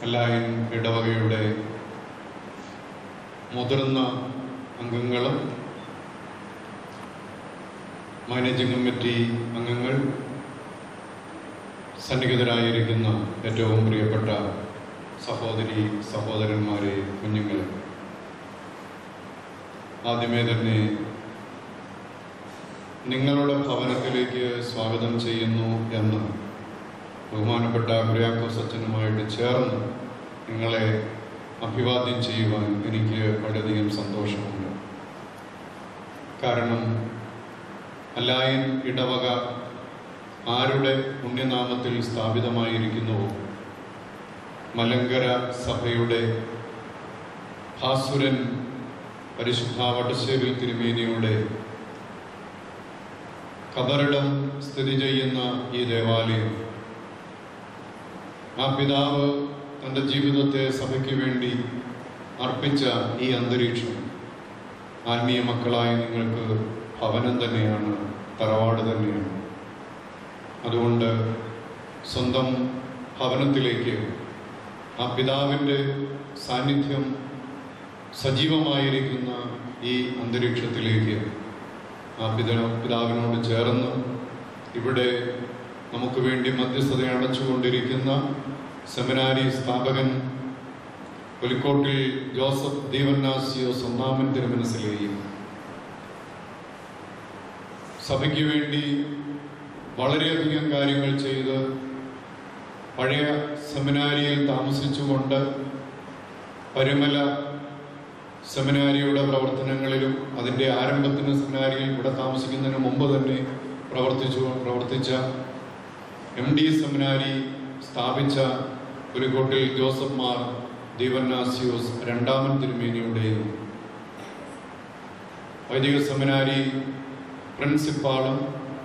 എല്ലായും ഇടവകയുടെ മുതിർന്ന അംഗങ്ങളും മാനേജിംഗ് കമ്മിറ്റി അംഗങ്ങൾ സന്നിഹിതരായിരിക്കുന്ന ഏറ്റവും പ്രിയപ്പെട്ട സഹോദരി സഹോദരന്മാരെ കുഞ്ഞുങ്ങളെ ആദ്യമേ തന്നെ നിങ്ങളുടെ ഭവനത്തിലേക്ക് സ്വാഗതം ചെയ്യുന്നു എന്ന് ബഹുമാനപ്പെട്ട കുര്യാക്കോസ് അച്ഛനുമായിട്ട് ചേർന്ന് നിങ്ങളെ അഭിവാദ്യം ചെയ്യുവാൻ എനിക്ക് വളരെയധികം സന്തോഷമുണ്ട് കാരണം അല്ലായൻ ഇടവക ആരുടെ പുണ്യനാമത്തിൽ സ്ഥാപിതമായിരിക്കുന്നുവോ മലങ്കര സഭയുടെ ഭാസുരൻ പരിശുദ്ധ വടശ്ശേരി തിരുമേനിയുടെ കബറിടം സ്ഥിതി ചെയ്യുന്ന ഈ ദേവാലയം ആ പിതാവ് തൻ്റെ ജീവിതത്തെ സഭയ്ക്ക് വേണ്ടി അർപ്പിച്ച ഈ അന്തരീക്ഷം ആത്മീയ മക്കളായ നിങ്ങൾക്ക് ഭവനം തന്നെയാണ് തറവാട് തന്നെയാണ് അതുകൊണ്ട് സ്വന്തം ഭവനത്തിലേക്ക് ആ പിതാവിൻ്റെ സാന്നിധ്യം സജീവമായിരിക്കുന്ന ഈ അന്തരീക്ഷത്തിലേക്ക് ആ പിത പിതാവിനോട് ചേർന്ന് ഇവിടെ നമുക്ക് വേണ്ടി മധ്യസ്ഥത അടച്ചുകൊണ്ടിരിക്കുന്ന സെമിനാരി സ്ഥാപകൻ പുലിക്കോട്ടിൽ ജോസഫ് ദീവന്നാസിയോസ് ഒന്നാമൻ തിരുമനസിലെയും സഭയ്ക്ക് വേണ്ടി വളരെയധികം കാര്യങ്ങൾ ചെയ്ത് പഴയ സെമിനാരിയിൽ താമസിച്ചുകൊണ്ട് പരുമല സെമിനാരിയുടെ പ്രവർത്തനങ്ങളിലും അതിൻ്റെ ആരംഭത്തിന് സെമിനാരിയിൽ ഇവിടെ താമസിക്കുന്നതിന് മുമ്പ് തന്നെ പ്രവർത്തിച്ചു പ്രവർത്തിച്ച എം ഡി സെമിനാരി സ്ഥാപിച്ച പുലിക്കോട്ടിൽ ജോസഫ് മാർ ദീവന്നാസിയോസ് രണ്ടാമൻ തിരുമേനിയുടെയും വൈദിക സെമിനാരി പ്രിൻസിപ്പാളും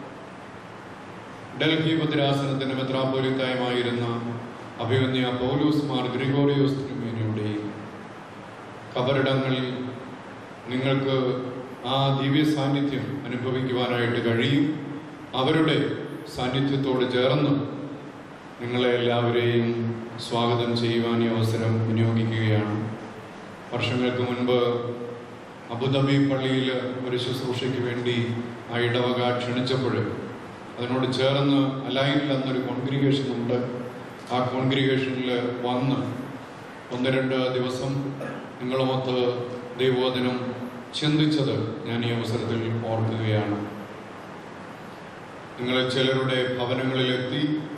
ഡൽഹി ഭദ്രാസനത്തിന്റെ മെത്രാപോലിത്തായുമായിരുന്ന അഭിമന്യ പൗലൂസ് മാർ ഗ്രിഗോറിയോസ് തിരുമേനിയുടെയും കബറിടങ്ങളിൽ നിങ്ങൾക്ക് ആ ദിവ്യ സാന്നിധ്യം അനുഭവിക്കുവാനായിട്ട് കഴിയും അവരുടെ സാന്നിധ്യത്തോട് ചേർന്ന് നിങ്ങളെ എല്ലാവരെയും സ്വാഗതം ചെയ്യുവാൻ ഈ അവസരം വിനിയോഗിക്കുകയാണ് വർഷങ്ങൾക്ക് മുൻപ് അബുദാബി പള്ളിയിൽ ഒരു ശുശ്രൂഷയ്ക്ക് വേണ്ടി ആ ഇടവക ക്ഷണിച്ചപ്പോൾ അതിനോട് ചേർന്ന് അലൈനിൽ എന്നൊരു കോൺഗ്രിഗേഷൻ ഉണ്ട് ആ കോൺഗ്രിഗേഷനിൽ വന്ന് ഒന്ന് രണ്ട് ദിവസം നിങ്ങളുമൊത്ത് ദൈവവചനം ചിന്തിച്ചത് ഞാൻ ഈ അവസരത്തിൽ ഓർക്കുകയാണ് നിങ്ങൾ ചിലരുടെ ഭവനങ്ങളിലെത്തി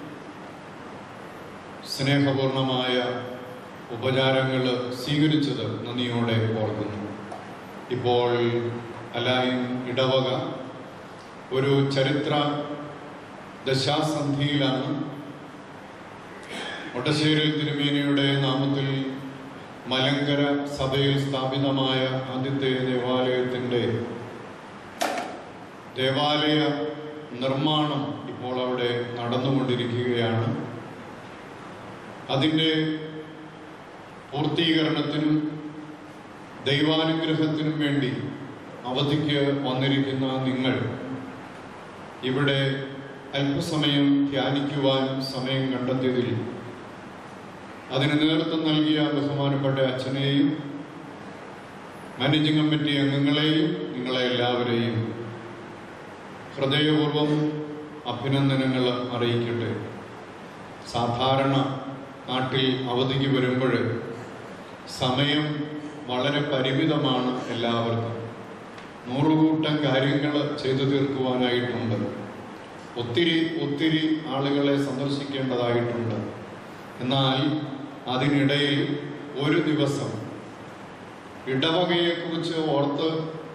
സ്നേഹപൂർണമായ ഉപചാരങ്ങൾ സ്വീകരിച്ചത് നന്ദിയോടെ ഓർക്കുന്നു ഇപ്പോൾ അലായും ഇടവക ഒരു ചരിത്ര ദശാസന്ധിയിലാണ് ഒട്ടശ്ശേരി തിരുമേനിയുടെ നാമത്തിൽ മലങ്കര സഭയിൽ സ്ഥാപിതമായ ആദ്യത്തെ ദേവാലയത്തിൻ്റെ ദേവാലയ നിർമ്മാണം ഇപ്പോൾ അവിടെ നടന്നുകൊണ്ടിരിക്കുകയാണ് അതിൻ്റെ പൂർത്തീകരണത്തിനും ദൈവാനുഗ്രഹത്തിനും വേണ്ടി അവധിക്ക് വന്നിരിക്കുന്ന നിങ്ങൾ ഇവിടെ അല്പസമയം ധ്യാനിക്കുവാൻ സമയം കണ്ടെത്തിയതിൽ അതിന് നേതൃത്വം നൽകിയ ബഹുമാനപ്പെട്ട അച്ഛനെയും മാനേജിംഗ് കമ്മിറ്റി അംഗങ്ങളെയും നിങ്ങളെ എല്ലാവരെയും ഹൃദയപൂർവ്വം അഭിനന്ദനങ്ങൾ അറിയിക്കട്ടെ സാധാരണ നാട്ടിൽ അവധിക്ക് വരുമ്പോൾ സമയം വളരെ പരിമിതമാണ് എല്ലാവർക്കും നൂറുകൂട്ടം കാര്യങ്ങൾ ചെയ്തു തീർക്കുവാനായിട്ടുണ്ട് ഒത്തിരി ഒത്തിരി ആളുകളെ സന്ദർശിക്കേണ്ടതായിട്ടുണ്ട് എന്നാൽ അതിനിടയിൽ ഒരു ദിവസം ഇടവകയെക്കുറിച്ച് ഓർത്ത്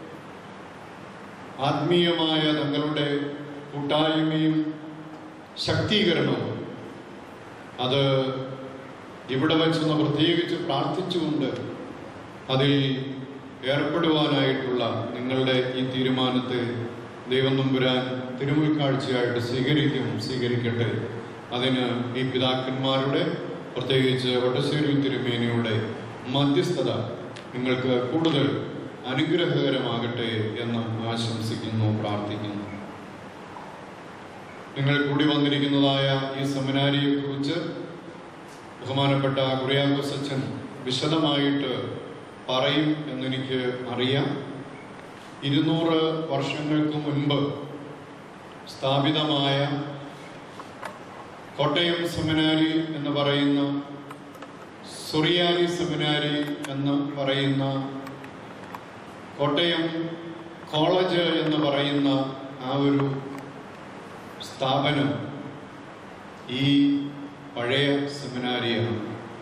ആത്മീയമായ തങ്ങളുടെ കൂട്ടായ്മയും ശക്തീകരണവും അത് ഇവിടെ വെച്ചൊന്ന് പ്രത്യേകിച്ച് പ്രാർത്ഥിച്ചുകൊണ്ട് അതിൽ ഏർപ്പെടുവാനായിട്ടുള്ള നിങ്ങളുടെ ഈ തീരുമാനത്തെ ദൈവം നമ്പുരാൻ തിരുമുൽക്കാഴ്ചയായിട്ട് സ്വീകരിക്കും സ്വീകരിക്കട്ടെ അതിന് ഈ പിതാക്കന്മാരുടെ പ്രത്യേകിച്ച് വട്ടശ്ശേരി തിരുമേനിയുടെ മധ്യസ്ഥത നിങ്ങൾക്ക് കൂടുതൽ അനുഗ്രഹകരമാകട്ടെ എന്ന് ആശംസിക്കുന്നു പ്രാർത്ഥിക്കുന്നു നിങ്ങൾ കൂടി വന്നിരിക്കുന്നതായ ഈ സെമിനാരിയെ കുറിച്ച് ബഹുമാനപ്പെട്ട കുറിയാക്കോസ് അച്ഛൻ വിശദമായിട്ട് പറയും എന്നെനിക്ക് അറിയാം ഇരുന്നൂറ് വർഷങ്ങൾക്ക് മുൻപ് സ്ഥാപിതമായ കോട്ടയം സെമിനാരി എന്ന് പറയുന്ന സുറിയാനി സെമിനാരി എന്ന് പറയുന്ന കോട്ടയം കോളേജ് എന്ന് പറയുന്ന ആ ഒരു സ്ഥാപനം ഈ പഴയ സെമിനാരിയാണ്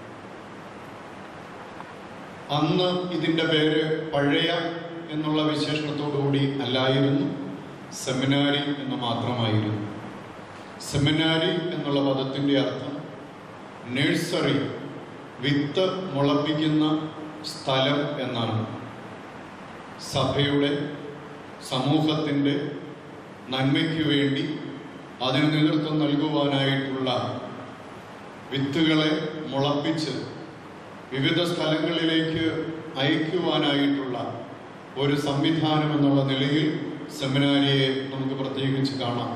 അന്ന് ഇതിൻ്റെ പേര് പഴയ എന്നുള്ള വിശേഷണത്തോടുകൂടി അല്ലായിരുന്നു സെമിനാരി എന്ന് മാത്രമായിരുന്നു സെമിനാരി എന്നുള്ള പദത്തിൻ്റെ അർത്ഥം നഴ്സറി വിത്ത് മുളപ്പിക്കുന്ന സ്ഥലം എന്നാണ് സഭയുടെ സമൂഹത്തിൻ്റെ നന്മയ്ക്ക് വേണ്ടി അതിന് നേതൃത്വം നൽകുവാനായിട്ടുള്ള വിത്തുകളെ മുളപ്പിച്ച് വിവിധ സ്ഥലങ്ങളിലേക്ക് അയക്കുവാനായിട്ടുള്ള ഒരു സംവിധാനം എന്നുള്ള നിലയിൽ സെമിനാരിയെ നമുക്ക് പ്രത്യേകിച്ച് കാണാം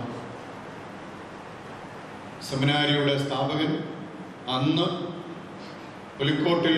സെമിനാരിയുടെ സ്ഥാപകൻ അന്ന് പുലിക്കോട്ടിൽ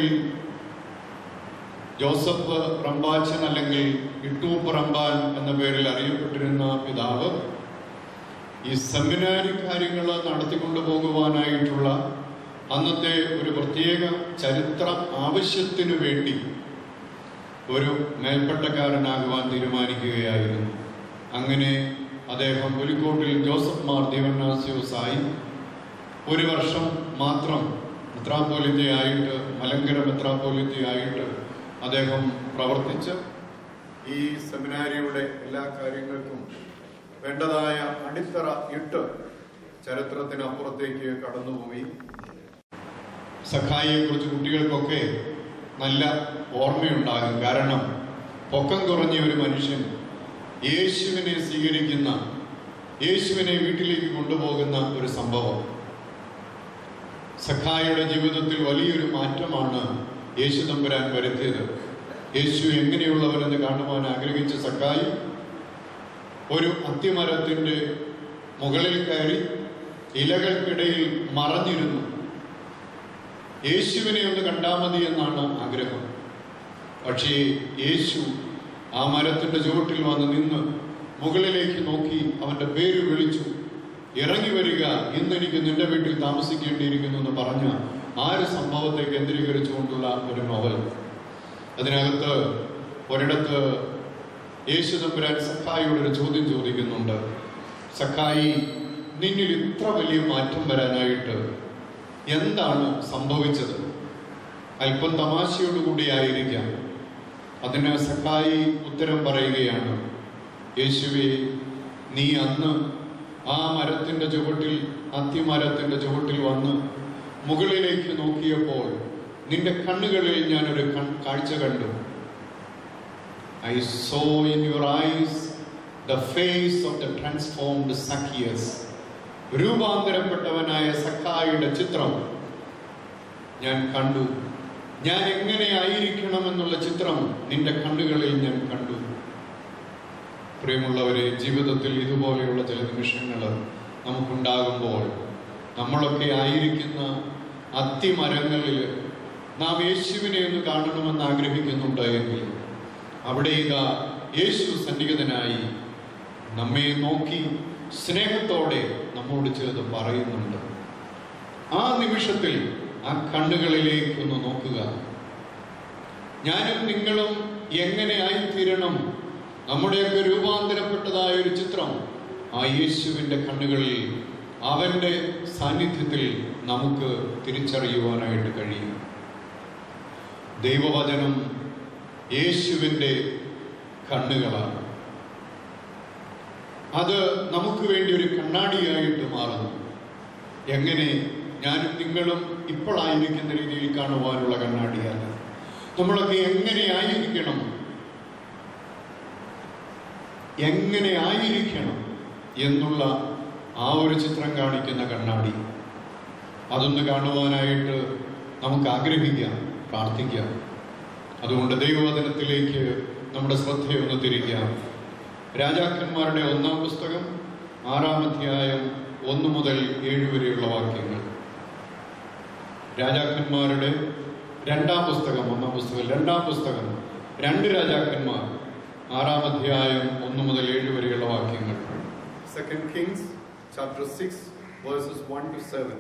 ജോസഫ് റമ്പാച്ചൻ അല്ലെങ്കിൽ ഇട്ടൂപ്പ് റമ്പാൻ എന്ന പേരിൽ അറിയപ്പെട്ടിരുന്ന പിതാവ് ഈ സെമിനാരി കാര്യങ്ങൾ നടത്തിക്കൊണ്ടു പോകുവാനായിട്ടുള്ള അന്നത്തെ ഒരു പ്രത്യേക ചരിത്ര ആവശ്യത്തിനു വേണ്ടി ഒരു മേൽപ്പട്ടക്കാരനാകുവാൻ തീരുമാനിക്കുകയായിരുന്നു അങ്ങനെ അദ്ദേഹം പുലിക്കോട്ടിൽ ജോസഫ് മാർ ദേവനാസ്യോസായി ഒരു വർഷം മാത്രം മെത്രാപ്പോലിത്തയായിട്ട് മലങ്കര മെത്രാപ്പോലിത്തയായിട്ട് അദ്ദേഹം പ്രവർത്തിച്ച് ഈ സെമിനാരിയുടെ എല്ലാ കാര്യങ്ങൾക്കും വേണ്ടതായ അടിത്തറ ഇട്ട് ചരിത്രത്തിനപ്പുറത്തേക്ക് കടന്നുപോയി സഖായിയെ കുറിച്ച് കുട്ടികൾക്കൊക്കെ നല്ല ഓർമ്മയുണ്ടാകും കാരണം പൊക്കം കുറഞ്ഞ ഒരു മനുഷ്യൻ യേശുവിനെ സ്വീകരിക്കുന്ന യേശുവിനെ വീട്ടിലേക്ക് കൊണ്ടുപോകുന്ന ഒരു സംഭവം സഖായുടെ ജീവിതത്തിൽ വലിയൊരു മാറ്റമാണ് യേശു തമ്പുരാൻ വരുത്തിയത് യേശു എങ്ങനെയുള്ളവരെന്ന് കാണുവാൻ ആഗ്രഹിച്ച സഖായി ഒരു അത്തിമരത്തിൻ്റെ മുകളിൽ കയറി ഇലകൾക്കിടയിൽ മറഞ്ഞിരുന്നു യേശുവിനെ ഒന്ന് കണ്ടാൽ മതി എന്നാണ് ആഗ്രഹം പക്ഷേ യേശു ആ മരത്തിന്റെ ചുവട്ടിൽ വന്ന് നിന്ന് മുകളിലേക്ക് നോക്കി അവന്റെ പേര് വിളിച്ചു ഇറങ്ങി വരിക ഇന്ന് എനിക്ക് നിന്റെ വീട്ടിൽ താമസിക്കേണ്ടിയിരിക്കുന്നു എന്ന് പറഞ്ഞ ആ ഒരു സംഭവത്തെ കേന്ദ്രീകരിച്ചുകൊണ്ടുള്ള ഒരു നോവൽ അതിനകത്ത് ഒരിടത്ത് യേശു തമ്പുരാൻ സഖായിയോട് ഒരു ചോദ്യം ചോദിക്കുന്നുണ്ട് സഖായി നിന്നിൽ ഇത്ര വലിയ മാറ്റം വരാനായിട്ട് എന്താണ് സംഭവിച്ചത് അല്പം തമാശയോടുകൂടി ആയിരിക്കാം അതിന് സഖായി ഉത്തരം പറയുകയാണ് യേശുവെ നീ അന്ന് ആ മരത്തിന്റെ ചുവട്ടിൽ അത്തിമരത്തിന്റെ ചുവട്ടിൽ വന്ന് മുകളിലേക്ക് നോക്കിയപ്പോൾ നിന്റെ കണ്ണുകളിൽ ഞാനൊരു കൺ- കാഴ്ച കണ്ടു I saw in your eyes the face of the transformed Zacchaeus രൂപാന്തരപ്പെട്ടവനായ സഖായിയുടെ ചിത്രം ഞാൻ കണ്ടു ഞാൻ എങ്ങനെ ആയിരിക്കണമെന്നുള്ള ചിത്രം നിന്റെ കണ്ണുകളിൽ ഞാൻ കണ്ടു പ്രിയമുള്ളവരെ ജീവിതത്തിൽ ഇതുപോലെയുള്ള ചില നിമിഷങ്ങൾ നമുക്കുണ്ടാകുമ്പോൾ നമ്മളൊക്കെ ആയിരിക്കുന്ന അത്തിമരങ്ങളിൽ നാം യേശുവിനെ ഒന്ന് കാണണമെന്ന് ആഗ്രഹിക്കുന്നുണ്ട് എങ്കിൽ അവിടെ ഇതാ യേശു സന്നിഹിതനായി നമ്മെ നോക്കി സ്നേഹത്തോടെ നമ്മോട് ചേർത്ത് പറയുന്നുണ്ട് ആ നിമിഷത്തിൽ ആ കണ്ണുകളിലേക്ക് ഒന്ന് നോക്കുക ഞാനും നിങ്ങളും എങ്ങനെ ആയിത്തീരണം നമ്മുടെയൊക്കെ രൂപാന്തരപ്പെട്ടതായ ഒരു ചിത്രം ആ യേശുവിൻ്റെ കണ്ണുകളിൽ അവൻ്റെ സാന്നിധ്യത്തിൽ നമുക്ക് തിരിച്ചറിയുവാനായിട്ട് കഴിയും ദൈവവചനം യേശുവിൻ്റെ കണ്ണുകളാണ് അത് നമുക്ക് വേണ്ടി ഒരു കണ്ണാടിയായിട്ട് മാറുന്നു എങ്ങനെ ഞാനും നിങ്ങളും ഇപ്പോഴായിരിക്കുന്ന രീതിയിൽ കാണുവാനുള്ള കണ്ണാടിയാണ് നമ്മളൊക്കെ എങ്ങനെ ആയിരിക്കണം എങ്ങനെ ആയിരിക്കണം എന്നുള്ള ആ ഒരു ചിത്രം കാണിക്കുന്ന കണ്ണാടി അതൊന്ന് കാണുവാനായിട്ട് നമുക്ക് ആഗ്രഹിക്കാം പ്രാർത്ഥിക്കാം അതുകൊണ്ട് ദൈവവചനത്തിലേക്ക് നമ്മുടെ ശ്രദ്ധയൊന്ന് തിരിക്കാം രാജാക്കന്മാരുടെ ഒന്നാം പുസ്തകം ആറാം അധ്യായം ഒന്ന് മുതൽ ഏഴ് വരെയുള്ള വാക്യങ്ങൾ രാജാക്കന്മാരുടെ രണ്ടാം പുസ്തകം ഒന്നാം പുസ്തകം രണ്ടാം പുസ്തകം രണ്ട് രാജാക്കന്മാർ ആറാം അധ്യായം ഒന്ന് മുതൽ ഏഴ് വരെയുള്ള വാക്യങ്ങൾ Second Kings chapter 6 verses 1 to 7.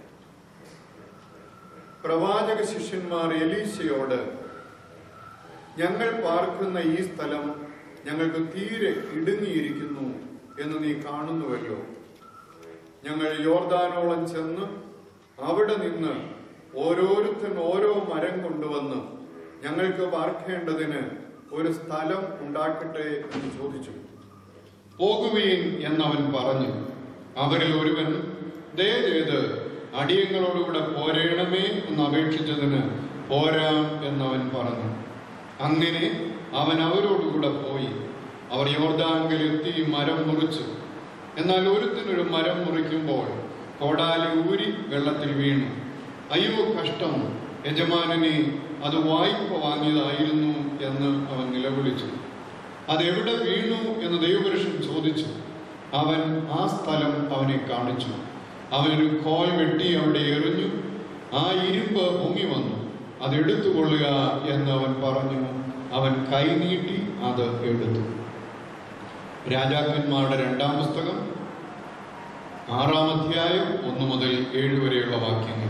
പ്രവാചക ശിഷ്യന്മാർ എലീശയോട് ഞങ്ങൾ പാർക്കുന്ന ഈ സ്ഥലം ഞങ്ങൾക്ക് തീരെ ഇടുങ്ങിയിരിക്കുന്നു എന്ന് നീ കാണുന്നുവല്ലോ ഞങ്ങൾ യോർദാനോളം ചെന്ന് അവിടെ നിന്ന് ഓരോരുത്തൻ ഓരോ മരം കൊണ്ടുവന്ന് ഞങ്ങൾക്ക് പാർക്കേണ്ടതിന് ഒരു സ്ഥലം ഉണ്ടാക്കട്ടെ എന്ന് ചോദിച്ചു പോകുവീൻ എന്നവൻ പറഞ്ഞു അവരിൽ ഒരുവൻ ദയചെയ്ത് അടിയങ്ങളോടുകൂടെ പോരേണമേ എന്ന് അപേക്ഷിച്ചതിന് പോരാം എന്നവൻ പറഞ്ഞു അങ്ങനെ അവൻ അവരോടുകൂടെ പോയി അവർ യോർദാങ്കിലെത്തി മരം മുറിച്ചു എന്നാൽ ഒരുത്തിനൊരു മരം മുറിക്കുമ്പോൾ കോടാലി ഊരി വെള്ളത്തിൽ വീണു അയ്യോ കഷ്ടം യജമാനനെ അത് വായ്പ വാങ്ങിയതായിരുന്നു എന്ന് അവൻ നിലവിളിച്ചു അതെവിടെ വീണു എന്ന് ദൈവപുരുഷൻ ചോദിച്ചു അവൻ ആ സ്ഥലം അവനെ കാണിച്ചു അവനൊരു കോൽ വെട്ടി അവിടെ എറിഞ്ഞു ആ ഇരുമ്പ് പൊങ്ങി വന്നു അത് എടുത്തുകൊള്ളുക എന്ന് അവൻ പറഞ്ഞു അവൻ കൈനീട്ടി അത് എടുത്തു രാജാക്കന്മാരുടെ രണ്ടാം പുസ്തകം ആറാം അധ്യായം ഒന്ന് മുതൽ ഏഴ് വരെയുള്ള വാക്യങ്ങൾ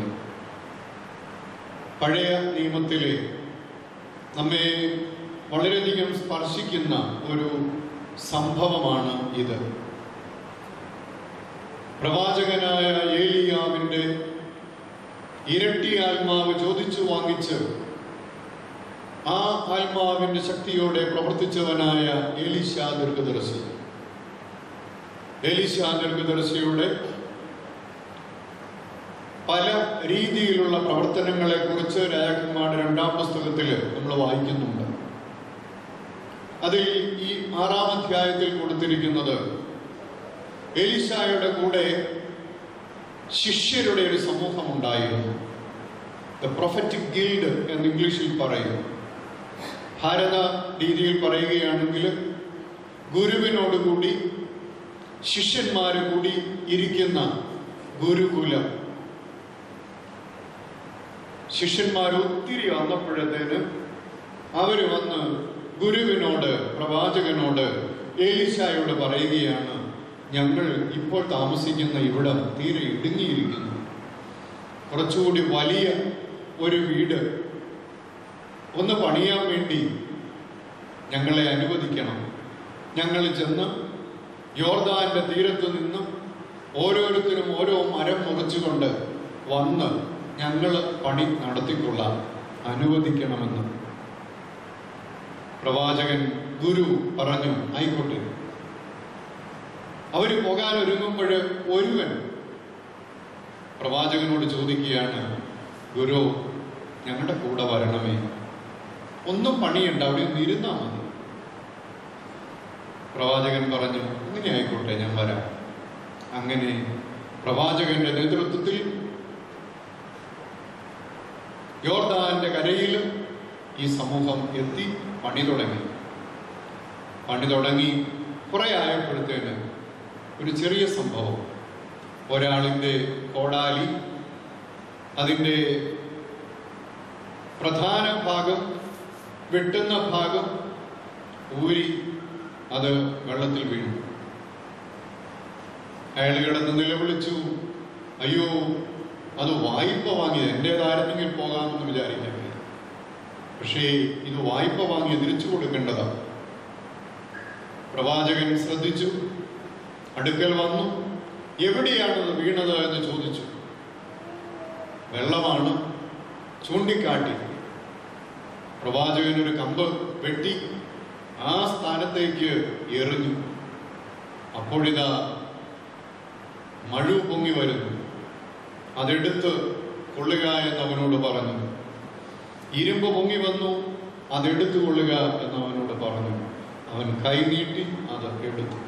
പഴയ നിയമത്തിലെ നമ്മെ വളരെയധികം സ്പർശിക്കുന്ന ഒരു സംഭവമാണ് ഇത് പ്രവാചകനായ ഏലിയാവിന്റെ ഇരട്ടി ആത്മാവ് ചോദിച്ചു വാങ്ങിച്ച് ആ ആത്മാവിന്റെ ശക്തിയോടെ പ്രവർത്തിച്ചവനായ ഏലിശ ദീർഘദർശി ഏലിശ ദീർഘദർശിയുടെ പല രീതിയിലുള്ള പ്രവർത്തനങ്ങളെ കുറിച്ച് രാജാക്കന്മാരുടെ രണ്ടാം പുസ്തകത്തിൽ നമ്മൾ വായിക്കുന്നുണ്ട് അതിൽ ഈ ആറാം അധ്യായത്തിൽ കൊടുത്തിരിക്കുന്നത് എലിശായുടെ കൂടെ ശിഷ്യരുടെ ഒരു സമൂഹം ഉണ്ടായിരുന്നു ദ പ്രൊഫറ്റിക് ഗിൽഡ് എന്ന് ഇംഗ്ലീഷിൽ പറയും ഭാരത രീതിയിൽ പറയുകയാണെങ്കിൽ ഗുരുവിനോടുകൂടി ശിഷ്യന്മാര് കൂടി ഇരിക്കുന്ന ഗുരുകുലം ശിഷ്യന്മാർ ഒത്തിരി വന്നപ്പോഴത്തേന് അവര് വന്ന് ഗുരുവിനോട് പ്രവാചകനോട് ഏലിശായോട് പറയുകയാണ് ഞങ്ങൾ ഇപ്പോൾ താമസിക്കുന്ന ഇവിടം തീരെ ഇടുങ്ങിയിരിക്കുന്നു കുറച്ചുകൂടി വലിയ ഒരു വീട് ഒന്ന് പണിയാൻ വേണ്ടി ഞങ്ങളെ അനുവദിക്കണം ഞങ്ങൾ ചെന്ന് യോർദാന്റെ തീരത്ത് നിന്ന് ഓരോരുത്തരും ഓരോ മരം മുറിച്ചുകൊണ്ട് വന്ന് ഞങ്ങൾ പണി നടത്തിക്കൊള്ളാം അനുവദിക്കണമെന്ന് പ്രവാചകൻ ഗുരു പറഞ്ഞു ആയിക്കോട്ടെ അവര് പോകാൻ ഒരുങ്ങുമ്പോൾ ഒരുവൻ പ്രവാചകനോട് ചോദിക്കുകയാണ് ഗുരു ഞങ്ങളുടെ കൂടെ വരണമേ ഒന്നും പണിയുണ്ട് അവിടെ ഒന്ന് ഇരുന്നാ മതി പ്രവാചകൻ പറഞ്ഞു അങ്ങനെ ആയിക്കോട്ടെ ഞാൻ വരാം അങ്ങനെ പ്രവാചകന്റെ നേതൃത്വത്തിൽ യോർദാന്റെ കരയിൽ ഈ സമൂഹം എത്തി പണി തുടങ്ങി പണി തുടങ്ങി കുറെ ആയപ്പോഴത്തേന് ഒരു ചെറിയ സംഭവം ഒരാളിൻ്റെ കോടാലി അതിൻ്റെ പ്രധാന ഭാഗം വെട്ടുന്ന ഭാഗം ഊരി അത് വെള്ളത്തിൽ വീണു അയാൾ കിടന്ന് നിലവിളിച്ചു അയ്യോ അത് വായ്പ വാങ്ങിയത് എൻ്റേതായിരുന്നെങ്കിൽ പോകാമെന്ന് വിചാരിക്കാൻ പക്ഷേ ഇത് വായ്പ വാങ്ങി തിരിച്ചു കൊടുക്കേണ്ടതാണ് പ്രവാചകൻ ശ്രദ്ധിച്ചു അടുക്കൽ വന്നു എവിടെയാണത് വീണത് എന്ന് ചോദിച്ചു വെള്ളമാണ് ചൂണ്ടിക്കാട്ടി പ്രവാചകൻ ഒരു കമ്പ് വെട്ടി ആ സ്ഥാനത്തേക്ക് എറിഞ്ഞു അപ്പോഴിതാ മഴു പൊങ്ങി വരുന്നു അതെടുത്ത് കൊള്ളുക എന്ന് അവനോട് പറഞ്ഞു ഇരുമ്പ് പൊങ്ങി വന്നു അതെടുത്തു കൊള്ളുക എന്ന് അവനോട് പറഞ്ഞു അവൻ കൈനീട്ടി അത് എടുത്തു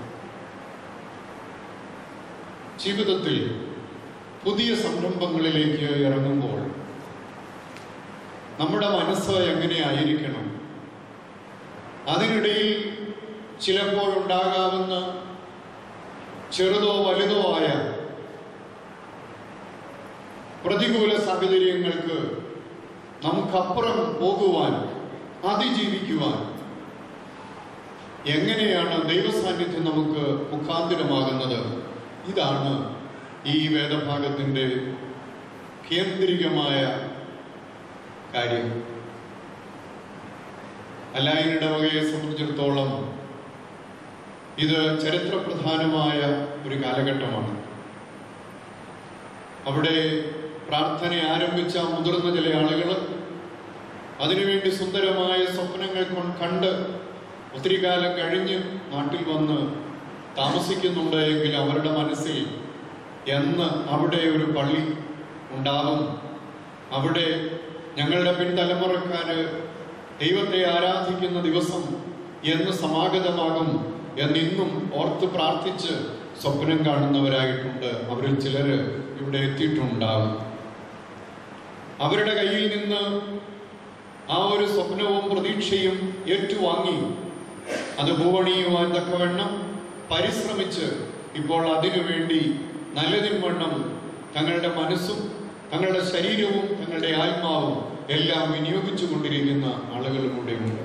ജീവിതത്തിൽ പുതിയ സംരംഭങ്ങളിലേക്ക് ഇറങ്ങുമ്പോൾ നമ്മുടെ മനസ്സ് എങ്ങനെയായിരിക്കണം അതിനിടയിൽ ചിലപ്പോഴുണ്ടാകാവുന്ന ചെറുതോ വലുതോ ആയ പ്രതികൂല സാഹചര്യങ്ങൾക്ക് നമുക്കപ്പുറം പോകുവാൻ അതിജീവിക്കുവാൻ എങ്ങനെയാണ് ദൈവസാന്നിധ്യം നമുക്ക് മുഖാന്തരമാകുന്നത് ഇതാണ് ഈ വേദഭാഗത്തിൻ്റെ കേന്ദ്രികമായ കാര്യം അല്ലായിനിടവകയെ സംബന്ധിച്ചിടത്തോളം ഇത് ചരിത്രപ്രധാനമായ ഒരു കാലഘട്ടമാണ് അവിടെ പ്രാർത്ഥന ആരംഭിച്ച മുതിർന്ന ചില ആളുകൾ അതിനുവേണ്ടി സുന്ദരമായ സ്വപ്നങ്ങൾ കൊ- കണ്ട് ഒത്തിരി കാലം കഴിഞ്ഞ് നാട്ടിൽ വന്ന് താമസിക്കുന്നുണ്ട് എങ്കിൽ അവരുടെ മനസ്സിൽ എന്ന് അവിടെ ഒരു പള്ളി ഉണ്ടാകും അവിടെ ഞങ്ങളുടെ പിൻതലമുറക്കാര് ദൈവത്തെ ആരാധിക്കുന്ന ദിവസം എന്ന് സമാഗതമാകും എന്നിന്നും ഓർത്ത് പ്രാർത്ഥിച്ച് സ്വപ്നം കാണുന്നവരായിട്ടുണ്ട് അവരിൽ ചിലര് ഇവിടെ എത്തിയിട്ടുണ്ടാകും അവരുടെ കയ്യിൽ നിന്ന് ആ ഒരു സ്വപ്നവും പ്രതീക്ഷയും ഏറ്റുവാങ്ങി അത് പൂവണിയുവാൻ തക്കവണ്ണം പരിശ്രമിച്ച് ഇപ്പോൾ അതിനുവേണ്ടി നല്ലതിന് വണ്ണം തങ്ങളുടെ മനസ്സും തങ്ങളുടെ ശരീരവും തങ്ങളുടെ ആത്മാവും എല്ലാം വിനിയോഗിച്ചു കൊണ്ടിരിക്കുന്ന ആളുകളും കൂടെയുണ്ട്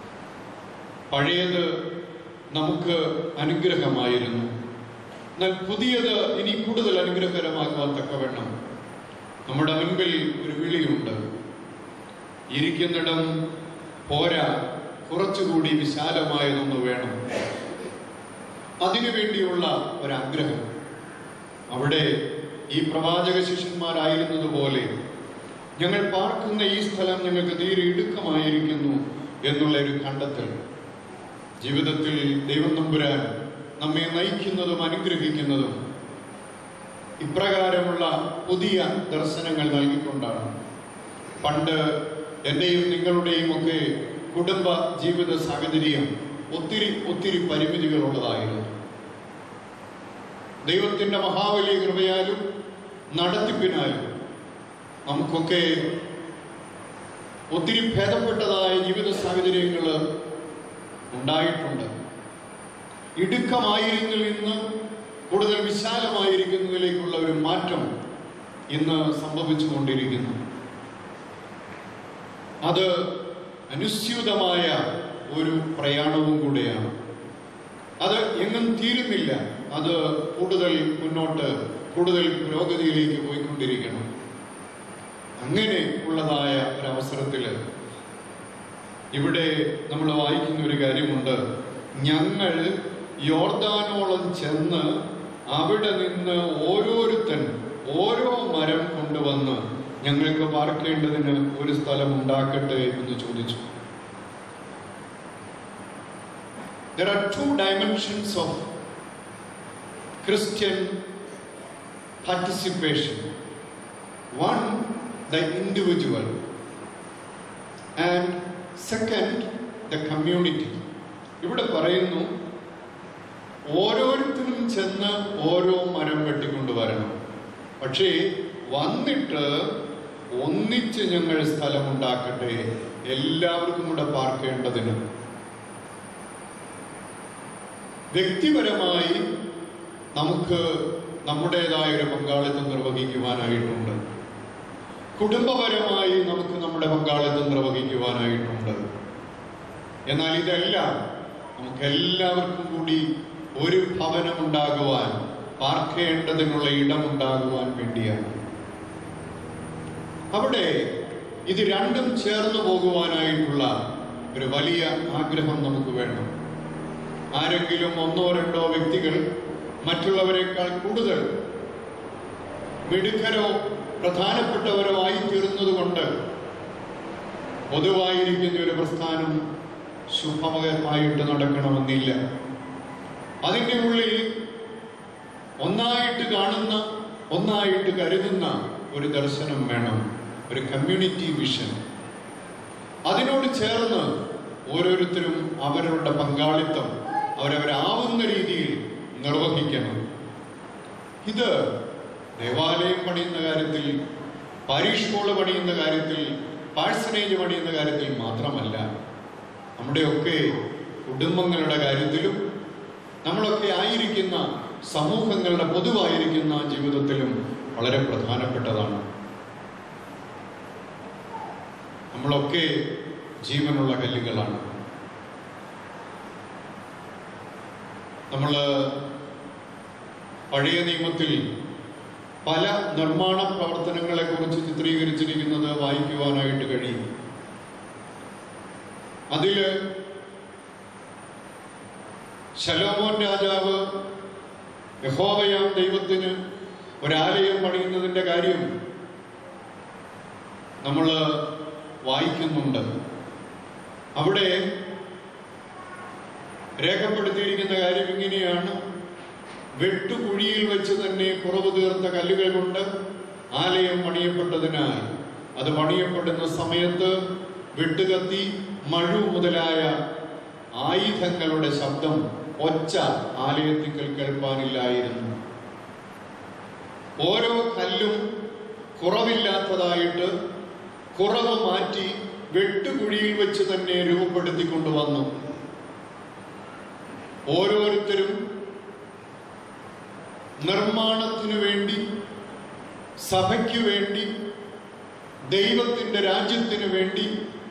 പഴയത് നമുക്ക് അനുഗ്രഹമായിരുന്നു എന്നാൽ പുതിയത് ഇനി കൂടുതൽ അനുഗ്രഹകരമാക്കുവാൻ തക്കവണ്ണം നമ്മുടെ മുൻപിൽ ഒരു വിളിയുണ്ട് ഇരിക്കുന്നിടം പോരാ കുറച്ചുകൂടി വിശാലമായതൊന്ന് വേണം അതിനുവേണ്ടിയുള്ള ഒരാഗ്രഹം അവിടെ ഈ പ്രവാചക ശിഷ്യന്മാരായിരുന്നതുപോലെ ഞങ്ങൾ പാർക്കുന്ന ഈ സ്ഥലം ഞങ്ങൾക്ക് തീരെ ഇടുക്കമായിരിക്കുന്നു എന്നുള്ള ഒരു കണ്ടെത്തൽ ജീവിതത്തിൽ ദൈവം നമ്പുരാൻ നമ്മെ നയിക്കുന്നതും അനുഗ്രഹിക്കുന്നതും ഇപ്രകാരമുള്ള പുതിയ ദർശനങ്ങൾ നൽകിക്കൊണ്ടാണ് പണ്ട് എന്റെയും നിങ്ങളുടെയും ഒക്കെ കുടുംബ ജീവിത സാഹചര്യം ഒത്തിരി ഒത്തിരി പരിമിതികളുള്ളതായിരുന്നു ദൈവത്തിന്റെ മഹാവലിയ കൃപയാലും നടത്തിപ്പിനാലും നമുക്കൊക്കെ ഒത്തിരി ഭേദപ്പെട്ടതായ ജീവിത സാഹചര്യങ്ങൾ ഉണ്ടായിട്ടുണ്ട് ഇടുക്കമായിരുന്നിൽ നിന്ന് കൂടുതൽ വിശാലമായിരിക്കുന്നതിലേക്കുള്ള ഒരു മാറ്റം ഇന്ന് സംഭവിച്ചുകൊണ്ടിരിക്കുന്നു അത് അനുസ്യൂതമായ ഒരു പ്രയാണവും കൂടെയാണ് അത് എങ്ങും തീരുന്നില്ല അത് കൂടുതൽ മുന്നോട്ട് കൂടുതൽ പുരോഗതിയിലേക്ക് പോയിക്കൊണ്ടിരിക്കണം അങ്ങനെ ഉള്ളതായ ഒരവസരത്തിൽ ഇവിടെ നമ്മൾ വായിക്കുന്ന ഒരു കാര്യമുണ്ട് ഞങ്ങൾ യോർദാനോളം ചെന്ന് അവിടെ നിന്ന് ഓരോരുത്തൻ ഓരോ മരം കൊണ്ടുവന്ന് ഞങ്ങൾക്ക് പാർക്കേണ്ടതിന് ഒരു സ്ഥലം ഉണ്ടാക്കട്ടെ എന്ന് ചോദിച്ചു There are two dimensions of Christian participation. One, the individual, and second, the community. ഇവിടെ പറയുന്നു ഓരോരുത്തരും ചെന്ന് ഓരോ മരം വെട്ടിക്കൊണ്ടുവരണം പക്ഷേ വന്നിട്ട് ഒന്നിച്ച് ഞങ്ങൾ സ്ഥലമുണ്ടാക്കട്ടെ എല്ലാവർക്കും കൂടെ പാർക്കേണ്ടതിന് വ്യക്തിപരമായി നമുക്ക് നമ്മുടേതായ ഒരു പങ്കാളിത്തം നിർവഹിക്കുവാനായിട്ടുണ്ട് കുടുംബപരമായി നമുക്ക് നമ്മുടെ പങ്കാളിത്തം നിർവഹിക്കുവാനായിട്ടുണ്ട് എന്നാൽ ഇതെല്ലാം നമുക്ക് എല്ലാവർക്കും കൂടി ഒരു ഭവനം ഉണ്ടാകുവാൻ പാർക്കേണ്ടതിനുള്ള ഇടമുണ്ടാകുവാൻ വേണ്ടിയാണ് അവിടെ ഇത് രണ്ടും ചേർന്ന് പോകുവാനായിട്ടുള്ള ഒരു വലിയ ആഗ്രഹം നമുക്ക് വേണം ആരെങ്കിലും ഒന്നോ രണ്ടോ വ്യക്തികൾ മറ്റുള്ളവരെക്കാൾ കൂടുതൽ മിടുക്കരോ പ്രധാനപ്പെട്ടവരോ ആയി തീർന്നത് കൊണ്ട് പൊതുവായിരിക്കുന്ന ഒരു പ്രസ്ഥാനം ശുഭമയമായിട്ട് നടക്കണമെന്നില്ല അതിൻ്റെ ഉള്ളിൽ ഒന്നായിട്ട് കാണുന്ന ഒന്നായിട്ട് കരുതുന്ന ഒരു ദർശനം വേണം ഒരു കമ്മ്യൂണിറ്റി വിഷൻ അതിനോട് ചേർന്ന് ഓരോരുത്തരും അവരവരുടെ പങ്കാളിത്തം അവരവരാവുന്ന രീതിയിൽ നിർവഹിക്കണം ഇത് ദേവാലയം പണിയുന്ന കാര്യത്തിൽ പാരീഷ് സ്കൂള് പണിയുന്ന കാര്യത്തിൽ പാഴ്സനേജ് പണിയുന്ന കാര്യത്തിൽ മാത്രമല്ല നമ്മുടെയൊക്കെ കുടുംബങ്ങളുടെ കാര്യത്തിലും നമ്മളൊക്കെ ആയിരിക്കുന്ന സമൂഹങ്ങളുടെ പൊതുവായിരിക്കുന്ന ജീവിതത്തിലും വളരെ പ്രധാനപ്പെട്ടതാണ് നമ്മളൊക്കെ ജീവനുള്ള കല്ലുകളാണ് നമ്മൾ പഴയ നിയമത്തിൽ പല നിർമ്മാണ പ്രവർത്തനങ്ങളെ കുറിച്ച് ചിത്രീകരിച്ചിരിക്കുന്നത് വായിക്കുവാനായിട്ട് കഴിയും അതില് ശലോമോൻ രാജാവ് യഹോവയാം ദൈവത്തിന് ഒരാലയം പണിയുന്നതിന്റെ കാര്യം നമ്മൾ വായിക്കുന്നുണ്ട് അവിടെ രേഖപ്പെടുത്തിയിരിക്കുന്ന കാര്യം ഇങ്ങനെയാണ് വെട്ടുകുഴിയിൽ വെച്ച് തന്നെ കുറവ് തീർത്ത കല്ലുകൾ കൊണ്ട് ആലയം പണിയപ്പെട്ടതിനാൽ അത് പണിയപ്പെടുന്ന സമയത്ത് വെട്ടുകത്തി മഴു മുതലായ ആയുധങ്ങളുടെ ശബ്ദം ഒച്ച ആലയത്തിങ്കൽ കേൾപ്പാനില്ലായിരുന്നു ഓരോ കല്ലും കുറവില്ലാത്തതായിട്ട് കുറവ് മാറ്റി വെട്ടുകുഴിയിൽ വെച്ച് തന്നെ രൂപപ്പെടുത്തിക്കൊണ്ടുവന്നു ഓരോരുത്തരും നിർമ്മാണത്തിനു വേണ്ടി സഭയ്ക്ക് വേണ്ടി ദൈവത്തിന്റെ രാജ്യത്തിനു വേണ്ടി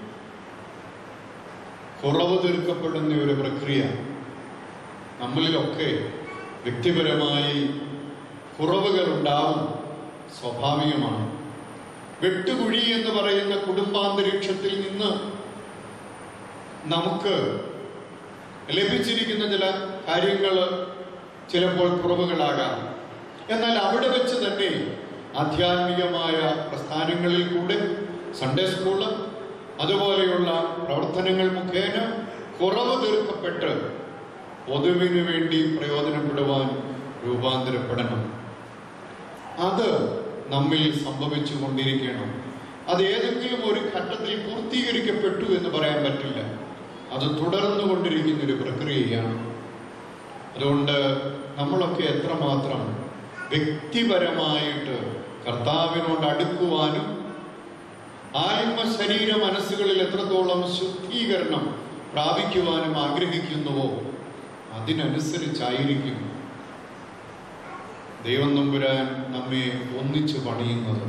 കുറവ് തീർക്കപ്പെടുന്ന ഒരു പ്രക്രിയ നമ്മളിലൊക്കെ വ്യക്തിപരമായി കുറവുകൾ ഉണ്ടാവും സ്വാഭാവികമാണ് വെട്ടുകുഴി എന്ന് പറയുന്ന കുടുംബാന്തരീക്ഷത്തിൽ നിന്ന് നമുക്ക് ലഭിച്ചിരിക്കുന്ന ചില കാര്യങ്ങൾ ചിലപ്പോൾ കുറവുകളാകാം എന്നാൽ അവിടെ വെച്ച് തന്നെ ആധ്യാത്മികമായ പ്രസ്ഥാനങ്ങളിൽ കൂടെ സൺഡേ സ്കൂള് അതുപോലെയുള്ള പ്രവർത്തനങ്ങൾ മുഖേന കുറവ് തീർക്കപ്പെട്ട് പൊതുവിന് വേണ്ടി പ്രയോജനപ്പെടുവാൻ രൂപാന്തരപ്പെടണം അത് നമ്മിൽ സംഭവിച്ചു കൊണ്ടിരിക്കണം അത് ഏതെങ്കിലും ഒരു ഘട്ടത്തിൽ പൂർത്തീകരിക്കപ്പെട്ടു എന്ന് പറയാൻ പറ്റില്ല അത് തുടർന്നു കൊണ്ടിരിക്കുന്ന ഒരു പ്രക്രിയയാണ് അതുകൊണ്ട് നമ്മളൊക്കെ എത്രമാത്രം വ്യക്തിപരമായിട്ട് കർത്താവിനോട് അടുക്കുവാനും ആത്മ ശരീര മനസ്സുകളിൽ എത്രത്തോളം ശുദ്ധീകരണം പ്രാപിക്കുവാനും ആഗ്രഹിക്കുന്നുവോ അതിനനുസരിച്ചായിരിക്കും ദൈവം നമ്പുരാൻ നമ്മെ ഒന്നിച്ചു പണിയുന്നത്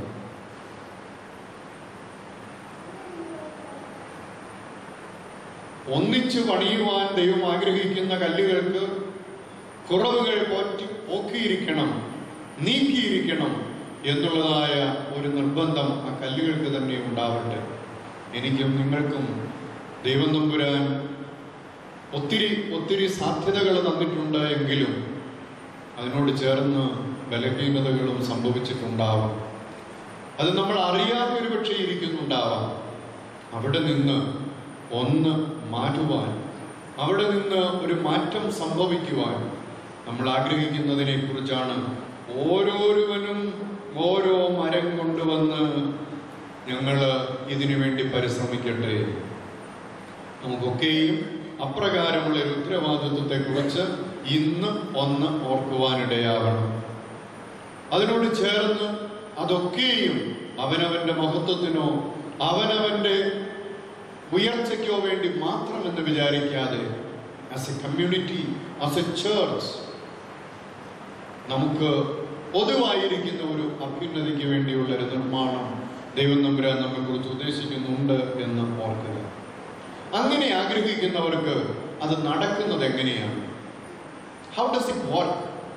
ഒന്നിച്ചു പണിയുവാൻ ദൈവം ആഗ്രഹിക്കുന്ന കല്ലുകൾക്ക് കുറവുകൾ പോറ്റി പോക്കിയിരിക്കണം നീക്കിയിരിക്കണം എന്നുള്ളതായ ഒരു നിർബന്ധം ആ കല്ലുകൾക്ക് തന്നെ ഉണ്ടാവട്ടെ എനിക്കും നിങ്ങൾക്കും ദൈവം നമ്പുരാൻ ഒത്തിരി ഒത്തിരി സാധ്യതകൾ തന്നിട്ടുണ്ട് എങ്കിലും അതിനോട് ചേർന്ന് ബലഹീനതകളും സംഭവിച്ചിട്ടുണ്ടാവാം അത് നമ്മൾ അറിയാതെ ഒരു പക്ഷേ ഇരിക്കുന്നുണ്ടാവാം അവിടെ നിന്ന് ഒന്ന് മാറ്റുവാൻ അവിടെ നിന്ന് ഒരു മാറ്റം സംഭവിക്കുവാൻ നമ്മൾ ആഗ്രഹിക്കുന്നതിനെ കുറിച്ചാണ് ഓരോരുവനും ഓരോ മരം കൊണ്ടുവന്ന് ഞങ്ങൾ ഇതിനു വേണ്ടി പരിശ്രമിക്കട്ടെ നമുക്കൊക്കെയും അപ്രകാരമുള്ള ഒരു ഉത്തരവാദിത്വത്തെ കുറിച്ച് ഇന്ന് ഒന്ന് ഓർക്കുവാനിടയാവണം അതിനോട് ചേർന്ന് അതൊക്കെയും അവനവന്റെ മഹത്വത്തിനോ അവനവന്റെ ഉയർച്ചയ്ക്കോ വേണ്ടി മാത്രമെന്ന് വിചാരിക്കാതെ as a community as a church നമുക്ക് പൊതുവായിരിക്കുന്ന ഒരു അഭ്യുന്നതിക്ക് വേണ്ടിയുള്ള ഒരു നിർമ്മാണം ദൈവം നമ്പുരാൻ നമ്മെ കുറിച്ച് ഉദ്ദേശിക്കുന്നുണ്ട് എന്ന് ഓർക്കുക അങ്ങനെ ആഗ്രഹിക്കുന്നവർക്ക് അത് നടക്കുന്നത് എങ്ങനെയാണ് ഹൗ ഡസ് ഇറ്റ് വർക്ക്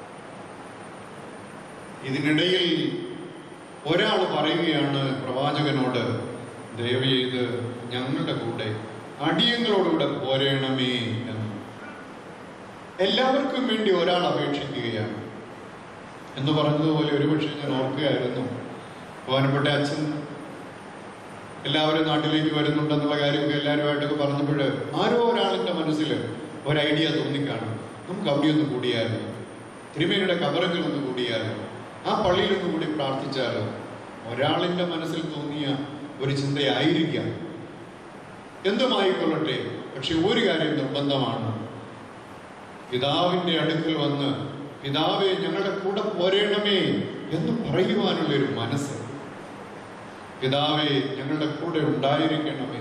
ഇതിനിടയിൽ ഒരാൾ പറയുകയാണ് പ്രവാചകനോട് ദയവ് ചെയ്ത് ഞങ്ങളുടെ കൂടെ അടിയങ്ങളോടുകൂടെ പോരേണമേ എന്ന് എല്ലാവർക്കും വേണ്ടി ഒരാൾ അപേക്ഷിക്കുകയാണ് എന്ന് പറഞ്ഞതുപോലെ ഒരുപക്ഷെ ഞാൻ ഓർക്കുകയായിരുന്നു ബഹുമാനപ്പെട്ട അച്ഛൻ എല്ലാവരും നാട്ടിലേക്ക് വരുന്നുണ്ടെന്നുള്ള കാര്യമൊക്കെ എല്ലാവരുമായിട്ടൊക്കെ പറഞ്ഞപ്പോൾ ആരോ ഒരാളിന്റെ മനസ്സിൽ ഒരു ഐഡിയ തോന്നിക്കാണും നമുക്ക് അവിടെ ഒന്ന് കൂടിയാലോ തിരുമേനിയുടെ കബറങ്ങൾ ഒന്ന് കൂടിയാലോ ആ പള്ളിയിൽ ഒന്ന് കൂടി പ്രാർത്ഥിച്ചാലോ ഒരാളിന്റെ മനസ്സിൽ തോന്നിയ ഒരു ചിന്തയായിരിക്കാം എന്തുമായിക്കൊള്ളട്ടെ പക്ഷെ ഒരു കാര്യം നിർബന്ധമാണ് പിതാവിന്റെ അടുക്കൽ വന്ന് പിതാവെ ഞങ്ങളുടെ കൂടെ പോരേണമേ എന്ന് പറയുവാനുള്ള ഒരു മനസ്സ് പിതാവെ ഞങ്ങളുടെ കൂടെ ഉണ്ടായിരിക്കണമേ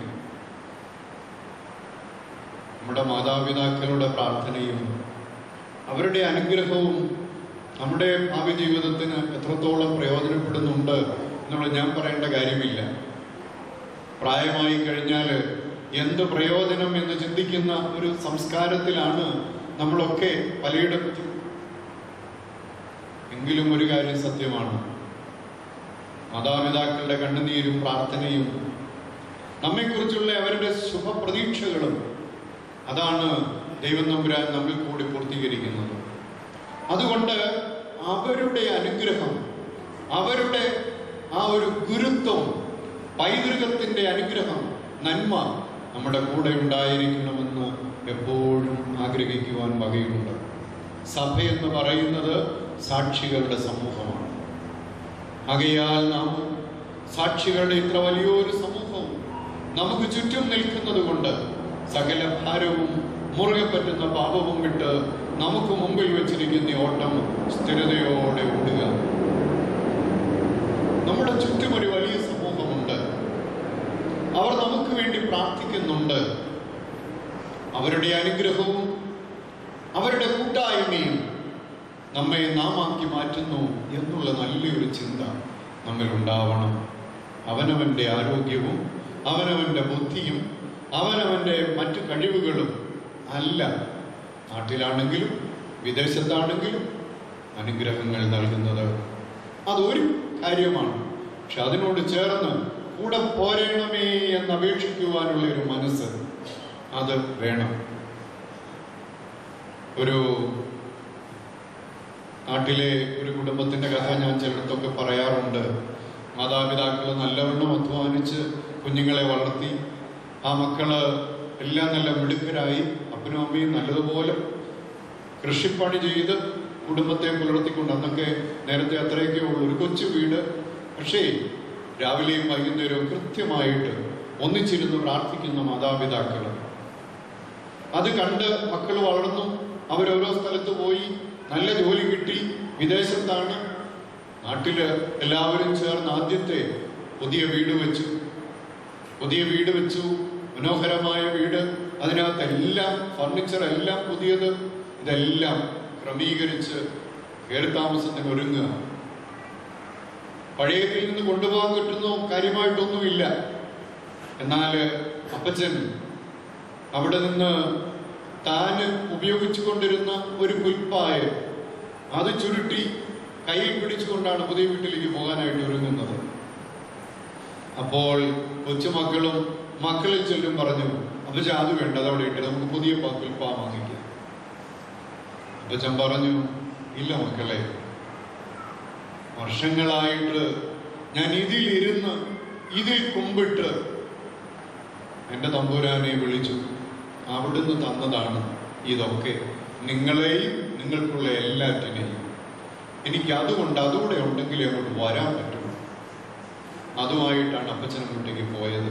നമ്മുടെ മാതാപിതാക്കളുടെ പ്രാർത്ഥനയും അവരുടെ അനുഗ്രഹവും നമ്മുടെ ഭാവി ജീവിതത്തിന് എത്രത്തോളം പ്രയോജനപ്പെടുന്നുണ്ട് എന്നുള്ളത് ഞാൻ പറയേണ്ട കാര്യമില്ല പ്രായമായി കഴിഞ്ഞാൽ എന്ത് പ്രയോജനം എന്ന് ചിന്തിക്കുന്ന ഒരു സംസ്കാരത്തിലാണ് നമ്മളൊക്കെ പലയിടത്തും എങ്കിലും ഒരു കാര്യം സത്യമാണ് മാതാപിതാക്കളുടെ കണ്ണുനീരും പ്രാർത്ഥനയും നമ്മെക്കുറിച്ചുള്ള അവരുടെ ശുഭപ്രതീക്ഷകളും അതാണ് ദൈവം നമ്പുരാൻ നമ്മിൽ കൂടി പൂർത്തീകരിക്കുന്നത് അതുകൊണ്ട് അവരുടെ അനുഗ്രഹം അവരുടെ ആ ഒരു ഗുരുത്വം പൈതൃകത്തിന്റെ അനുഗ്രഹം നന്മ നമ്മുടെ കൂടെ ഉണ്ടായിരിക്കണമെന്ന് എപ്പോഴും ആഗ്രഹിക്കുവാൻ വകയുണ്ട് സഭ എന്ന് പറയുന്നത് സാക്ഷികളുടെ സമൂഹമാണ് ആകയാൽ നാം സാക്ഷികളുടെ ഇത്ര വലിയൊരു സമൂഹവും നമുക്ക് ചുറ്റും നിൽക്കുന്നത് കൊണ്ട് സകല ഭാരവും മുറുകെ പറ്റുന്ന പാപവും വിട്ട് നമുക്ക് മുമ്പിൽ വെച്ചിരിക്കുന്ന ഈ ഓട്ടം സ്ഥിരതയോടെ ഓടുക നമ്മുടെ ചുറ്റും ഒരു വലിയ സമൂഹമുണ്ട് അവർ നമുക്ക് വേണ്ടി പ്രാർത്ഥിക്കുന്നുണ്ട് അവരുടെ അനുഗ്രഹവും അവരുടെ കൂട്ടായ്മയും നമ്മെ നാമാക്കി മാറ്റുന്നു എന്നുള്ള നല്ലൊരു ചിന്ത നമ്മിൽ ഉണ്ടാവണം അവനവന്റെ ആരോഗ്യവും അവനവന്റെ ബുദ്ധിയും അവനവന്റെ മറ്റു കഴിവുകളും അല്ല നാട്ടിലാണെങ്കിലും വിദേശത്താണെങ്കിലും അനുഗ്രഹങ്ങൾ നൽകുന്നത് അതൊരു കാര്യമാണ് പക്ഷെ അതിനോട് ചേർന്ന് കൂടെ പോരേണമേ എന്ന് അപേക്ഷിക്കുവാനുള്ള ഒരു മനസ്സ് അത് വേണം ഒരു നാട്ടിലെ ഒരു കുടുംബത്തിന്റെ കഥ ഞാൻ ചിലടത്തൊക്കെ പറയാറുണ്ട് മാതാപിതാക്കൾ നല്ലവണ്ണം അധ്വാനിച്ച് കുഞ്ഞുങ്ങളെ വളർത്തി ആ മക്കള് എല്ലാം നല്ല മിടുക്കരായി അപ്പനും അമ്മയും നല്ലതുപോലെ കൃഷിപ്പണി ചെയ്ത് കുടുംബത്തെ പുലർത്തിക്കൊണ്ട് അന്നൊക്കെ നേരത്തെ അത്രയൊക്കെ ഉള്ളൂ ഒരു കൊച്ചു വീട് പക്ഷേ രാവിലെയും വൈകുന്നേരവും കൃത്യമായിട്ട് ഒന്നിച്ചിരുന്ന് പ്രാർത്ഥിക്കുന്ന മാതാപിതാക്കൾ അത് കണ്ട് മക്കൾ വളർന്നു അവരോരോ സ്ഥലത്ത് പോയി നല്ല ജോലി കിട്ടി വിദേശത്താണ് നാട്ടില് എല്ലാവരും ചേർന്ന് ആദ്യത്തെ പുതിയ വീട് വെച്ചു പുതിയ വീട് വെച്ചു മനോഹരമായ വീട് അതിനകത്ത് എല്ലാം ഫർണിച്ചർ എല്ലാം പുതിയത് ഇതെല്ലാം ക്രമീകരിച്ച് കയറി താമസത്തിന് ഒരുങ്ങുക പഴയതിൽ നിന്ന് കൊണ്ടുപോകാൻ കിട്ടുന്നു കാര്യമായിട്ടൊന്നുമില്ല എന്നാൽ അപ്പച്ചൻ അവിടെ നിന്ന് താന് ഉപയോഗിച്ചു കൊണ്ടിരുന്ന ഒരു പുൽപ്പായ അത് ചുരുട്ടി കയ്യിൽ പിടിച്ചുകൊണ്ടാണ് പുതിയ വീട്ടിലേക്ക് പോകാനായിട്ട് ഒരുങ്ങുന്നത് അപ്പോൾ കൊച്ചുമക്കളും മക്കളിൽ ചെല്ലും പറഞ്ഞു അപ്പച്ച അത് വേണ്ട അതവിടെ ഇട്ട് നമുക്ക് പുതിയ പ- പുൽപ്പാ വാങ്ങിക്കാം അപ്പച്ചൻ പറഞ്ഞു ഇല്ല മക്കളെ വർഷങ്ങളായിട്ട് ഞാൻ ഇതിലിരുന്ന് ഇതിൽ കുമ്പിട്ട് എൻ്റെ തമ്പുരാനെ വിളിച്ചു അവിടുന്ന് തന്നതാണ് ഇതൊക്കെ നിങ്ങളെയും നിങ്ങൾക്കുള്ള എല്ലാറ്റിനെയും എനിക്ക് അതുകൊണ്ട് അതുകൂടെ ഉണ്ടെങ്കിലേ അങ്ങോട്ട് വരാൻ പറ്റുള്ളൂ അതുമായിട്ടാണ് അപ്പച്ചൻ അങ്ങോട്ടേക്ക് പോയത്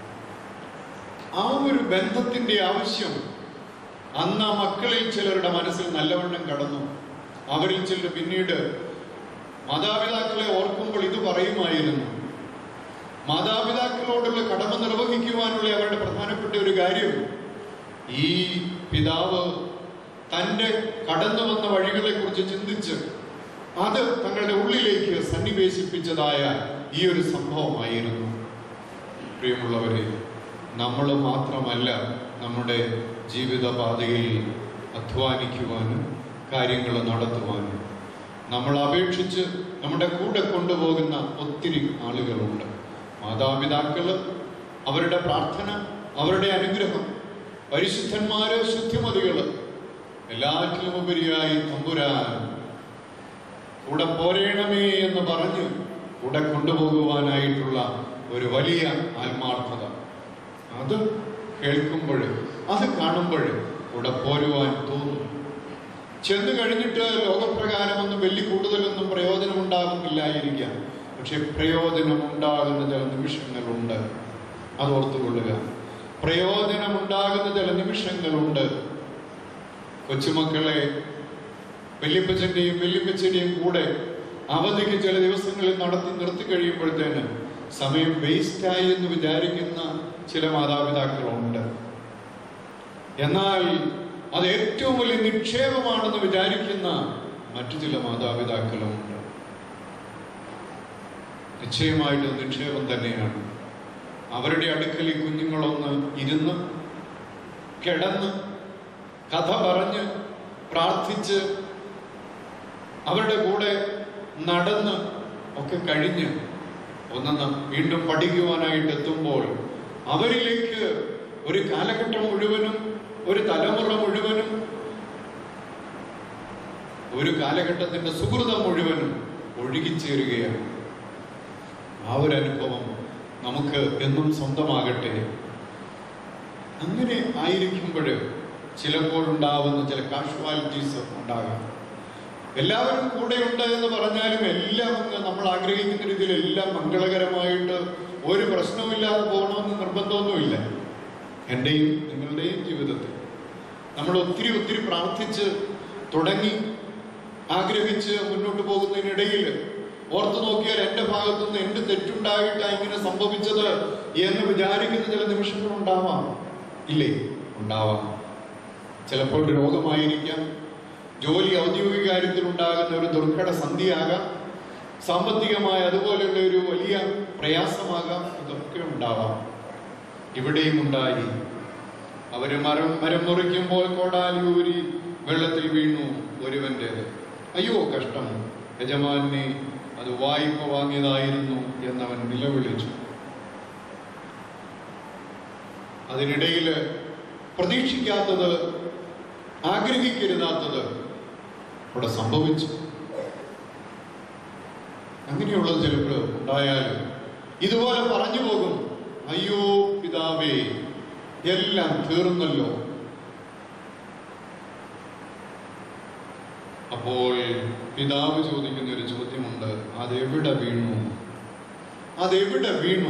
ആ ഒരു ബന്ധത്തിന്റെ ആവശ്യം അന്ന് ആ മക്കളിൽ ചിലരുടെ മനസ്സിൽ നല്ലവണ്ണം കടന്നു അവരിൽ ചിലർ പിന്നീട് മാതാപിതാക്കളെ ഓർക്കുമ്പോൾ ഇത് പറയുമായിരുന്നു മാതാപിതാക്കളോടുള്ള കടമ നിർവഹിക്കുവാനുള്ള അവരുടെ പ്രധാനപ്പെട്ട ഒരു കാര്യം ഈ പിതാവ് തൻ്റെ കടന്നു വന്ന വഴികളെ കുറിച്ച് ചിന്തിച്ച് അത് തങ്ങളുടെ ഉള്ളിലേക്ക് സന്നിവേശിപ്പിച്ചതായ ഈ ഒരു സംഭവമായിരുന്നു പ്രിയമുള്ളവരെ നമ്മൾ മാത്രമല്ല നമ്മുടെ ജീവിതപാതയിൽ അധ്വാനിക്കുവാനും കാര്യങ്ങൾ നടത്തുവാനും നമ്മൾ അപേക്ഷിച്ച് നമ്മുടെ കൂടെ കൊണ്ടുപോകുന്ന ഒത്തിരി ആളുകളുണ്ട് മാതാപിതാക്കള് അവരുടെ പ്രാർത്ഥന അവരുടെ അനുഗ്രഹം പരിശുദ്ധന്മാര് ശുദ്ധിമതികള് എല്ലാറ്റിലും ഉപരിയായി തമ്പുരാൻ കൂടെ പോരേണമേ എന്ന് പറഞ്ഞ് കൂടെ കൊണ്ടുപോകുവാനായിട്ടുള്ള ഒരു വലിയ ആത്മാർത്ഥത അത് കേൾക്കുമ്പോൾ അത് കാണുമ്പോൾ കൂടെ പോരുവാൻ തോന്നും ചെന്ന് കഴിഞ്ഞിട്ട് ലോകപ്രകാരമൊന്നും വലിയ കൂടുതലൊന്നും പ്രയോജനമുണ്ടാകുന്നില്ലായിരിക്കാം പക്ഷെ പ്രയോജനമുണ്ടാകുന്ന ചില നിമിഷങ്ങളുണ്ട് അത് ഓർത്തുകൊള്ളുക പ്രയോജനമുണ്ടാകുന്ന ചില നിമിഷങ്ങളുണ്ട് കൊച്ചുമക്കളെ വല്യപ്പച്ചന്റെയും വല്യപ്പച്ചന്റെയും കൂടെ അവധിക്ക് ചില ദിവസങ്ങളിൽ നടത്തി നിർത്തി കഴിയുമ്പോഴത്തേന് സമയം വേസ്റ്റായി എന്ന് വിചാരിക്കുന്ന ചില മാതാപിതാക്കളുണ്ട് എന്നാൽ അത് ഏറ്റവും വലിയ നിക്ഷേപമാണെന്ന് വിചാരിക്കുന്ന മറ്റു ചില മാതാപിതാക്കളുമുണ്ട് നിശ്ചയമായിട്ട് അത് നിക്ഷേപം തന്നെയാണ് അവരുടെ അടുക്കൽ ഈ കുഞ്ഞുങ്ങളൊന്ന് ഇരുന്ന് കിടന്ന് കഥ പറഞ്ഞ് പ്രാർത്ഥിച്ച് അവരുടെ കൂടെ നടന്ന് ഒക്കെ കഴിഞ്ഞ് ഒന്നെന്ന് വീണ്ടും പഠിക്കുവാനായിട്ട് എത്തുമ്പോൾ അവരിലേക്ക് ഒരു കാലഘട്ടം മുഴുവനും ഒരു തലമുറ മുഴുവനും ഒരു കാലഘട്ടത്തിന്റെ സുഹൃതം മുഴുവനും ഒഴുകിച്ചേരുകയാണ് ആ ഒരു അനുഭവം നമുക്ക് എന്നും സ്വന്തമാകട്ടെ അങ്ങനെ ആയിരിക്കുമ്പോൾ ചിലപ്പോൾ ഉണ്ടാവുന്ന ചില കാഷ്വാലിറ്റീസ് ഉണ്ടാകാം എല്ലാവരും കൂടെയുണ്ട് എന്ന് പറഞ്ഞാലും എല്ലാം അങ്ങ് നമ്മൾ ആഗ്രഹിക്കുന്ന രീതിയിൽ എല്ലാം മംഗളകരമായിട്ട് ഒരു പ്രശ്നവുമില്ലാതെ പോകണമെന്ന് നിർബന്ധമൊന്നുമില്ല എൻ്റെയും നിങ്ങളുടെയും ജീവിതത്തിൽ നമ്മൾ ഒത്തിരി ഒത്തിരി പ്രാർത്ഥിച്ച് തുടങ്ങി ആഗ്രഹിച്ച് മുന്നോട്ട് പോകുന്നതിനിടയിൽ ഓർത്തു നോക്കിയാൽ എൻ്റെ ഭാഗത്തുനിന്ന് എന്ത് തെറ്റുണ്ടായിട്ടാണ് ഇങ്ങനെ സംഭവിച്ചത് എന്ന് വിചാരിക്കുന്ന ചില നിമിഷങ്ങൾ ഉണ്ടാവാം ഇല്ലേ ഉണ്ടാവാം ചിലപ്പോൾ രോഗമായിരിക്കാം ജോലി ഔദ്യോഗിക കാര്യത്തിൽ ഉണ്ടാകുന്ന ഒരു ദുർഘട സന്ധിയാകാം സാമ്പത്തികമായ അതുപോലെയുള്ള ഒരു വലിയ പ്രയാസമാകാം ഇതൊക്കെ ഉണ്ടാവാം ഇവിടെയും ഉണ്ടായി അവര് മരം മരം മുറിക്കുമ്പോൾ കോടാലി ഊരി വെള്ളത്തിൽ വീണു ഒരുവൻ്റെത് അയ്യോ കഷ്ടം യജമാനെ അത് വായ്പ വാങ്ങിയതായിരുന്നു എന്നവൻ നിലവിളിച്ചു അതിനിടയിൽ പ്രതീക്ഷിക്കാത്തത് ആഗ്രഹിക്കരുതാത്തത് അവിടെ സംഭവിച്ചു അങ്ങനെയുള്ളത് ചിലപ്പോൾ ഉണ്ടായാലും ഇതുപോലെ പറഞ്ഞു പോകും അയ്യോ പിതാവേ എല്ലാം തീർന്നല്ലോ അപ്പോൾ പിതാവ് ചോദിക്കുന്ന ഒരു ചോദ്യമുണ്ട് അതെവിടെ വീണു അതെവിടെ വീണു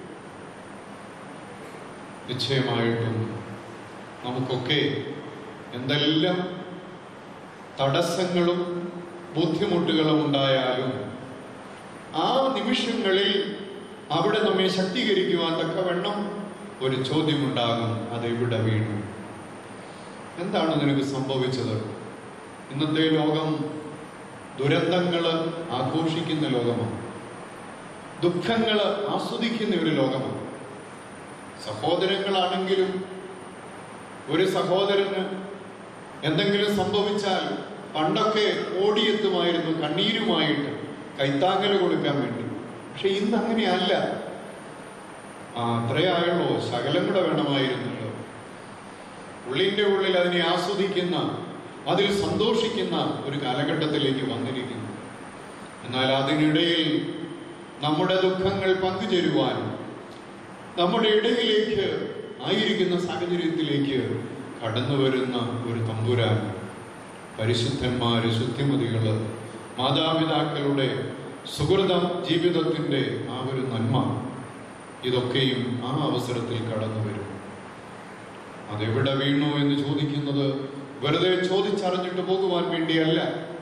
നിശ്ചയമായിട്ടും നമുക്കൊക്കെ എന്തെല്ലാം തടസ്സങ്ങളും ബുദ്ധിമുട്ടുകളും ഉണ്ടായാലും ആ നിമിഷങ്ങളിൽ അവിടെ നമ്മെ ശക്തീകരിക്കുവാൻ തക്കവണ്ണം ഒരു ചോദ്യമുണ്ടാകും അതെവിടെ വീണു എന്താണ് നിനക്ക് സംഭവിച്ചത് ഇന്നത്തെ ലോകം ദുരന്തങ്ങൾ ആഘോഷിക്കുന്ന ലോകമാണ് ദുഃഖങ്ങൾ ആസ്വദിക്കുന്ന ഒരു ലോകമാണ് സഹോദരങ്ങളാണെങ്കിലും ഒരു സഹോദരന് എന്തെങ്കിലും സംഭവിച്ചാൽ പണ്ടൊക്കെ ഓടിയെത്തുമായിരുന്നു കണ്ണീരുമായിട്ട് കൈത്താങ്ങൽ കൊടുക്കാൻ വേണ്ടി പക്ഷെ ഇന്ന് അങ്ങനെയല്ല ആ അത്രയായുള്ളൂ ശകലം കൂടെ വേണമായിരുന്നല്ലോ ഉള്ളിന്റെ ഉള്ളിൽ അതിനെ ആസ്വദിക്കുന്ന അതിൽ സന്തോഷിക്കുന്ന ഒരു കാലഘട്ടത്തിലേക്ക് വന്നിരിക്കുന്നു എന്നാൽ അതിനിടയിൽ നമ്മുടെ ദുഃഖങ്ങൾ പങ്കുചേരുവാൻ നമ്മുടെ ഇടയിലേക്ക് ആയിരിക്കുന്ന സാഹചര്യത്തിലേക്ക് കടന്നു വരുന്ന ഒരു തമ്പുരാൻ പരിശുദ്ധന്മാര് ശുദ്ധിമതികള് മാതാപിതാക്കളുടെ സുഹൃതം ജീവിതത്തിന്റെ ആ ഒരു നന്മ ഇതൊക്കെയും ആ അവസരത്തിൽ കടന്നു വരും അതെവിടെ വീണു എന്ന് ചോദിക്കുന്നത് വെറുതെ ചോദിച്ചറിഞ്ഞിട്ട് പോകുവാൻ വേണ്ടിയല്ല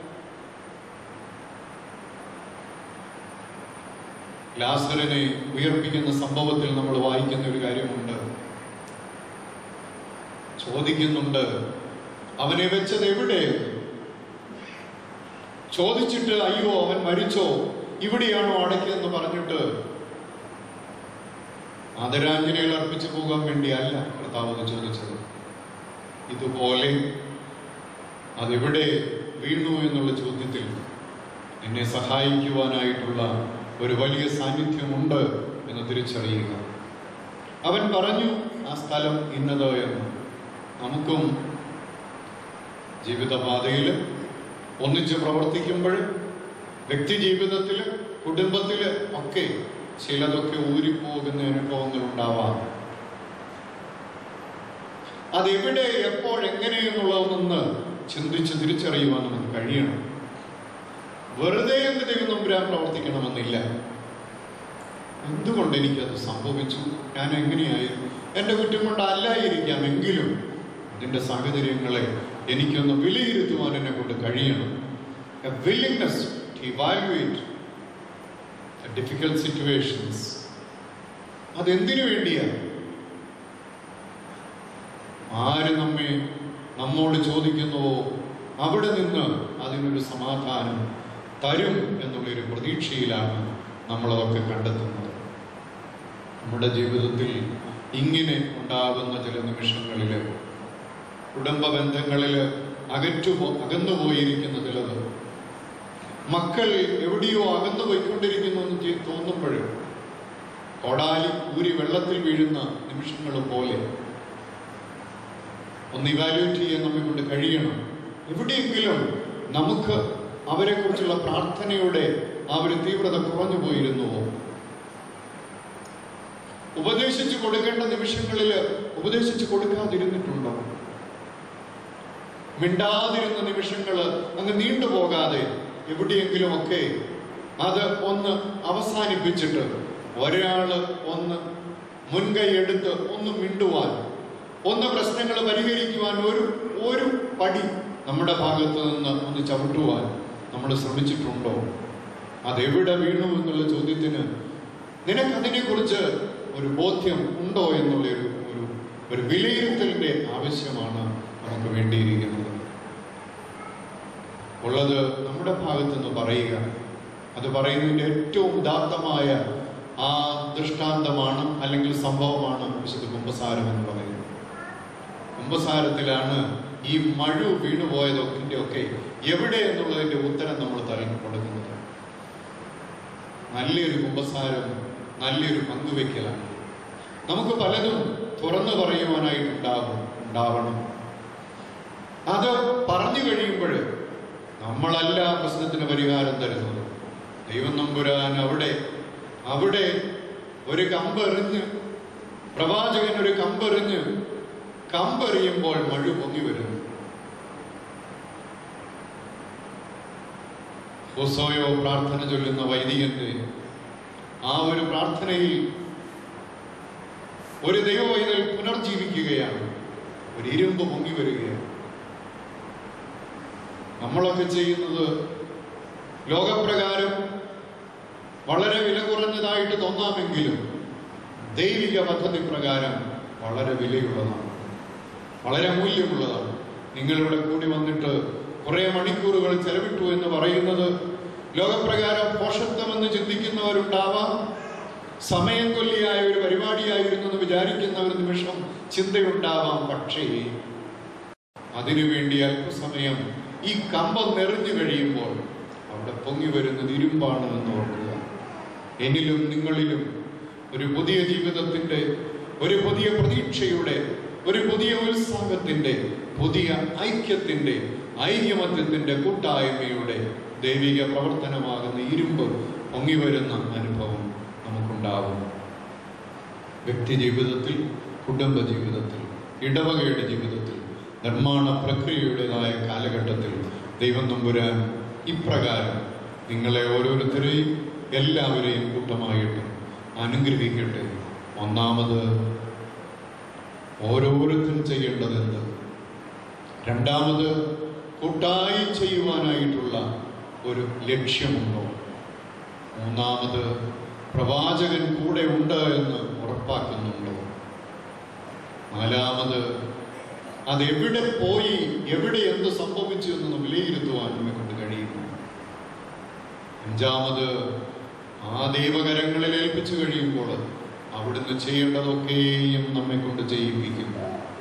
ലാസറിനെ ഉയർപ്പിക്കുന്ന സംഭവത്തിൽ നമ്മൾ വായിക്കുന്ന ഒരു കാര്യമുണ്ട് ചോദിക്കുന്നുണ്ട് അവനെ വെച്ചത് എവിടെ ചോദിച്ചിട്ട് അയ്യോ അവൻ മരിച്ചോ ഇവിടെയാണോ അടയ്ക്കെന്ന് പറഞ്ഞിട്ട് ആദരാഞ്ജലികൾ അർപ്പിച്ചു പോകാൻ വേണ്ടിയല്ല കർത്താവ് അത് ചോദിച്ചത് ഇതുപോലെ അതെവിടെ വീണു എന്നുള്ള ചോദ്യത്തിൽ എന്നെ സഹായിക്കുവാനായിട്ടുള്ള ഒരു വലിയ സാന്നിധ്യമുണ്ട് എന്ന് തിരിച്ചറിയുക അവൻ പറഞ്ഞു ആ സ്ഥലം ഇന്നത് എന്ന് നമുക്കും ജീവിതപാതയിൽ ഒന്നിച്ച് പ്രവർത്തിക്കുമ്പോൾ വ്യക്തി ജീവിതത്തിൽ കുടുംബത്തിൽ ഒക്കെ ചിലതൊക്കെ ഊരിപ്പോകുന്ന അനുഭവങ്ങൾ ഉണ്ടാവാം അതെവിടെ എപ്പോഴെങ്ങനെയെന്നുള്ളതെന്ന് ചിന്തിച്ച് തിരിച്ചറിയുവാൻ നമുക്ക് കഴിയണം വെറുതെ എന്ത് ദൈവം നമ്പുരാൻ പ്രവർത്തിക്കണമെന്നില്ല എന്തുകൊണ്ട് എനിക്കത് സംഭവിച്ചു ഞാൻ എങ്ങനെയായിരുന്നു എൻ്റെ കുറ്റം കൊണ്ട് അല്ലായിരിക്കാം എങ്കിലും അതിൻ്റെ സാഹചര്യങ്ങളെ എനിക്കൊന്ന് വിലയിരുത്തുവാൻ എന്നെ കൊണ്ട് കഴിയണം a willingness to evaluate difficult situations അതെന്തിനു വേണ്ടിയാണ് ആര് നമ്മെ നമ്മോട് ചോദിക്കുന്നുവോ അവിടെ നിന്ന് അതിനൊരു സമാധാനം തരും എന്നുള്ളൊരു പ്രതീക്ഷയിലാണ് നമ്മളതൊക്കെ കണ്ടെത്തുന്നത് നമ്മുടെ ജീവിതത്തിൽ ഇങ്ങനെ ഉണ്ടാകുന്ന ചില നിമിഷങ്ങളിൽ കുടുംബ ബന്ധങ്ങളിൽ അകറ്റു അകന്നു പോയിരിക്കുന്ന ചിലത് മക്കൾ എവിടെയോ അകന്നു പോയിക്കൊണ്ടിരിക്കുന്നു എന്ന് ചെയ്- തോന്നുമ്പോൾ കൊടാലി ഊരി വെള്ളത്തിൽ വീഴുന്ന നിമിഷങ്ങൾ പോലെ ഒന്ന് ഇവാലുവേറ്റ് ചെയ്യാൻ നമ്മെ കൊണ്ട് കഴിയണം എവിടെയെങ്കിലും നമുക്ക് അവരെക്കുറിച്ചുള്ള പ്രാർത്ഥനയുടെ ആ ഒരു തീവ്രത കുറഞ്ഞു പോയിരുന്നുവോ ഉപദേശിച്ചു കൊടുക്കേണ്ട നിമിഷങ്ങളിൽ ഉപദേശിച്ചു കൊടുക്കാതിരുന്നിട്ടുണ്ടോ മിണ്ടാതിരുന്ന നിമിഷങ്ങൾ അങ്ങ് നീണ്ടുപോകാതെ എവിടെയെങ്കിലുമൊക്കെ അത് ഒന്ന് അവസാനിപ്പിച്ചിട്ട് ഒരാള് ഒന്ന് മുൻകൈ എടുത്ത് ഒന്ന് മിണ്ടുവാൻ ഒന്ന് പ്രശ്നങ്ങൾ പരിഹരിക്കുവാൻ ഒരു ഒരു പടി നമ്മുടെ ഭാഗത്ത് നിന്ന് ഒന്ന് ചവിട്ടുവാൻ നമ്മൾ ശ്രമിച്ചിട്ടുണ്ടോ അതെവിടെ വീണു എന്നുള്ള ചോദ്യത്തിന് നിനക്ക് അതിനെക്കുറിച്ച് ഒരു ബോധ്യം ഉണ്ടോ എന്നുള്ള ഒരു ഒരു ഒരു വിലയിരുത്തലിന്റെ ആവശ്യമാണ് നമുക്ക് വേണ്ടിയിരിക്കുന്നത് ഉള്ളത് നമ്മുടെ ഭാഗത്ത് നിന്ന് പറയുക അത് പറയുന്നതിന്റെ ഏറ്റവും ഉദാത്തമായ ആ ദൃഷ്ടാന്തമാണ് അല്ലെങ്കിൽ സംഭവമാണ് വിശുദ്ധ കുംഭസാരം എന്ന് പറയുന്നത് കുംഭസാരത്തിലാണ് ഈ മഴു വീണുപോയതൊക്കെ ഒക്കെ എവിടെ എന്നുള്ളതിന്റെ ഉത്തരം നമ്മൾ തറി കൊടുക്കുന്നത് നല്ലൊരു കുംഭസാരം നല്ലൊരു പങ്കുവെക്കലാണ് നമുക്ക് പലതും തുറന്നു പറയുവാനായിട്ടുണ്ടാകും ഉണ്ടാവണം അത് പറഞ്ഞു കഴിയുമ്പോൾ നമ്മളല്ല പ്രശ്നത്തിന് പരിഹാരം തരുന്നത് ദൈവം നമ്പുരാൻ അവിടെ അവിടെ ഒരു കമ്പെറിഞ്ഞ് പ്രവാചകൻ ഒരു കമ്പെറിഞ്ഞ് കമ്പെറിയുമ്പോൾ മഴ പൊങ്ങി വരും ഹുസോയോ പ്രാർത്ഥന ചൊല്ലുന്ന വൈദികന്റെ ആ ഒരു പ്രാർത്ഥനയിൽ ഒരു ദൈവവൈതൽ പുനർജീവിക്കുകയാണ് ഒരു ഇരുമ്പ് പൊങ്ങി വരികയാണ് നമ്മളൊക്കെ ചെയ്യുന്നത് ലോകപ്രകാരം വളരെ വില കുറഞ്ഞതായിട്ട് തോന്നാമെങ്കിലും ദൈവിക പദ്ധതി പ്രകാരം വളരെ വിലയുള്ളതാണ് വളരെ മൂല്യമുള്ളതാണ് നിങ്ങളിവിടെ കൂടി വന്നിട്ട് കുറെ മണിക്കൂറുകൾ ചെലവിട്ടു എന്ന് പറയുന്നത് ലോകപ്രകാരം പോഷത്വമെന്ന് ചിന്തിക്കുന്നവരുണ്ടാവാം സമയം കൊല്ലിയായ ഒരു പരിപാടിയായിരുന്നു എന്ന് വിചാരിക്കുന്ന ഒരു നിമിഷം ചിന്തയുണ്ടാവാം പക്ഷേ അതിനുവേണ്ടി അല്പസമയം ഈ കമ്പം നിറഞ്ഞു കഴിയുമ്പോൾ അവിടെ പൊങ്ങി വരുന്നത് ഇരുമ്പാണ് എന്ന് ഓർക്കുക എന്നിലും നിങ്ങളിലും ഒരു പുതിയ ജീവിതത്തിന്റെ ഒരു പുതിയ പ്രതീക്ഷയുടെ ഒരു പുതിയ ഉത്സാഹത്തിന്റെ പുതിയ ഐക്യത്തിന്റെ ഐക്യമത്യത്തിന്റെ കൂട്ടായ്മയുടെ ദൈവിക പ്രവർത്തനമാകുന്ന ഇരുമ്പ് പൊങ്ങി വരുന്ന അനുഭവം നമുക്കുണ്ടാവും വ്യക്തി ജീവിതത്തിൽ കുടുംബ ജീവിതത്തിൽ ഇടവകയുടെ ജീവിതത്തിൽ നിർമ്മാണ പ്രക്രിയയുടേതായ കാലഘട്ടത്തിൽ ദൈവം നമ്പുരാൻ ഇപ്രകാരം നിങ്ങളെ ഓരോരുത്തരെയും എല്ലാവരെയും കൂട്ടമായിട്ട് അനുഗ്രഹിക്കട്ടെ ഒന്നാമത് ഓരോരുത്തരും ചെയ്യേണ്ടതെന്ത് രണ്ടാമത് കൂട്ടായി ചെയ്യുവാനായിട്ടുള്ള ഒരു ലക്ഷ്യമുണ്ടോ മൂന്നാമത് പ്രവാചകൻ കൂടെ ഉണ്ട് എന്ന് ഉറപ്പാക്കുന്നുണ്ടോ നാലാമത് അതെവിടെ പോയി എവിടെ എന്ത് സംഭവിച്ചു എന്ന് വിലയിരുത്തുവാൻ നമ്മെ കൊണ്ട് കഴിയുന്നു അഞ്ചാമത് ആ ദൈവകരങ്ങളിൽ ഏൽപ്പിച്ചു കഴിയുമ്പോൾ അവിടുന്ന് ചെയ്യേണ്ടതൊക്കെയും നമ്മെ കൊണ്ട് ചെയ്യിപ്പിക്കുന്നു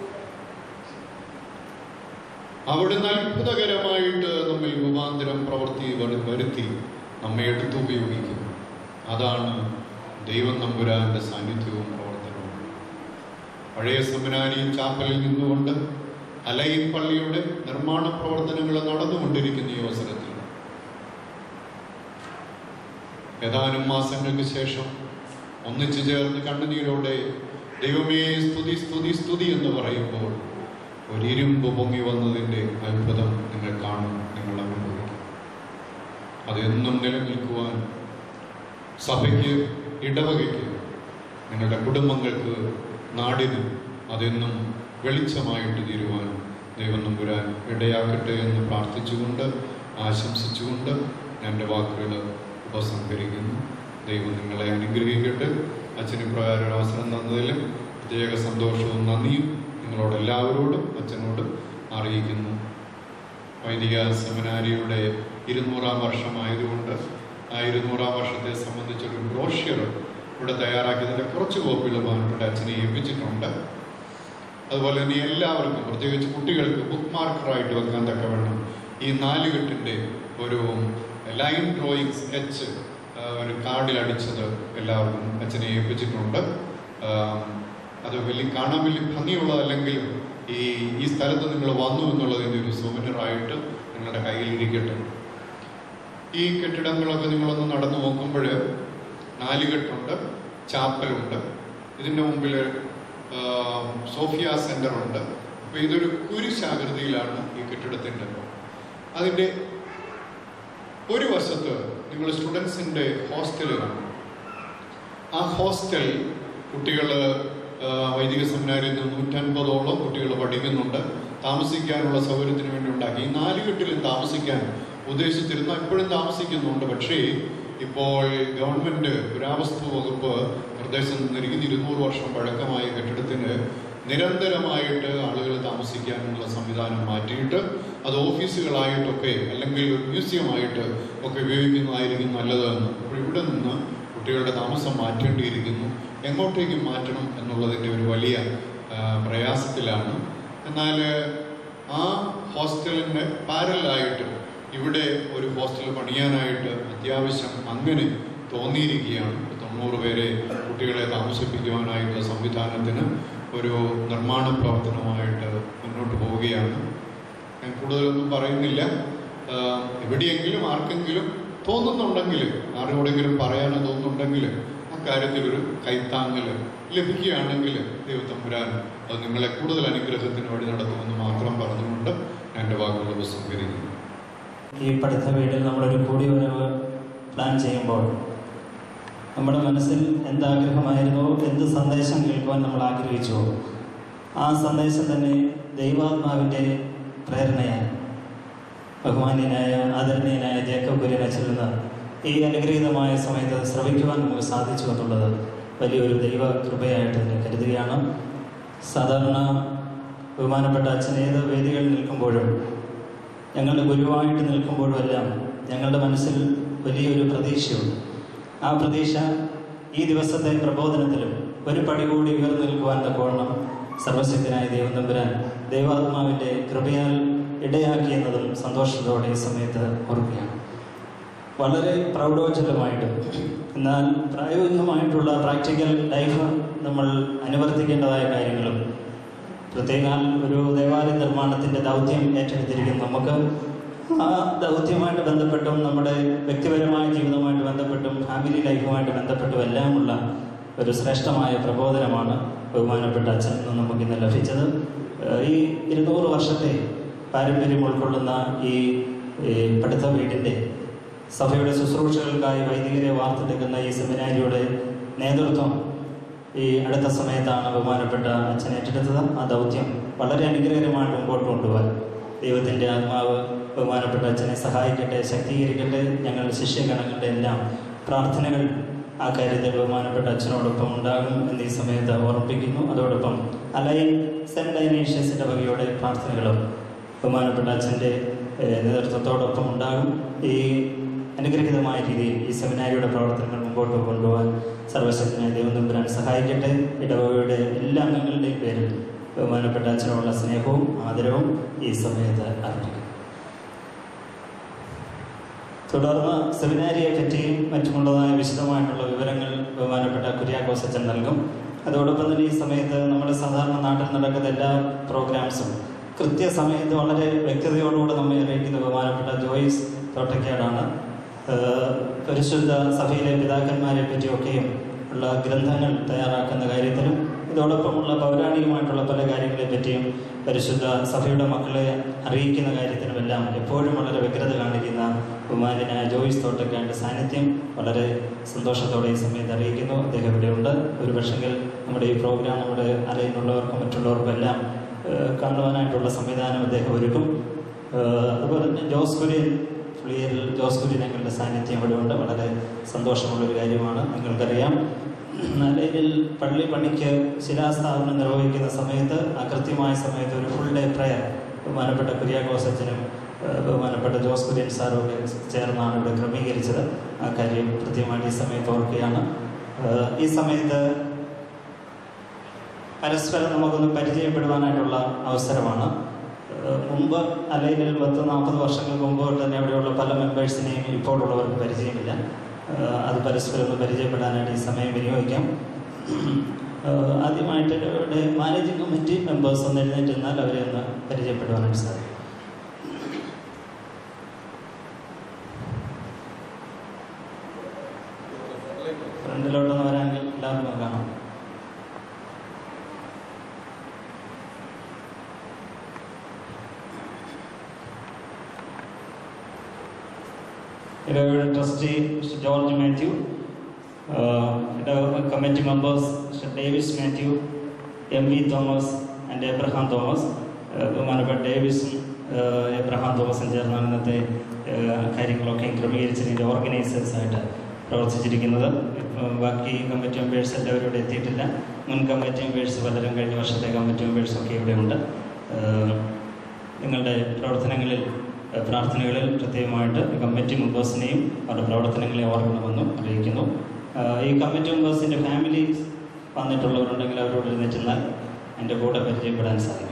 അവിടുന്ന് അത്ഭുതകരമായിട്ട് നമ്മിൽ രൂപാന്തരം പ്രവർത്തി വരു- വരുത്തി നമ്മെ എടുത്തു ഉപയോഗിക്കുന്നു അതാണ് ദൈവം നമ്പുരാന്റെ സാന്നിധ്യവും പ്രവർത്തനവും പഴയ സെമിനാരി ചാപ്പലിൽ നിന്നുകൊണ്ട് അലൈൻ പള്ളിയുടെ നിർമ്മാണ പ്രവർത്തനങ്ങൾ നടന്നുകൊണ്ടിരിക്കുന്ന ഈ അവസരത്തിൽ ഏതാനും മാസങ്ങൾക്ക് ശേഷം ഒന്നിച്ചു ചേർന്ന് കണ്ണുനീരോടെ ദൈവമേ സ്തുതി സ്തുതി സ്തുതി എന്ന് പറയുമ്പോൾ ഒരു ഇരുമ്പ് പൊങ്ങി വന്നതിൻ്റെ അത്ഭുതം നിങ്ങൾ കാണും നിങ്ങൾ അനുഭവിക്കും അതെന്നും നിലനിൽക്കുവാൻ സഭയ്ക്ക് ഇടവകയ്ക്ക് നിങ്ങളുടെ കുടുംബങ്ങൾക്ക് നാടിന് അതെന്നും വെളിച്ചമായിട്ട് തീരുവാൻ ദൈവം നമ്പുരാൻ ഇടയാക്കട്ടെ എന്ന് പ്രാർത്ഥിച്ചുകൊണ്ട് ആശംസിച്ചുകൊണ്ട് ഞാൻ എൻ്റെ വാക്കുകൾ ഉപസംഹരിക്കുന്നു ദൈവം നിങ്ങളെ അനുഗ്രഹിക്കട്ടെ അച്ഛന് പ്രകാരം ഒരു അവസരം തന്നതിലും പ്രത്യേക സന്തോഷവും നന്ദിയും നിങ്ങളോട് എല്ലാവരോടും അച്ഛനോടും അറിയിക്കുന്നു വൈദിക സെമിനാരിയുടെ ഇരുന്നൂറാം വർഷമായതുകൊണ്ട് ആ ഇരുന്നൂറാം വർഷത്തെ സംബന്ധിച്ചൊരു ബ്രോഷ്യർ ഇവിടെ തയ്യാറാക്കിയതിൻ്റെ കുറച്ച് കോപ്പികൾ ബഹുമാനപ്പെട്ട അച്ഛനെ ഏൽപ്പിച്ചിട്ടുണ്ട് അതുപോലെ തന്നെ എല്ലാവർക്കും പ്രത്യേകിച്ച് കുട്ടികൾക്ക് ബുക്ക് മാർക്കറായിട്ട് വെക്കാൻ തക്കവണ്ണം ഈ നാലുകെട്ടിൻ്റെ ഒരു ലൈൻ ഡ്രോയിങ് സ്കെച്ച് ഒരു കാർഡിൽ അടിച്ചത് എല്ലാവർക്കും അച്ഛനെ ഏൽപ്പിച്ചിട്ടുണ്ട് ആം, അത് വലിയ കാണാൻ വലിയ ഭംഗിയുള്ളതല്ലെങ്കിലും ഈ ഈ സ്ഥലത്ത് നിങ്ങൾ വന്നു എന്നുള്ളതിൻ്റെ ഒരു സൂവനറായിട്ട് നിങ്ങളുടെ കയ്യിലിരിക്കട്ടെ ഈ കെട്ടിടങ്ങളൊക്കെ നിങ്ങളൊന്ന് നടന്നു നോക്കുമ്പോൾ നാലുകെട്ടുണ്ട് ചാപ്പലുണ്ട് ഇതിൻ്റെ മുമ്പിൽ ആ, സോഫിയ സെന്റർ ഉണ്ട് അപ്പോൾ ഇതൊരു കുരിശാകൃതിയിലാണ് ഈ കെട്ടിടത്തിൻ്റെ അതിൻ്റെ ഒരു വശത്ത് നിങ്ങൾ സ്റ്റുഡൻസിൻ്റെ ഹോസ്റ്റൽ കാണും ആ ഹോസ്റ്റൽ കുട്ടികൾ വൈദിക സെമിനാരിൽ നിന്ന് നൂറ്റൻപതോളം കുട്ടികൾ പഠിക്കുന്നുണ്ട് താമസിക്കാനുള്ള സൗകര്യത്തിന് വേണ്ടി ഉണ്ടാക്കി ഈ നാല് കെട്ടിലും താമസിക്കാൻ ഉദ്ദേശിച്ചിരുന്ന ഇപ്പോഴും താമസിക്കുന്നുണ്ട് പക്ഷേ ഇപ്പോൾ ഗവൺമെന്റ് പുരാവസ്തു വകുപ്പ് നിർദ്ദേശം തന്നിരിക്കുന്ന ഇരുന്നൂറ് വർഷം പഴക്കമായ കെട്ടിടത്തിന് നിരന്തരമായിട്ട് ആളുകൾ താമസിക്കാനുള്ള സംവിധാനം മാറ്റിയിട്ട് അത് ഓഫീസുകളായിട്ടൊക്കെ അല്ലെങ്കിൽ ഒരു മ്യൂസിയമായിട്ട് ഒക്കെ ഉപയോഗിക്കുന്നതായിരിക്കും നല്ലതെന്ന് അപ്പോൾ ഇവിടെ നിന്ന് കുട്ടികളുടെ താമസം മാറ്റേണ്ടിയിരിക്കുന്നു എങ്ങോട്ടേക്ക് മാറ്റണം എന്നുള്ളതിൻ്റെ ഒരു വലിയ ആ, പ്രയാസത്തിലാണ് എന്നാൽ ആ ഹോസ്റ്റലിന് പാരലായിട്ട് ഇവിടെ ഒരു ഹോസ്റ്റൽ പണിയാനായിട്ട് അത്യാവശ്യം അങ്ങനെ തോന്നിയിരിക്കുകയാണ് തൊണ്ണൂറ് പേരെ കുട്ടികളെ താമസിപ്പിക്കുവാനായിട്ടുള്ള സംവിധാനത്തിന് ഒരു നിർമ്മാണ പ്രവർത്തനമായിട്ട് മുന്നോട്ട് പോവുകയാണ് ഞാൻ കൂടുതലൊന്നും പറയുന്നില്ല ആഹ് എവിടെയെങ്കിലും ആർക്കെങ്കിലും തോന്നുന്നുണ്ടെങ്കിൽ ആരോടെങ്കിലും പറയാനോ തോന്നുന്നുണ്ടെങ്കിൽ അക്കാര്യത്തിൽ ഒരു കൈത്താങ്ങൽ ലഭിക്കുകയാണെങ്കിൽ ദൈവത്തമ്പുരാൻ അത് നിങ്ങളെ കൂടുതൽ അനുഗ്രഹത്തിന് വഴി നടത്തുമെന്ന് മാത്രം പറഞ്ഞുകൊണ്ട് ഞാൻ എൻ്റെ വാക്കുകൾ ഉപസംഹരിക്കുന്നു ഈ പഠിത്ത വീട്ടിൽ നമ്മളൊരു കൂടിവരവ് പ്ലാൻ ചെയ്യുമ്പോൾ നമ്മുടെ മനസ്സിൽ എന്താഗ്രഹമായിരുന്നോ എന്ത് സന്ദേശം കേൾക്കുവാൻ നമ്മൾ ആഗ്രഹിച്ചുവോ ആ സന്ദേശം തന്നെ ദൈവാത്മാവിൻ്റെ പ്രേരണയാൽ ബഹുമാന്യനായ ആദരണീയനായ ജേക്കബ് കുര്യനച്ചിൽ നിന്ന് ഈ അനുഗ്രഹീതമായ സമയത്ത് ശ്രവിക്കുവാൻ നമുക്ക് സാധിച്ചു എന്നുള്ളത് വലിയൊരു ദൈവ കൃപയായിട്ട് തന്നെ കരുതുകയാണ് സാധാരണ ബഹുമാനപ്പെട്ട അച്ഛൻ ഏത് വേദികളിൽ നിൽക്കുമ്പോഴും ഞങ്ങളുടെ ഗുരുവായിട്ട് നിൽക്കുമ്പോഴുമെല്ലാം ഞങ്ങളുടെ മനസ്സിൽ വലിയൊരു പ്രതീക്ഷയുണ്ട് ആ പ്രതീക്ഷ ഈ ദിവസത്തെ പ്രബോധനത്തിലും ഒരു പടി കൂടി ഉയർന്നു നിൽക്കുവാൻ തക്കവണ്ണം സർവശക്തനായ ദൈവം തമ്പുരാൻ ദൈവാത്മാവിൻ്റെ കൃപയാൽ ഇടയാക്കിയെന്നതും സന്തോഷത്തോടെ ഈ സമയത്ത് ഓർക്കുകയാണ് വളരെ പ്രൗഢോജ്വലമായിട്ടും എന്നാൽ പ്രായോഗികമായിട്ടുള്ള പ്രാക്ടിക്കൽ ലൈഫ് നമ്മൾ അനുവർത്തിക്കേണ്ടതായ കാര്യങ്ങളും പ്രത്യേകം ഒരു ദേവാലയ നിർമ്മാണത്തിന്റെ ദൗത്യം ഏറ്റെടുത്തിരിക്കുന്നു നമുക്ക് ആ ദൗത്യവുമായിട്ട് ബന്ധപ്പെട്ടും നമ്മുടെ വ്യക്തിപരമായ ജീവിതവുമായിട്ട് ബന്ധപ്പെട്ടും ഫാമിലി ലൈഫുമായിട്ട് ബന്ധപ്പെട്ടും എല്ലാമുള്ള ഒരു ശ്രേഷ്ഠമായ പ്രബോധനമാണ് ബഹുമാനപ്പെട്ട അച്ഛൻ നിന്ന് നമുക്കിന്ന് ലഭിച്ചത് ഏഹ് ഈ ഇരുന്നൂറ് വർഷത്തെ പാരമ്പര്യം ഉൾക്കൊള്ളുന്ന ഈ ഈ പഠിത്ത വീടിൻ്റെ സഭയുടെ ശുശ്രൂഷകൾക്കായി വൈദികരെ വാർത്തെടുക്കുന്ന ഈ സെമിനാരിയുടെ നേതൃത്വം ഈ അടുത്ത സമയത്താണ് ബഹുമാനപ്പെട്ട അച്ഛൻ ഏറ്റെടുത്തത് ആ ദൗത്യം വളരെ അനുഗ്രഹകരമായിട്ട് മുമ്പോട്ട് കൊണ്ടുപോകാൻ ദൈവത്തിൻ്റെ ആത്മാവ് ബഹുമാനപ്പെട്ട അച്ഛനെ സഹായിക്കട്ടെ ശക്തീകരിക്കട്ടെ ഞങ്ങൾ ശിഷ്യഗണങ്ങളുടെ എല്ലാം പ്രാർത്ഥനകൾ ആ കാര്യത്തിൽ ബഹുമാനപ്പെട്ട അച്ഛനോടൊപ്പം ഉണ്ടാകും എന്ന് ഈ സമയത്ത് ഓർമ്മിപ്പിക്കുന്നു അതോടൊപ്പം അലൈൻ സെന്റ് ഡൈനേഷ്യസിന്റെ വകയുടെ പ്രാർത്ഥനകളും ബഹുമാനപ്പെട്ട അച്ഛൻ്റെ ഏഹ്, നേതൃത്വത്തോടൊപ്പം ഉണ്ടാകും ഈ അനുഗ്രഹീതമായ രീതിയിൽ ഈ സെമിനാരിയുടെ പ്രവർത്തനങ്ങൾ മുമ്പോട്ട് കൊണ്ടുപോകാൻ സർവശക്തനായ ദൈവം തമ്പുരാൻ സഹായിക്കട്ടെ ഇടവകയുടെ എല്ലാ അംഗങ്ങളുടെയും പേരിൽ ബഹുമാനപ്പെട്ട അച്ഛനോടുള്ള സ്നേഹവും ആദരവും ഈ സമയത്ത് അർപ്പിക്കും തുടർന്ന് സെമിനാരിയെ പറ്റിയും മറ്റുമുള്ളതായ വിശദമായിട്ടുള്ള വിവരങ്ങൾ ബഹുമാനപ്പെട്ട കുര്യാക്കോസ് അച്ഛൻ നൽകും അതോടൊപ്പം തന്നെ ഈ സമയത്ത് നമ്മുടെ സാധാരണ നാട്ടിൽ നടക്കുന്ന എല്ലാ പ്രോഗ്രാംസും കൃത്യസമയത്ത് വളരെ വ്യക്തതയോടുകൂടെ നമ്മെ അറിയിക്കുന്ന ബഹുമാനപ്പെട്ട ജോയിസ് തോട്ടക്കാടാണ് ഏഹ് പരിശുദ്ധ സഭയിലെ പിതാക്കന്മാരെ പറ്റിയൊക്കെയും ഉള്ള ഗ്രന്ഥങ്ങൾ തയ്യാറാക്കുന്ന കാര്യത്തിലും ഇതോടൊപ്പമുള്ള പൗരാണികമായിട്ടുള്ള പല കാര്യങ്ങളെ പറ്റിയും പരിശുദ്ധ സഭയുടെ മക്കളെ അറിയിക്കുന്ന കാര്യത്തിനുമെല്ലാം എപ്പോഴും വളരെ വ്യഗ്രത കാണിക്കുന്ന ബഹുമാനായ ജോയിസ് തോട്ടക്കാരുടെ സാന്നിധ്യം വളരെ സന്തോഷത്തോടെ ഈ സമയത്ത് അറിയിക്കുന്നു അദ്ദേഹം ഇവിടെയുണ്ട് ഒരു പക്ഷെങ്കിൽ നമ്മുടെ ഈ പ്രോഗ്രാം നമ്മുടെ അറിയുന്നുള്ളവർക്കും മറ്റുള്ളവർക്കും എല്ലാം ഏഹ് കാണുവാനായിട്ടുള്ള സംവിധാനം അദ്ദേഹം ഒരുക്കും ഏഹ് അതുപോലെ തന്നെ ജോസ് കുര്യൻ പുള്ളിയിൽ ജോസ് കുര്യൻ ഞങ്ങളുടെ സാന്നിധ്യം ഇവിടെ ഉണ്ട് വളരെ സന്തോഷമുള്ളൊരു കാര്യമാണ് നിങ്ങൾക്കറിയാം നിലയിൽ പള്ളി പണിക്ക് ശിലാസ്ഥാപനം നിർവഹിക്കുന്ന സമയത്ത് ആ കൃത്യമായ സമയത്ത് ഒരു ഫുൾ ഡേ പ്രയർ ബഹുമാനപ്പെട്ട കുര്യാഘോസ് അച്ഛനും ഏഹ് ബഹുമാനപ്പെട്ട ജോസ് കുര്യൻ സാറും ഒക്കെ ചേർന്നാണ് ഇവിടെ ക്രമീകരിച്ചത് ആ കാര്യം കൃത്യമായിട്ട് ഈ സമയത്ത് ഓർക്കുകയാണ് ഏഹ് ഈ സമയത്ത് പരസ്പരം നമുക്കൊന്ന് പരിചയപ്പെടുവാനായിട്ടുള്ള അവസരമാണ് ഏഹ് മുമ്പ് അല്ലെങ്കിൽ പത്ത് നാൽപ്പത് വർഷങ്ങൾക്ക് മുമ്പ് തൊട്ട് തന്നെ അവിടെയുള്ള പല മെമ്പേഴ്സിനെയും ഇപ്പോഴുള്ളവർക്ക് പരിചയമില്ല ഏഹ് അത് പരസ്പരം ഒന്ന് പരിചയപ്പെടാനായിട്ട് ഈ സമയം വിനിയോഗിക്കാം ഏഹ് ആദ്യമായിട്ട് ഇവിടെ മാനേജിംഗ് കമ്മിറ്റി മെമ്പേഴ്സ് ഒന്ന് എഴുന്നേറ്റ് നിന്നാൽ അവരെ ഒന്ന് പരിചയപ്പെടുവാനായിട്ട് സാധിക്കും ഫ്രണ്ടിലോട്ടൊന്ന് വരാമെങ്കിൽ എല്ലാവർക്കും കാണാം ഇടവയുടെ ട്രസ്റ്റി മിസ്റ്റർ ജോർജ് മാത്യു ഇടവ committee members mister Davis Mathew M V Thomas and Abraham Thomas ഏഹ് ബഹുമാനപ്പെട്ട ഡേവിസും ഏഹ് എബ്രഹാം തോമസും ചേർന്നാണ് ഇന്നത്തെ ഏഹ് കാര്യങ്ങളൊക്കെ ക്രമീകരിച്ചതിൻ്റെ ഓർഗനൈസേഴ്സായിട്ട് പ്രവർത്തിച്ചിരിക്കുന്നത് ഇപ്പം ബാക്കി കമ്മിറ്റി മെമ്പേഴ്സ് എല്ലാവരും ഇവിടെ എത്തിയിട്ടില്ല മുൻ കമ്മിറ്റി മെമ്പേഴ്സ് പലരും കഴിഞ്ഞ വർഷത്തെ കമ്മിറ്റി മെമ്പേഴ്സൊക്കെ ഇവിടെ ഉണ്ട് ഏഹ് നിങ്ങളുടെ പ്രവർത്തനങ്ങളിൽ ഏഹ് പ്രാർത്ഥനകളിൽ പ്രത്യേകമായിട്ട് കമ്മിറ്റി മെമ്പേഴ്സിനെയും അവരുടെ പ്രവർത്തനങ്ങളെ ഓർക്കണമെന്നും അറിയിക്കുന്നു ഏഹ് ഈ കമ്മിറ്റി മെമ്പേഴ്സിൻ്റെ ഫാമിലി വന്നിട്ടുള്ളവരുണ്ടെങ്കിൽ അവരോട് എഴുന്നേറ്റെന്നാൽ എൻ്റെ കൂടെ പരിചയപ്പെടാൻ സാധിക്കും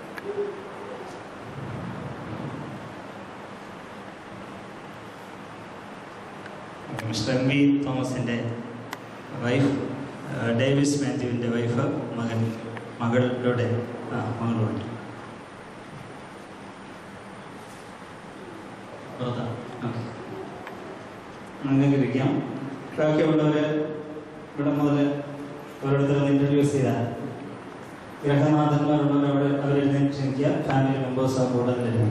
മിസ്റ്റർ എം വി തോമസിൻ്റെ വൈഫ് ഏഹ് ഡേവിസ് മാത്യുവിൻ്റെ വൈഫ് മകൻ മകളുടെ ആ മകളുണ്ട് ബ്രദർ ഓക്കെ നിങ്ങൾക്ക് ഇരിക്കാം ബാക്കിയുള്ളവരെ ഇവിടെ മുതൽ ഓരോരുത്തരും ഇൻട്രൊഡ്യൂസ് ചെയ്താൽ ഗ്രഹനാഥന്മാരുള്ളവർ അവിടെ അവരെഴുതി ക്ഷണിക്കുക ഫാമിലി മെമ്പേഴ്സ് ആ കൂടുതൽ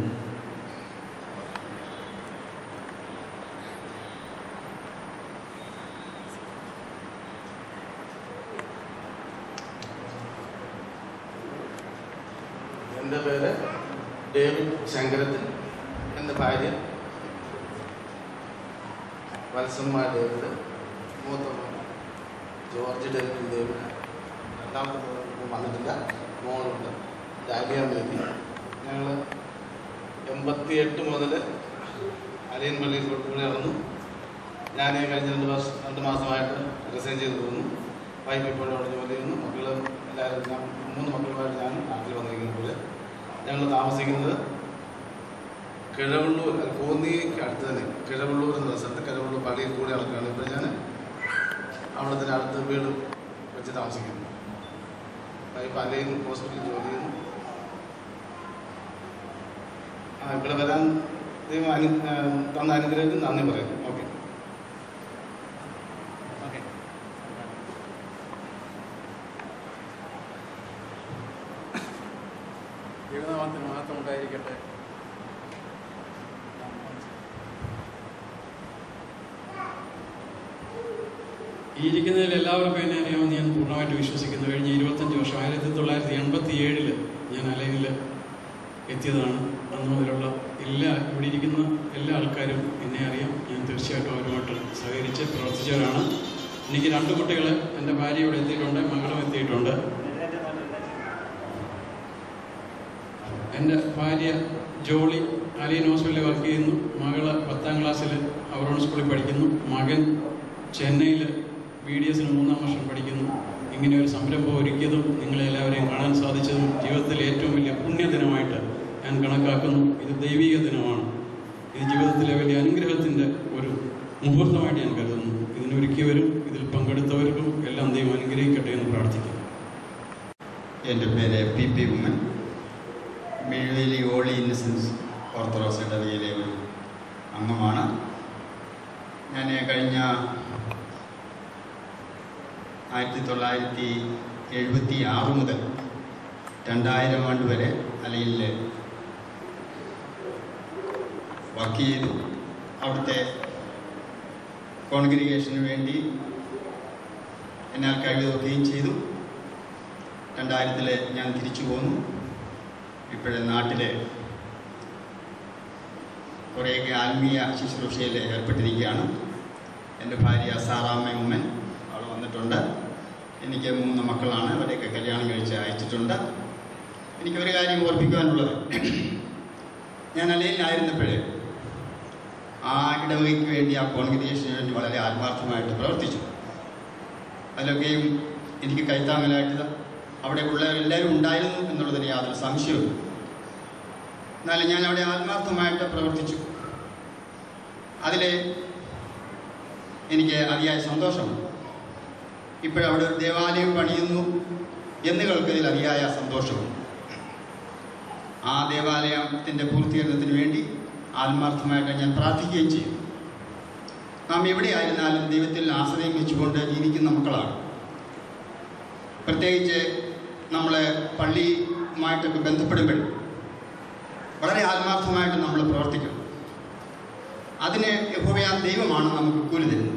എൻ്റെ പേര് ഡേവിഡ് ശങ്കരത്തിൽ എൻ്റെ ഭാര്യ വത്സമ്മ ഡേവിഡ് മൂത്ത മോൻ ജോർജ് ഡേവിഡ് ഡേവിഡ് രണ്ടാമത്തെ മോൻ ഇപ്പം വന്നിട്ടില്ല മോളുണ്ട് ഡാലിയ മേബി ഞങ്ങൾ എൺപത്തിയെട്ട് മുതൽ അലിയൻ പള്ളിയിൽ കൂടെ നടന്നു ഞാൻ കഴിഞ്ഞ രണ്ട് വർഷം രണ്ട് മാസമായിട്ട് റിസൈൻ ചെയ്ത് പോകുന്നു വൈഫ് ഇപ്പോഴും അവിടെ ജോലി ചെയ്യുന്നു മക്കൾ എല്ലാവരും ഞാൻ മൂന്ന് മക്കളുമായിട്ട് ഞാൻ നാട്ടിൽ വന്നിരിക്കുന്നത് ഞങ്ങൾ താമസിക്കുന്നത് കിഴവള്ളൂർ അല്ല, കോന്നിക്ക് അടുത്ത് തന്നെ കിഴവള്ളൂർ എന്ന സ്ഥലത്ത് കിഴവള്ളൂർ പള്ളിയിൽ കൂടി നടക്കുകയാണ് ഇപ്പോൾ ഞാൻ അവിടെ തന്നെ അടുത്ത് വീട് വെച്ച് താമസിക്കുന്നു വൈഫ് അലൈൻ ഹോസ്പിറ്റലിൽ ജോലി ചെയ്യുന്നു ആ ഇവിടെ വരാൻ ദൈവം അനു ആ, തന്ന അനുഗ്രഹത്തിന് നന്ദി പറയുന്നു ഓക്കെ ഓക്കെ ദൈവനാമത്തിന് മഹത്വം ഉണ്ടായിരിക്കട്ടെ ഈ ഇരിക്കുന്നതിൽ എല്ലാവർക്കും എന്നെ അറിയാമെന്ന് ഞാൻ പൂർണ്ണമായിട്ട് വിശ്വസിക്കുന്നു കഴിഞ്ഞ ഇരുപത്തഞ്ച് വർഷം ആയിരത്തി തൊള്ളായിരത്തി എൺപത്തി ഏഴില് ഞാൻ അലൈനിൽ എത്തിയതാണ് അന്ന് മുതലുള്ള എല്ലാ ഇവിടെ ഇരിക്കുന്ന എല്ലാ ആൾക്കാരും എന്നെ അറിയാം ഞാൻ തീർച്ചയായിട്ടും അവരുമായിട്ട് സഹകരിച്ച് പ്രവർത്തിച്ചവരാണ് എനിക്ക് രണ്ട് കുട്ടികൾ എൻ്റെ ഭാര്യ ഇവിടെ എത്തിയിട്ടുണ്ട് മകളും എത്തിയിട്ടുണ്ട് എൻ്റെ ഭാര്യ ജോളി അലീൻ ഹോസ്പിറ്റലിൽ വർക്ക് ചെയ്യുന്നു മകള് പത്താം ക്ലാസ്സിൽ അവറോൺ സ്കൂളിൽ പഠിക്കുന്നു മകൻ ചെന്നൈയിൽ ബി ഡി എസിന് മൂന്നാം വർഷം പഠിക്കുന്നു ഇങ്ങനെ ഒരു സംരംഭം ഒരുക്കിയതും നിങ്ങളെ എല്ലാവരെയും കാണാൻ സാധിച്ചതും ജീവിതത്തിലെ ഏറ്റവും വലിയ പുണ്യദിനമായിട്ട് ഞാൻ കണക്കാക്കുന്നു ഇത് ദൈവിക ദിനമാണ് ഇത് ജീവിതത്തിലെ വലിയ അനുഗ്രഹത്തിൻ്റെ ഒരു മുഹൂർത്തമായിട്ട് ഞാൻ കരുതുന്നു ഇതിനൊരുക്കിയവരും ഇതിൽ പങ്കെടുത്തവർക്കും എല്ലാം ദൈവം അനുഗ്രഹിക്കട്ടെ എന്ന് പ്രാർത്ഥിക്കുന്നു എൻ്റെ പേര് P P Oommen Mezhuveli Holy Innocents Orthodox ഇടവകയിലെ ഒരു അംഗമാണ് ഞാൻ കഴിഞ്ഞ ആയിരത്തി തൊള്ളായിരത്തി എഴുപത്തി ആറ് മുതൽ രണ്ടായിരം ആണ്ട് വരെ അലയിൽ വർക്ക് ചെയ്തു അവിടുത്തെ കോൺഗ്രിഗേഷന് വേണ്ടി എന്നാൽ കഴിവതൊക്കെയും ചെയ്തു രണ്ടായിരത്തിൽ ഞാൻ തിരിച്ചു പോന്നു ഇപ്പോഴെ നാട്ടിലെ കുറേയൊക്കെ ആത്മീയ ശുശ്രൂഷയിൽ ഏർപ്പെട്ടിരിക്കുകയാണ് എൻ്റെ ഭാര്യ സാറാമ്മ ഉമ്മൻ അവൾ വന്നിട്ടുണ്ട് എനിക്ക് മൂന്ന് മക്കളാണ് അവരെയൊക്കെ കല്യാണം കഴിച്ച് അയച്ചിട്ടുണ്ട് എനിക്ക് ഒരു കാര്യം ഓർപ്പിക്കുവാനുള്ളത് ഞാൻ അലയിലായിരുന്നപ്പോഴേ ആ ഇടവകയ്ക്ക് വേണ്ടി ആ കോൺഗ്രിഗേഷന് വേണ്ടി വളരെ ആത്മാർത്ഥമായിട്ട് പ്രവർത്തിച്ചു അതിലൊക്കെയും എനിക്ക് കൈത്താങ്ങലായിട്ട് അവിടെ ഉള്ളവരെല്ലാവരും ഉണ്ടായിരുന്നു എന്നുള്ളതിന് യാതൊരു സംശയവും എന്നാലും ഞാൻ അവിടെ ആത്മാർത്ഥമായിട്ട് പ്രവർത്തിച്ചു അതിൽ എനിക്ക് അതിയായ സന്തോഷമുണ്ട് ഇപ്പോഴവിടെ ഒരു ദേവാലയം പണിയുന്നു എന്ന് കേൾക്കുന്നതിൽ അതിയായ സന്തോഷമുണ്ട് ആ ദേവാലയത്തിൻ്റെ പൂർത്തീകരണത്തിന് വേണ്ടി ആത്മാർത്ഥമായിട്ട് ഞാൻ പ്രാർത്ഥിക്കുകയും ചെയ്തു നാം എവിടെയായിരുന്നാലും ദൈവത്തിൽ ആശ്രയം വെച്ചുകൊണ്ട് ജീവിക്കുന്ന മക്കളാണ് പ്രത്യേകിച്ച് നമ്മൾ പള്ളിയുമായിട്ടൊക്കെ ബന്ധപ്പെടുമ്പോൾ വളരെ ആത്മാർത്ഥമായിട്ട് നമ്മൾ പ്രവർത്തിക്കണം അതിന് യഹോവയാ ദൈവമാണ് നമുക്ക് കൂലി തരുന്നത്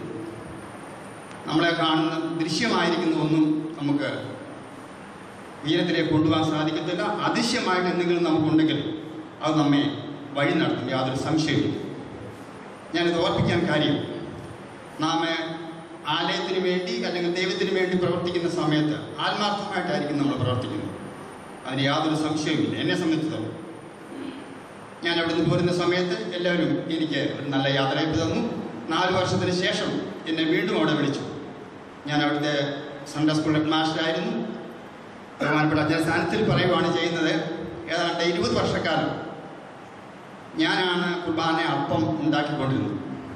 നമ്മളെ കാണുന്ന ദൃശ്യമായിരിക്കുന്ന ഒന്നും നമുക്ക് ഉയരത്തിലേക്ക് കൊണ്ടുപോകാൻ സാധിക്കത്തില്ല അദൃശ്യമായിട്ട് എന്തെങ്കിലും നമുക്കുണ്ടെങ്കിൽ അത് നമ്മെ വഴി നടത്തും യാതൊരു സംശയവും ഞാനിത് ഓർപ്പിക്കാൻ കാര്യം നാം ആലയത്തിന് വേണ്ടി അല്ലെങ്കിൽ ദൈവത്തിന് വേണ്ടി പ്രവർത്തിക്കുന്ന സമയത്ത് ആത്മാർത്ഥമായിട്ടായിരിക്കും നമ്മൾ പ്രവർത്തിക്കുന്നത് അതിന് യാതൊരു സംശയവുമില്ല എന്നെ സംബന്ധിച്ചിടത്തോളം ഞാൻ അവിടുന്ന് പോരുന്ന സമയത്ത് എല്ലാവരും എനിക്ക് ഒരു നല്ല യാത്രയപ്പ് തന്നു നാല് വർഷത്തിന് ശേഷം എന്നെ വീണ്ടും അവിടെ വിളിച്ചു ഞാൻ അവിടുത്തെ സൺഡേ സ്കൂൾ ഹെഡ് മാസ്റ്ററായിരുന്നു ബഹുമാനപ്പെട്ട അച്ഛൻ സ്ഥാനത്തിൽ പറയുവാണ് ചെയ്യുന്നത് ഏതാണ്ട് ഇരുപത് വർഷക്കാലം ഞാനാണ് കുർബാന അപ്പം ഉണ്ടാക്കിക്കൊണ്ടിരുന്നത്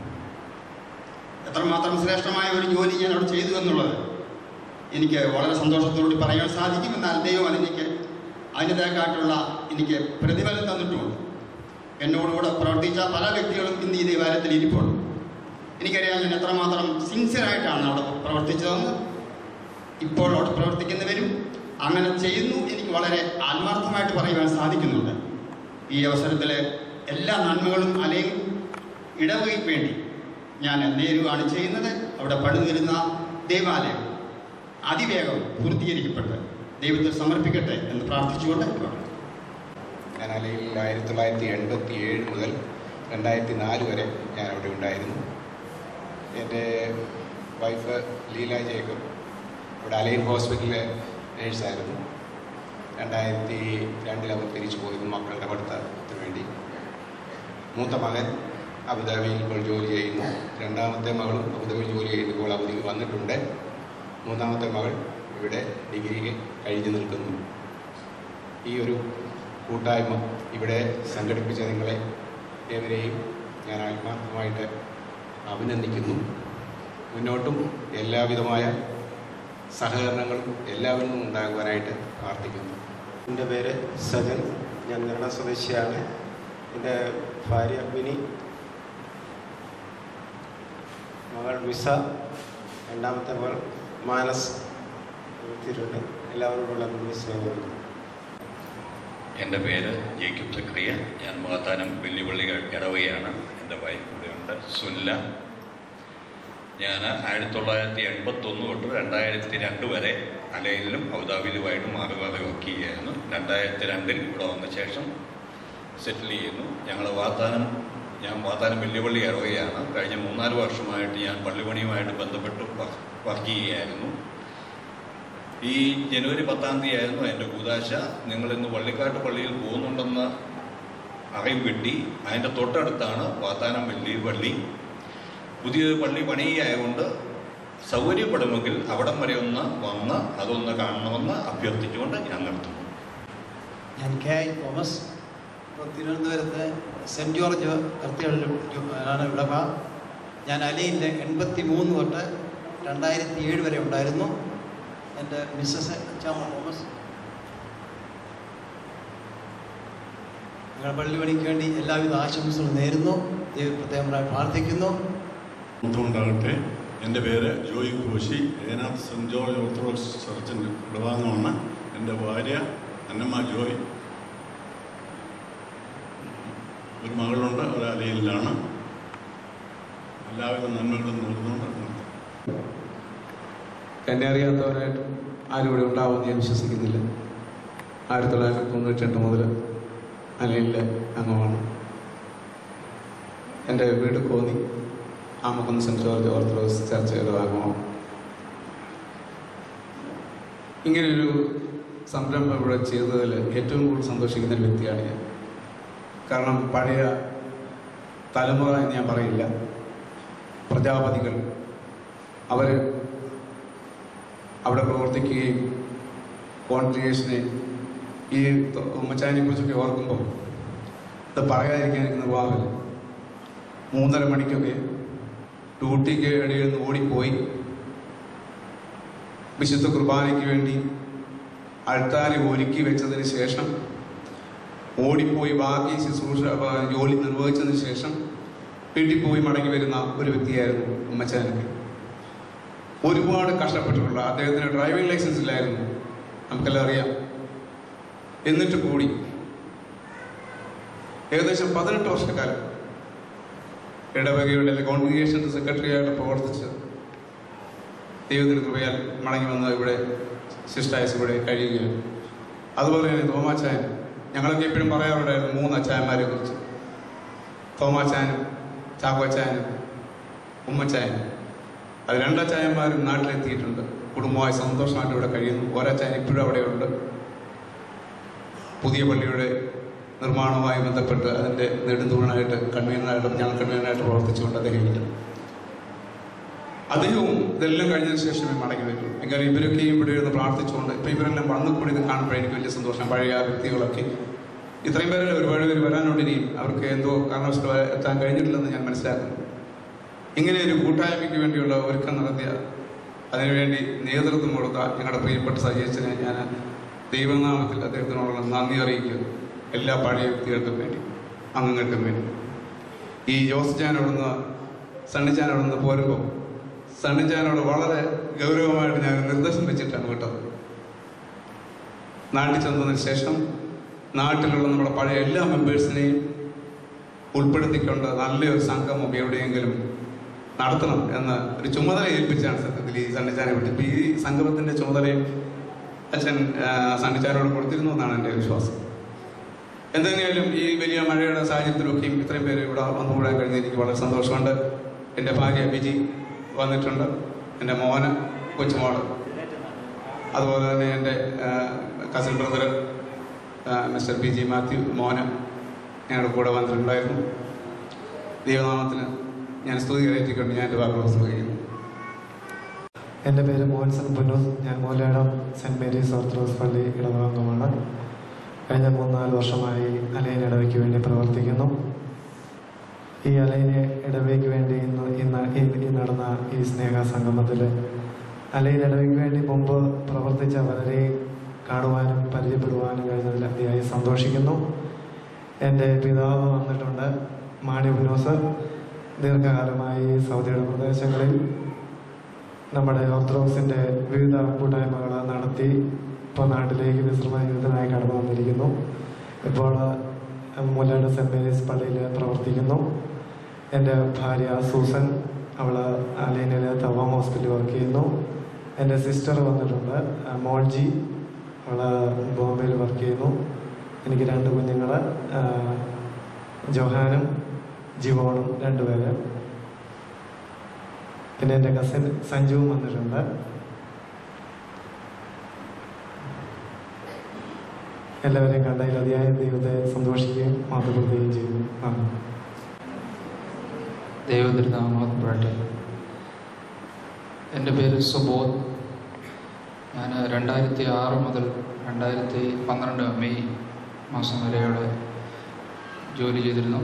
എത്രമാത്രം ശ്രേഷ്ഠമായ ഒരു ജോലി ഞാൻ അവിടെ ചെയ്തു എന്നുള്ളത് എനിക്ക് വളരെ സന്തോഷത്തോടുകൂടി പറയാൻ സാധിക്കും എന്നാൽ ദൈവം അതിലേക്ക് അതിൻ്റെതായിട്ടുള്ള എനിക്ക് പ്രതിഫലം തന്നിട്ടുമുണ്ട് എന്നോടുകൂടെ പ്രവർത്തിച്ച പല വ്യക്തികളും ഇന്ന് ഈ ദേവാലയത്തിൽ ഇരിപ്പുണ്ട് എനിക്കറിയാം ഞാൻ എത്രമാത്രം സിൻസിയറായിട്ടാണ് അവിടെ പ്രവർത്തിച്ചതെന്ന് ഇപ്പോൾ അവിടെ പ്രവർത്തിക്കുന്നവരും അങ്ങനെ ചെയ്യുന്നു എനിക്ക് വളരെ ആത്മാർത്ഥമായിട്ട് പറയുവാൻ സാധിക്കുന്നുണ്ട് ഈ അവസരത്തിൽ എല്ലാ നന്മകളും അല്ലെങ്കിൽ ഇടവകയ്ക്ക് വേണ്ടി ഞാൻ നേരുകയാണ് ചെയ്യുന്നത് അവിടെ പണിതിരുന്ന ദേവാലയം അതിവേഗം പൂർത്തീകരിക്കപ്പെട്ട് ദൈവത്തിൽ സമർപ്പിക്കട്ടെ എന്ന് പ്രാർത്ഥിച്ചുകൊണ്ട് ഇവിടെ ഞാൻ അലയിൽ ആയിരത്തി തൊള്ളായിരത്തി എൺപത്തി ഏഴ് മുതൽ രണ്ടായിരത്തി നാല് വരെ ഞാൻ അവിടെ ഉണ്ടായിരുന്നു എൻ്റെ വൈഫ് ലീല ജേക്കബ് ഇവിടെ അലൈൻ ഹോസ്പിറ്റലിലെ നേഴ്സായിരുന്നു രണ്ടായിരത്തി രണ്ടിൽ അവർ തിരിച്ചു പോയിരുന്നു മക്കളുടെ പഠിത്തത്തിന് വേണ്ടി മൂത്ത മകൻ അബുദാബിയിൽ ഇപ്പോൾ ജോലി ചെയ്യുന്നു രണ്ടാമത്തെ മകളും അബുദാബിയിൽ ജോലി ചെയ്യുന്നു ഇപ്പോൾ അവധിക്ക് വന്നിട്ടുണ്ട് മൂന്നാമത്തെ മകൾ ഇവിടെ ഡിഗ്രി കഴിഞ്ഞു നിൽക്കുന്നു ഈ ഒരു കൂട്ടായ്മ ഇവിടെ സംഘടിപ്പിച്ച നിങ്ങളെ ഏവരെയും ഞാൻ ആത്മാർത്ഥമായിട്ട് അഭിനന്ദിക്കുന്നു മുന്നോട്ടും എല്ലാവിധമായ സഹകരണങ്ങളും എല്ലാവരിലും ഉണ്ടാകുവാനായിട്ട് പ്രാർത്ഥിക്കുന്നു എൻ്റെ പേര് സജൻ ഞാൻ നിർണ സ്വദേശിയാണ് എൻ്റെ ഭാര്യ ബിനി മകൾ വിസ രണ്ടാമത്തെ മകൾ മാനസ് എത്തിയിട്ടുണ്ട് എല്ലാവരോടുള്ള നന്ദി സ്നേഹമുണ്ട് എൻ്റെ പേര് ജേക്കബ് സക്രിയ ഞാൻ മാതാനം വെല്ലുവിളി ഇടവകയാണ് എൻ്റെ വൈഫ് ഇവിടെയുണ്ട് സുല്ല ഞാൻ ആയിരത്തി തൊള്ളായിരത്തി എൺപത്തൊന്ന് തൊട്ട് രണ്ടായിരത്തി രണ്ട് വരെ അലയിലും അബുദാബിയിലുമായിട്ട് മാറി മാറി വർക്ക് ചെയ്യുകയായിരുന്നു രണ്ടായിരത്തി രണ്ടിൽ ഇവിടെ വന്ന ശേഷം സെറ്റിൽ ചെയ്യുന്നു ഞങ്ങൾ വാഗ്ദാനം ഞാൻ വാഗ്ദാനം വെല്ലുവിളി ഇറവുകയാണ് കഴിഞ്ഞ മൂന്നാല് വർഷമായിട്ട് ഞാൻ പള്ളിപണിയുമായിട്ട് ബന്ധപ്പെട്ട് വർക്ക് ചെയ്യുകയായിരുന്നു ഈ ജനുവരി പത്താം തീയതി ആയിരുന്നു എൻ്റെ കൂതാശ നിങ്ങൾ ഇന്ന് വള്ളിക്കാട്ട് പള്ളിയിൽ പോകുന്നുണ്ടെന്ന് അറിവ് കിട്ടി അതിൻ്റെ തൊട്ടടുത്താണ് വാത്താനം വെള്ളി പള്ളി പുതിയൊരു പള്ളി പണിയായതുകൊണ്ട് സൗകര്യപ്പെടുമെങ്കിൽ അവിടം വരെ ഒന്ന് വന്ന് അതൊന്ന് കാണണമെന്ന് അഭ്യർത്ഥിച്ചുകൊണ്ട് ഞാൻ നിർത്തുന്നു ഞാൻ കെ ഐ തോമസ് ഇപ്പോൾ തിരുവനന്തപുരത്ത് സെൻറ്റ് ജോർജ് കർത്തികളിൽ ആണ് ഇടവ ഞാൻ അലയിലെ എൺപത്തി മൂന്ന് തൊട്ട് രണ്ടായിരത്തി ഏഴ് വരെ ഉണ്ടായിരുന്നു എൻ്റെ മിസ്സസ് അച്ചാമ്മ തോമസ് ഞങ്ങൾ പള്ളി പണിക്ക് വേണ്ടി എല്ലാവിധ ആശംസകളും നേരുന്നു ദൈവം പ്രത്യേകമായി പ്രാർത്ഥിക്കുന്നു ഉണ്ടാകട്ടെ എൻ്റെ പേര് Joy Koshy Enath Saint George Orthodox ചർച്ചിൻ്റെ ഇടവാങ്ങമാണ് എൻ്റെ ഭാര്യ അന്നമ്മ ജോയ് ഒരു മകളുണ്ട് ഒരു അലയിലാണ് എല്ലാവിധ നന്മകളും നേർന്നുകൊണ്ട് നിർത്തും എന്നെ അറിയാത്തവരായിട്ടും ആരും ഇവിടെ ഉണ്ടാവുമെന്ന് ഞാൻ വിശ്വസിക്കുന്നില്ല ആയിരത്തി തൊള്ളായിരത്തി തൊണ്ണൂറ്റി മുതൽ അലയിലെ അംഗമാണ് എൻ്റെ വീട് Konni Amakkunnu Saint George Orthodox ചർച്ചയുടെ അംഗമാണ് ഇങ്ങനെയൊരു സംരംഭം ഇവിടെ ചെയ്തതിൽ ഏറ്റവും കൂടുതൽ സന്തോഷിക്കുന്ന ഒരു വ്യക്തിയാണ് ഞാൻ കാരണം പഴയ തലമുറ എന്ന് ഞാൻ പറയില്ല പ്രജാപതികൾ അവർ അവിടെ പ്രവർത്തിക്കുകയും കോൺട്രിഗേഷനെ ഈ ഉമ്മച്ചാനെ കുറിച്ചൊക്കെ ഓർക്കുമ്പോൾ ഇത് പറയാതിരിക്കാൻ എനിക്ക് നിർവാഹമില്ല മൂന്നര മണിക്കൊക്കെ ഡ്യൂട്ടിക്ക് ഇടയിൽ നിന്ന് ഓടിപ്പോയി വിശുദ്ധ കുർബാനയ്ക്ക് വേണ്ടി അൾത്താരി ഒരുക്കി വെച്ചതിന് ശേഷം ഓടിപ്പോയി ബാക്കി ശുശ്രൂഷ ആ, ജോലി നിർവഹിച്ചതിന് ശേഷം വീട്ടിൽ പോയി മടങ്ങി വരുന്ന ഒരു വ്യക്തിയായിരുന്നു ഉമ്മച്ചാനൊക്കെ ഒരുപാട് കഷ്ടപ്പെട്ടിട്ടുള്ള അദ്ദേഹത്തിന് ഡ്രൈവിംഗ് ലൈസൻസ് ഇല്ലായിരുന്നു നമുക്കെല്ലാം അറിയാം എന്നിട്ട് കൂടി ഏകദേശം പതിനെട്ട് വർഷക്കാലം ഇടവകയുടെ അല്ലെങ്കിൽ കോൺഗ്രിഗേഷൻ സെക്രട്ടറി ആയിട്ട് പ്രവർത്തിച്ച് ദൈവത്തിന് കൃപയാൽ മടങ്ങി വന്ന് ഇവിടെ ശിഷ്ടായസ് ഇവിടെ കഴിയുകയാണ് അതുപോലെ തന്നെ തോമാച്ചായൻ ഞങ്ങളൊക്കെ എപ്പോഴും പറയാറുണ്ടായിരുന്നു മൂന്ന് അച്ചായന്മാരെ കുറിച്ച് തോമാച്ചായനും ചാക്കോച്ചായനും ഉമ്മച്ചായനും അത് രണ്ടച്ചായന്മാരും നാട്ടിലെത്തിയിട്ടുണ്ട് കുടുംബമായി സന്തോഷമായിട്ട് ഇവിടെ കഴിയുന്നു ഒരച്ചായൻ ഇപ്പോഴും അവിടെയുണ്ട് പുതിയ പള്ളിയുടെ നിർമ്മാണവുമായി ബന്ധപ്പെട്ട് അതിൻ്റെ നെടുന്തൂണായിട്ട് കൺവീനറായിട്ട് ഞങ്ങൾ കൺവീനറായിട്ട് പ്രവർത്തിച്ചുകൊണ്ട് അദ്ദേഹം ഇല്ല അദ്ദേഹവും ഇതെല്ലാം കഴിഞ്ഞതിന് ശേഷമേ മടങ്ങി വരും എങ്കിലും ഇവരൊക്കെയും ഇവിടെ ഇരുന്ന് പ്രാർത്ഥിച്ചുകൊണ്ട് ഇപ്പം ഇവരെല്ലാം വന്നു കൂടി ഇത് കാണുമ്പോൾ എനിക്ക് വലിയ സന്തോഷം പഴയ ആ വ്യക്തികളൊക്കെ ഇത്രയും പേരല്ലേ ഒരുപാട് പേര് വരാനുണ്ട് ഇനിയും അവർക്ക് എന്തോ കാരണവശാൽ എത്താൻ കഴിഞ്ഞിട്ടില്ലെന്ന് ഞാൻ മനസ്സിലാക്കുന്നു ഇങ്ങനെ ഒരു കൂട്ടായ്മയ്ക്ക് വേണ്ടിയുള്ള ഒരുക്കം നടത്തിയ അതിനുവേണ്ടി നേതൃത്വം കൊടുത്ത ഞങ്ങളുടെ പ്രിയപ്പെട്ട സജീച്ചനെ ഞാൻ ദൈവനാമത്തിൽ അദ്ദേഹത്തിനോടുള്ള നന്ദി അറിയിക്കുന്നു എല്ലാ പഴയ വ്യക്തികൾക്കും വേണ്ടി അംഗങ്ങൾക്കും വേണ്ടി ഈ ജോസ് ചാൻ അവിടുന്ന് സണ്ണി ചാൻ അവിടുന്ന് പോരുമ്പോൾ സണ്ണി ചാനോട് വളരെ ഗൗരവമായിട്ട് ഞാൻ ഒരു നിർദ്ദേശം വെച്ചിട്ടാണ് വിട്ടത് നാട്ടിൽ ചെന്നതിന് ശേഷം നാട്ടിലുള്ള നമ്മുടെ പഴയ എല്ലാ മെമ്പേഴ്സിനെയും ഉൾപ്പെടുത്തിക്കൊണ്ട് നല്ലൊരു സംഗമം എവിടെയെങ്കിലും നടത്തണം എന്ന് ഒരു ചുമതല ഏൽപ്പിച്ചാണ് സത്യത്തിൽ ഈ സണ്ണിച്ചാനെ വിട്ട് ഇപ്പം ഈ സംഗമത്തിൻ്റെ ചുമതലയും അച്ഛൻ ആ, സണ്ണിച്ചാനോട് കൊടുത്തിരുന്നു എന്നാണ് എൻ്റെ വിശ്വാസം എന്തെങ്കിലും ഈ വലിയ മഴയുടെ സാഹചര്യത്തിലൊക്കെയും ഇത്രയും പേര് ഇവിടെ വന്നുകൂടാൻ കഴിഞ്ഞ എനിക്ക് വളരെ സന്തോഷമുണ്ട് എൻ്റെ ഭാര്യ ബിജി വന്നിട്ടുണ്ട് എൻ്റെ മോന് കൊച്ചുമോള് അതുപോലെ തന്നെ എൻ്റെ cousin brother mister P G Mathew മോന് ഞങ്ങളുടെ കൂടെ വന്നിട്ടുണ്ടായിരുന്നു ദൈവനാമത്തിന് ഞാൻ സ്തുതി കയറ്റിക്കൊണ്ട് ഞാൻ എൻ്റെ വാക്കുകൾ സ്തുതിക്കുന്നു എൻ്റെ പേര് മോഹൻസൺ പുന്നൂസ് ഞാൻ മൂലയിടം സെൻറ് മേരീസ് ഓർത്തഡോക്സ് പള്ളി ഇടവകമാണ് കഴിഞ്ഞ മൂന്നാല് വർഷമായി അലൈൻ ഇടവയ്ക്ക് വേണ്ടി പ്രവർത്തിക്കുന്നു ഈ അലൈന ഇടവയ്ക്ക് വേണ്ടി ഇന്ന് ഇന്ന് ഈ- ഈ നടന്ന ഈ സ്നേഹ സംഗമത്തിൽ അലൈൻ ഇടവയ്ക്ക് വേണ്ടി മുമ്പ് പ്രവർത്തിച്ച പലരെയും കാണുവാനും പരിചയപ്പെടുവാനും കഴിഞ്ഞതിൽ അതിയായി സന്തോഷിക്കുന്നു എൻ്റെ പിതാവ് വന്നിട്ടുണ്ട് മാണി പുനോസ് ദീർഘകാലമായി സൗദിയുടെ പ്രദേശങ്ങളിൽ നമ്മുടെ ഓർത്തഡോക്സിൻ്റെ വിവിധ കൂട്ടായ്മകൾ നടത്തി ഇപ്പോൾ നാട്ടിലേക്ക് വിശ്രമ ജീവിതത്തിനായി കടന്നു വന്നിരിക്കുന്നു ഇപ്പോൾ മുല്ലയുടെ സെൻറ് മേരീസ് പള്ളിയിൽ പ്രവർത്തിക്കുന്നു എൻ്റെ ഭാര്യ സൂസൻ അവൾ അലീനയിൽ തവാം ഹോസ്പിറ്റലിൽ വർക്ക് ചെയ്യുന്നു എൻ്റെ സിസ്റ്റർ വന്നിട്ടുണ്ട് ആ, മോൾജി അവൾ ബോംബെയിൽ വർക്ക് ചെയ്യുന്നു എനിക്ക് രണ്ട് കുഞ്ഞുങ്ങൾ ജോഹാനും ജിവോണും രണ്ടുപേര് പിന്നെ എൻ്റെ കസിൻ സഞ്ജുവും വന്നിട്ടുണ്ട് എല്ലാവരെയും കണ്ടതിൽ അതിയായ ദൈവത്തെ സന്തോഷിക്കുകയും മാതൃപ്പെടുത്തുകയും ചെയ്യുന്നു നന്ദി ദൈവതിരുനാമപ്പെടട്ടെ എൻ്റെ പേര് സുബോധ് ഞാൻ രണ്ടായിരത്തി ആറ് മുതൽ രണ്ടായിരത്തി പന്ത്രണ്ട് മെയ് മാസം വരെ അവിടെ ജോലി ചെയ്തിരുന്നു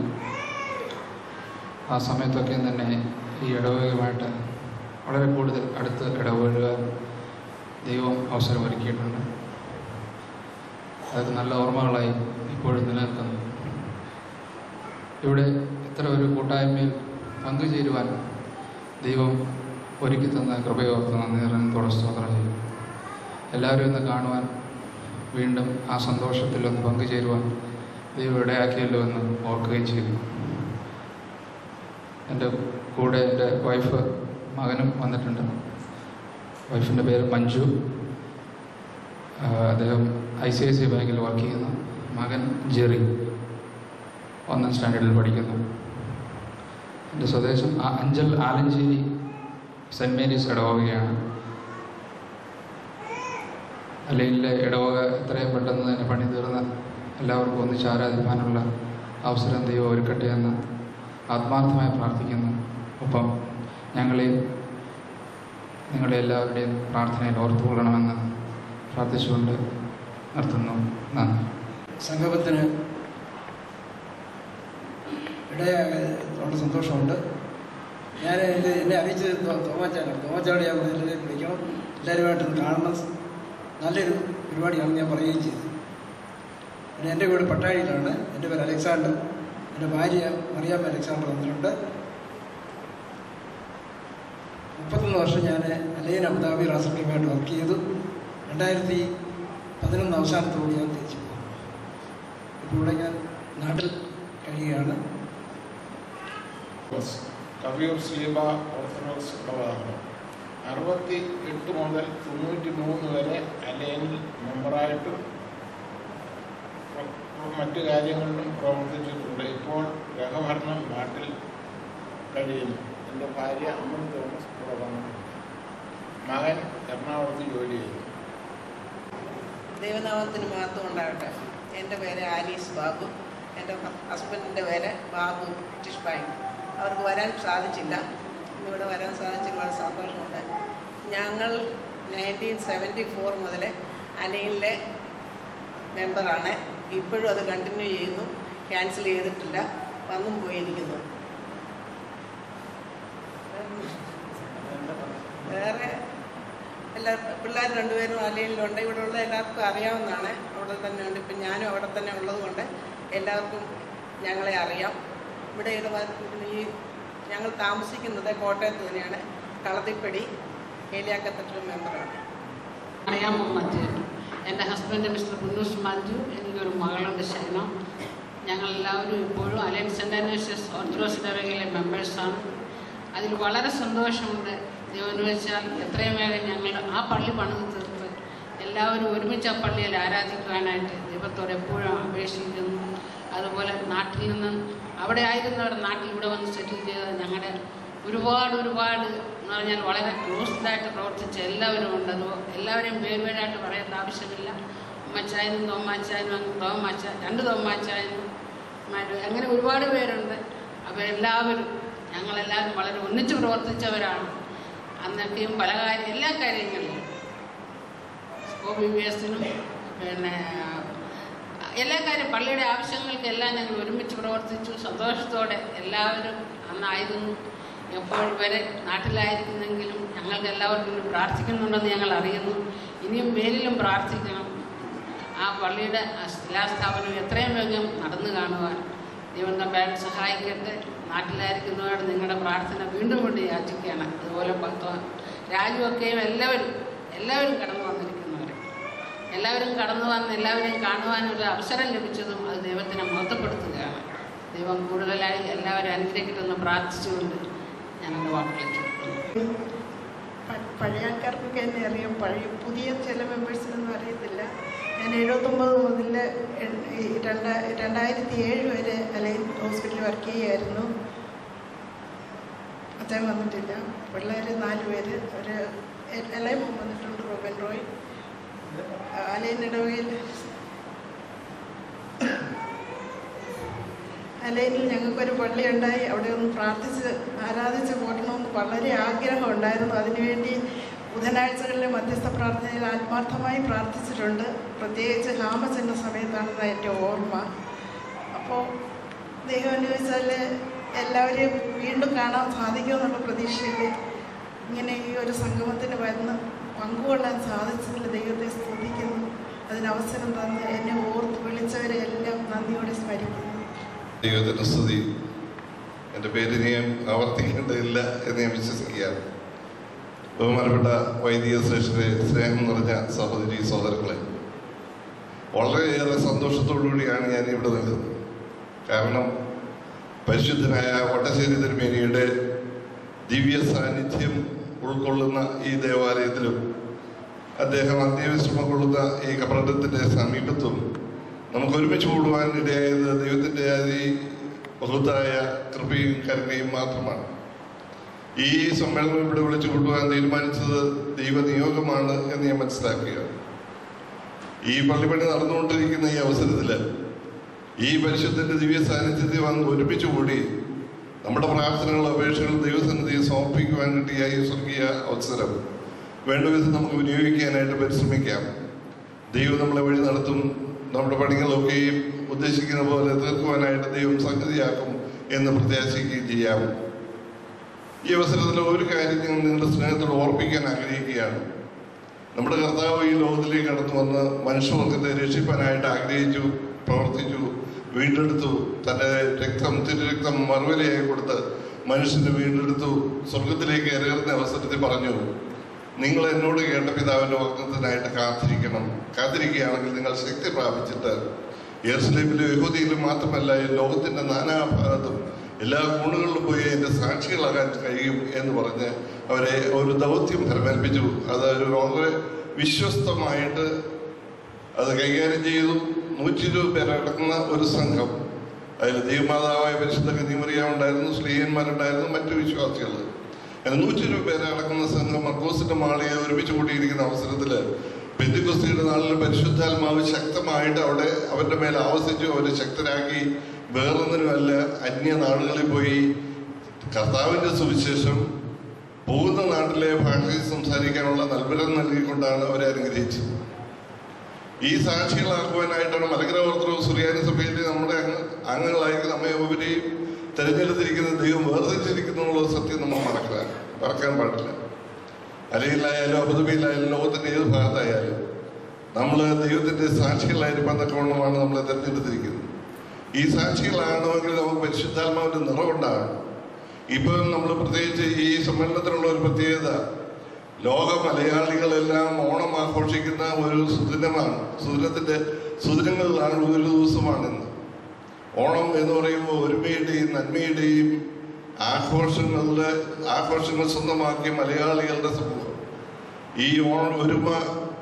ആ സമയത്തൊക്കെ തന്നെ ഈ ഇടവകയുമായിട്ട് വളരെ കൂടുതൽ അടുത്ത് ഇടപഴകാൻ ദൈവം അവസരം ഒരുക്കിയിട്ടുണ്ട് അതൊക്കെ നല്ല ഓർമ്മകളായി ഇപ്പോഴും നിലനിൽക്കുന്നു ഇവിടെ ഇത്ര ഒരു കൂട്ടായ്മയിൽ പങ്കുചേരുവാൻ ദൈവം ഒരുക്കി തന്ന കൃപയോർത്ത് നന്ദി നിറഞ്ഞത്തോടെ സ്തോത്രം ചെയ്യും എല്ലാവരും ഒന്ന് കാണുവാൻ വീണ്ടും ആ സന്തോഷത്തിൽ ഒന്ന് പങ്കുചേരുവാൻ ദൈവം ഇടയാക്കിയല്ലോ എന്ന് ഓർക്കുകയും ചെയ്തു എൻ്റെ കൂടെ എൻ്റെ വൈഫ് മകനും വന്നിട്ടുണ്ട് വൈഫിൻ്റെ പേര് മഞ്ജു ആ, അദ്ദേഹം ഐ സി ഐ സി ബാങ്കിൽ വർക്ക് ചെയ്യുന്നു മകൻ ജെറി ഒന്നാം സ്റ്റാൻഡേർഡിൽ പഠിക്കുന്നു എൻ്റെ സ്വദേശം ആ അഞ്ചൽ ആലഞ്ചേരി സെൻറ് മേരീസ് ഇടവകയാണ് അല്ലയിലെ ഇടവക എത്രയും പെട്ടെന്ന് തന്നെ പണി തീർന്ന് എല്ലാവർക്കും ഒന്നിച്ച് ആരാധിക്കാനുള്ള അവസരം ദൈവം ഒരുക്കട്ടെ എന്ന് ആത്മാർത്ഥമായി പ്രാർത്ഥിക്കുന്നു ഒപ്പം ഞങ്ങളെയും നിങ്ങളുടെ എല്ലാവരുടെയും പ്രാർത്ഥനയിൽ ഓർത്തുകൊള്ളണമെന്ന് പ്രാർത്ഥിച്ചുകൊണ്ട് നിർത്തുന്നു നന്ദി സംഗമത്തിന് ഇടയാകാൻ വളരെ സന്തോഷമുണ്ട് ഞാൻ ഇത് എന്നെ അറിയിച്ചത് തോ- തോമാച്ചാനാണ് തോമാച്ചാട് ഞാൻ പറഞ്ഞു, എല്ലാവരെയും വിളിക്കണം എല്ലാവരുമായിട്ടൊന്ന് കാണണം നല്ലൊരു പരിപാടിയാണ് ഞാൻ പറയുകയും ചെയ്തത് പിന്നെ എൻ്റെ വീട് പട്ടാഴിയിലാണ് എൻ്റെ പേര് അലക്സാണ്ടർ എൻ്റെ ഭാര്യ മറിയാമ്മ അലക്സാണ്ടർ വന്നിട്ടുണ്ട് മുപ്പത്തൊന്ന് വർഷം ഞാൻ അലയൻ അബുദാബി റാസൽക്കുമായിട്ട് വർക്ക് ചെയ്തു രണ്ടായിരത്തി പതിനൊന്ന് അവസാനത്തോടെ ഞാൻ തിരിച്ചു പോകും ഇപ്പോൾ ഇവിടെ ഞാൻ നാട്ടിൽ കഴിയുകയാണ് കവിയൂർ സ്ലീബ ഓർത്തഡോക്സ് പ്രവാഹനം അറുപത്തി എട്ട് മുതൽ തൊണ്ണൂറ്റി മൂന്ന് വരെ അലയനിൽ മെമ്പറായിട്ടും പ്ര- മറ്റു കാര്യങ്ങളിലും പ്രവർത്തിച്ചിട്ടുണ്ട് ഇപ്പോൾ ഗ്രഹഭരണം നാട്ടിൽ കഴിയുന്നു എൻ്റെ ഭാര്യ അമ്മൻ തോമസ് പ്രവാഹനം മകൻ എറണാകുളത്ത് ജോലി ചെയ്യുന്നു ദൈവനാമത്തിന് മഹത്വം ഉണ്ടാകട്ടെ എൻ്റെ പേര് ആലീസ് ബാബു എൻ്റെ ഹസ്ബൻഡിൻ്റെ പേര് ബാബു ബ്രിട്ടീഷ് ബാങ്ക് അവർക്ക് വരാൻ സാധിച്ചില്ല ഇന്നിവിടെ വരാൻ സാധിച്ചതിൽ വളരെ സന്തോഷമുണ്ട് ഞങ്ങൾ നയൻറ്റീൻ സെവൻറ്റി ഫോർ മുതൽ അലയിലെ മെമ്പറാണ് ഇപ്പോഴും അത് കണ്ടിന്യൂ ചെയ്യുന്നു ക്യാൻസൽ ചെയ്തിട്ടില്ല വന്നും പോയിരിക്കുന്നു വേറെ എല്ലാ പിള്ളേർ രണ്ടുപേരും അലയിലുണ്ട് ഇവിടെ ഉള്ള എല്ലാവർക്കും അറിയാവുന്നതാണ് അവിടെ തന്നെ ഉണ്ട് ഇപ്പം ഞാനും അവിടെ തന്നെ ഉള്ളത് കൊണ്ട് എല്ലാവർക്കും ഞങ്ങളെ അറിയാം ഇവിടെ ഇത് വ- ഈ ഞങ്ങൾ താമസിക്കുന്നത് കോട്ടയത്ത് തന്നെയാണ് കളത്തിപ്പടി ഏലിയാക്കത്തട്ടിൽ മെമ്പറാണ് അറിയാം മുഹമ്മദ് എൻ്റെ ഹസ്ബൻഡ് മിസ്റ്റർ കുന്നൂസ് മഞ്ജു എനിക്കൊരു മകളുണ്ട് ശൈന ഞങ്ങളെല്ലാവരും ഇപ്പോഴും അലയൻസ് ഇൻ്റർനാഷണൽ ഓർത്തഡോക്സ് ഇടവകയിലെ മെമ്പേഴ്സാണ് അതിൽ വളരെ സന്തോഷമുണ്ട് ദൈവം വെച്ചാൽ എത്രയും വേഗം ഞങ്ങൾ ആ പള്ളി പണിത് തീർത്ത് എല്ലാവരും ഒരുമിച്ച് ആ പള്ളിയിൽ ആരാധിക്കുവാനായിട്ട് ദൈവത്തോട് എപ്പോഴും അപേക്ഷിക്കുന്നു അതുപോലെ നാട്ടിൽ നിന്ന് അവിടെ ആയിരുന്നവർ നാട്ടിൽ ഇവിടെ വന്ന് സെറ്റിൽ ചെയ്ത ഞങ്ങളുടെ ഒരുപാട് ഒരുപാട് എന്ന് പറഞ്ഞാൽ വളരെ ക്ലോസ്ഡായിട്ട് പ്രവർത്തിച്ച എല്ലാവരും ഉണ്ട് അത് എല്ലാവരെയും പേര് പേരായിട്ട് പറയേണ്ട ആവശ്യമില്ല ഉമ്മച്ചായനും തോമാച്ചായനും തോമാച്ച രണ്ട് തോമാച്ചായനും മാരും അങ്ങനെ ഒരുപാട് പേരുണ്ട് അപ്പോൾ എല്ലാവരും ഞങ്ങളെല്ലാവരും വളരെ ഒന്നിച്ച് പ്രവർത്തിച്ചവരാണ് അന്നൊക്കെയും പല കാര്യം എല്ലാ കാര്യങ്ങളിലും ഒ ബി ബി എസിനും പിന്നെ എല്ലാ കാര്യം പള്ളിയുടെ ആവശ്യങ്ങൾക്കെല്ലാം ഞങ്ങൾ ഒരുമിച്ച് പ്രവർത്തിച്ചു സന്തോഷത്തോടെ എല്ലാവരും അന്നായിരുന്നു എപ്പോഴും വരെ നാട്ടിലായിരിക്കുന്നെങ്കിലും ഞങ്ങൾക്ക് എല്ലാവർക്കും വേണ്ടി പ്രാർത്ഥിക്കുന്നുണ്ടെന്ന് ഞങ്ങൾ അറിയുന്നു ഇനിയും മേലിലും പ്രാർത്ഥിക്കണം ആ പള്ളിയുടെ ആ ശിലാസ്ഥാപനം എത്രയും വേഗം നടന്നു കാണുവാൻ ദൈവം തമ്പാൻ സഹായിക്കട്ടെ നാട്ടിലായിരിക്കുന്നവരോട് നിങ്ങളുടെ പ്രാർത്ഥന വീണ്ടും വീണ്ടും യാചിക്കുകയാണ് അതുപോലെ ഭക്തോ രാജുവൊക്കെയും എല്ലാവരും എല്ലാവരും കടന്നു വന്നിരിക്കുന്നവർ എല്ലാവരും കടന്നു വന്ന് എല്ലാവരെയും കാണുവാനൊരു അവസരം ലഭിച്ചതും അത് ദൈവത്തിനെ മഹത്വപ്പെടുത്തുകയാണ് ദൈവം കൂടുതലായി എല്ലാവരും അനുഗ്രഹിക്കട്ടെന്ന് പ്രാർത്ഥിച്ചുകൊണ്ട് ഞാനെൻ്റെ വാക്കുകൾ ചുരുക്കുന്നു. പ- പഴയ ആൾക്കാർക്കൊക്കെ എന്നെ അറിയാം പഴയ പുതിയ ചില മെമ്പേഴ്സിനൊന്നും അറിയത്തില്ല ഞാൻ എഴുപത്തൊമ്പത് മുതൽ രണ്ട രണ്ടായിരത്തി ഏഴ് വരെ അലൈൻ ഹോസ്പിറ്റലിൽ വർക്ക് ചെയ്യുമായിരുന്നു അച്ഛൻ വന്നിട്ടില്ല പിള്ളേർ നാല് പേര് ഒരു എല്ലാം വന്നിട്ടുണ്ട് റോബൻ റോയ് അലൈൻ ഇടവകയിൽ അലൈനിൽ ഞങ്ങൾക്കൊരു പള്ളി ഉണ്ടായി അവിടെ ഒന്ന് പ്രാർത്ഥിച്ച് ആരാധിച്ച് പോകണമെന്ന് വളരെ ആഗ്രഹം ഉണ്ടായിരുന്നു അതിനുവേണ്ടി ബുധനാഴ്ചകളിലെ മധ്യസ്ഥ പ്രാർത്ഥനയിൽ ആത്മാർത്ഥമായി പ്രാർത്ഥിച്ചിട്ടുണ്ട് പ്രത്യേകിച്ച് ഹാമച്ചെന്ന സമയത്താണെന്ന് എൻ്റെ ഓർമ്മ അപ്പോൾ ദൈവം അനുവദിച്ചാൽ എല്ലാവരെയും വീണ്ടും കാണാൻ സാധിക്കുമെന്നുള്ള പ്രതീക്ഷയിൽ ഇങ്ങനെ ഈ ഒരു സംഗമത്തിന് വന്ന് പങ്കുകൊള്ളാൻ സാധിച്ചതിൽ ദൈവത്തെ സ്തുതിക്കുന്നു അതിനവസരം തന്ന് എന്നെ ഓർത്ത് വിളിച്ചവരെ എല്ലാം നന്ദിയോടെ സ്മരിക്കുന്നു ദൈവത്തിൻ്റെ സ്തുതി എൻ്റെ പേര് ഞാൻ ആവർത്തിക്കേണ്ടതില്ല എന്ന് ഞാൻ വിശ്വസിക്കുകയാണ് ബഹുമാനപ്പെട്ട വൈദിക ശ്രേഷ്ഠരെ സ്നേഹം നിറഞ്ഞ സഹോദരി സഹോദരങ്ങളെ വളരെയേറെ സന്തോഷത്തോടുകൂടിയാണ് ഞാൻ ഇവിടെ നിൽക്കുന്നത് കാരണം പരിശുദ്ധനായ വട്ടശ്ശേരി തിരുമേനിയുടെ ദിവ്യ സാന്നിധ്യം ഉൾക്കൊള്ളുന്ന ഈ ദേവാലയത്തിലും അദ്ദേഹം അന്ത്യവിശ്രമം കൊള്ളുന്ന ഈ കപടത്തിൻ്റെ സമീപത്തും നമുക്ക് ഒരുമിച്ച് കൂടുവാൻ ഇടയായത് ദൈവത്തിൻ്റെ അതി ബഹുത്തായ കൃപയും കരുണയും മാത്രമാണ് ഈ സമ്മേളനം ഇവിടെ വിളിച്ചു കൊണ്ടുപോകാൻ തീരുമാനിച്ചത് ദൈവനിയോഗമാണ് എന്ന് ഞാൻ മനസ്സിലാക്കുകയാണ് ഈ പള്ളിപ്പണി നടന്നുകൊണ്ടിരിക്കുന്ന ഈ അവസരത്തിൽ ഈ പരിശുദ്ധന്റെ ദിവ്യ സാന്നിധ്യത്തിൽ വന്ന് ഒരുമിച്ച് കൂടി നമ്മുടെ പ്രാർത്ഥനകളും അപേക്ഷകളും ദൈവസന്നിധിയിൽ സമർപ്പിക്കുവാൻ കിട്ടിയ ഈ സ്വർഗീയ അവസരം വേണ്ട വിധം നമുക്ക് വിനിയോഗിക്കാനായിട്ട് പരിശ്രമിക്കാം ദൈവം നമ്മളെ വഴി നടത്തും നമ്മുടെ പണികളൊക്കെയും ഉദ്ദേശിക്കുന്ന പോലെ തീർക്കുവാനായിട്ട് ദൈവം സംഗതിയാക്കും എന്ന് പ്രത്യാശിക്കുകയും ചെയ്യാം ഈ അവസരത്തിൽ ഒരു കാര്യം ഞാൻ നിങ്ങളുടെ സ്നേഹത്തോട് ഓർപ്പിക്കാൻ ആഗ്രഹിക്കുകയാണ് നമ്മുടെ കർത്താവ് ഈ ലോകത്തിലേക്ക് കടന്നു വന്ന് മനുഷ്യവർഗത്തെ രക്ഷിപ്പാനായിട്ട് ആഗ്രഹിച്ചു പ്രവർത്തിച്ചു വീണ്ടെടുത്തു തൻ്റെ രക്തം തിരുരക്തം മറുവിലയായി കൊടുത്ത് മനുഷ്യനെ വീണ്ടെടുത്തു സ്വർഗത്തിലേക്ക് ഇറങ്ങുന്ന അവസരത്തിൽ പറഞ്ഞു നിങ്ങൾ എന്നോട് കേട്ട പിതാവിന്റെ വാഗ്ദത്തിനായിട്ട് കാത്തിരിക്കണം കാത്തിരിക്കുകയാണെങ്കിൽ നിങ്ങൾ ശക്തി പ്രാപിച്ചിട്ട് യെറുസലേമിലും യഹൂദിയിലും മാത്രമല്ല ഈ ലോകത്തിന്റെ നാനാഭാഗത്തും എല്ലാ കോണുകളിലും പോയി എൻ്റെ സാക്ഷികളാകാൻ കഴിയും എന്ന് പറഞ്ഞ് അവരെ ഒരു ദൗത്യം ഫലമേൽപ്പിച്ചു അത് ഒരു വളരെ വിശ്വസ്തമായിട്ട് അത് കൈകാര്യം ചെയ്തു നൂറ്റി ഇരുപത് പേരടങ്ങുന്ന ഒരു സംഘം അതിൽ ദൈവമാതാവായ പരിശുദ്ധ കന്യമറിയ ഉണ്ടായിരുന്നു സ്ത്രീയന്മാരുണ്ടായിരുന്നു മറ്റു വിശ്വാസികൾ അങ്ങനെ നൂറ്റി ഇരുപത് പേരെ അടക്കുന്ന സംഘം മർക്കോസിന്റെ മാളിയെ ഒരുമിച്ച് കൂട്ടിയിരിക്കുന്ന അവസരത്തിൽ പെന്തിക്കുസ്തിയുടെ നാളിൽ പരിശുദ്ധാത്മാവ് ശക്തമായിട്ട് അവിടെ അവരുടെ മേൽ ആവസിച്ചു അവരെ ശക്തരാക്കി വേറൊന്നിനുമല്ല അന്യ നാടുകളിൽ പോയി കർത്താവിന്റെ സുവിശേഷം പോകുന്ന നാട്ടിലെ ഭാഷയിൽ സംസാരിക്കാനുള്ള നൽവരം നൽകിക്കൊണ്ടാണ് അവരെ അനുഗ്രഹിച്ചത് ഈ സാക്ഷികളാക്കുവാനായിട്ടാണ് മലങ്കര ഓർത്തഡോക്സ് സുറിയാനി സഭയിലെ നമ്മുടെ അംഗ അംഗങ്ങളായി നമ്മെ ഉപരിയും തെരഞ്ഞെടുത്തിരിക്കുന്ന ദൈവം വേർതിരിച്ചിരിക്കുന്നു എന്നുള്ള സത്യം നമ്മൾ മറക്കാൻ മറക്കാൻ പാടില്ല അലയിലായാലും അബുദബിയിലായാലും ലോകത്തിന്റെ ഏത് ഭാഗത്തായാലും നമ്മൾ ദൈവത്തിന്റെ സാക്ഷികളായിരിക്കാൻ തക്കവണ്ണമാണ് നമ്മളെ തെരഞ്ഞെടുത്തിരിക്കുന്നത് ഈ സാക്ഷികളാണെങ്കിൽ നമുക്ക് പരിശുദ്ധാത്മാവിന്റെ നിറവുണ്ടാകണം ഇപ്പം നമ്മൾ പ്രത്യേകിച്ച് ഈ സമ്മേളനത്തിനുള്ള ഒരു പ്രത്യേകത ലോക മലയാളികളെല്ലാം ഓണം ആഘോഷിക്കുന്ന ഒരു സുദിനമാണ് സുദിനത്തിന്റെ സുദിനങ്ങളിലാണ് ഒരു ദിവസമാണിന്ന് ഓണം എന്ന് പറയുമ്പോൾ ഒരുമയുടെയും നന്മയുടെയും ആഘോഷങ്ങളുടെ ആഘോഷങ്ങൾ സ്വന്തമാക്കിയ മലയാളികളുടെ സമൂഹം ഈ ഓണം ഒരുമ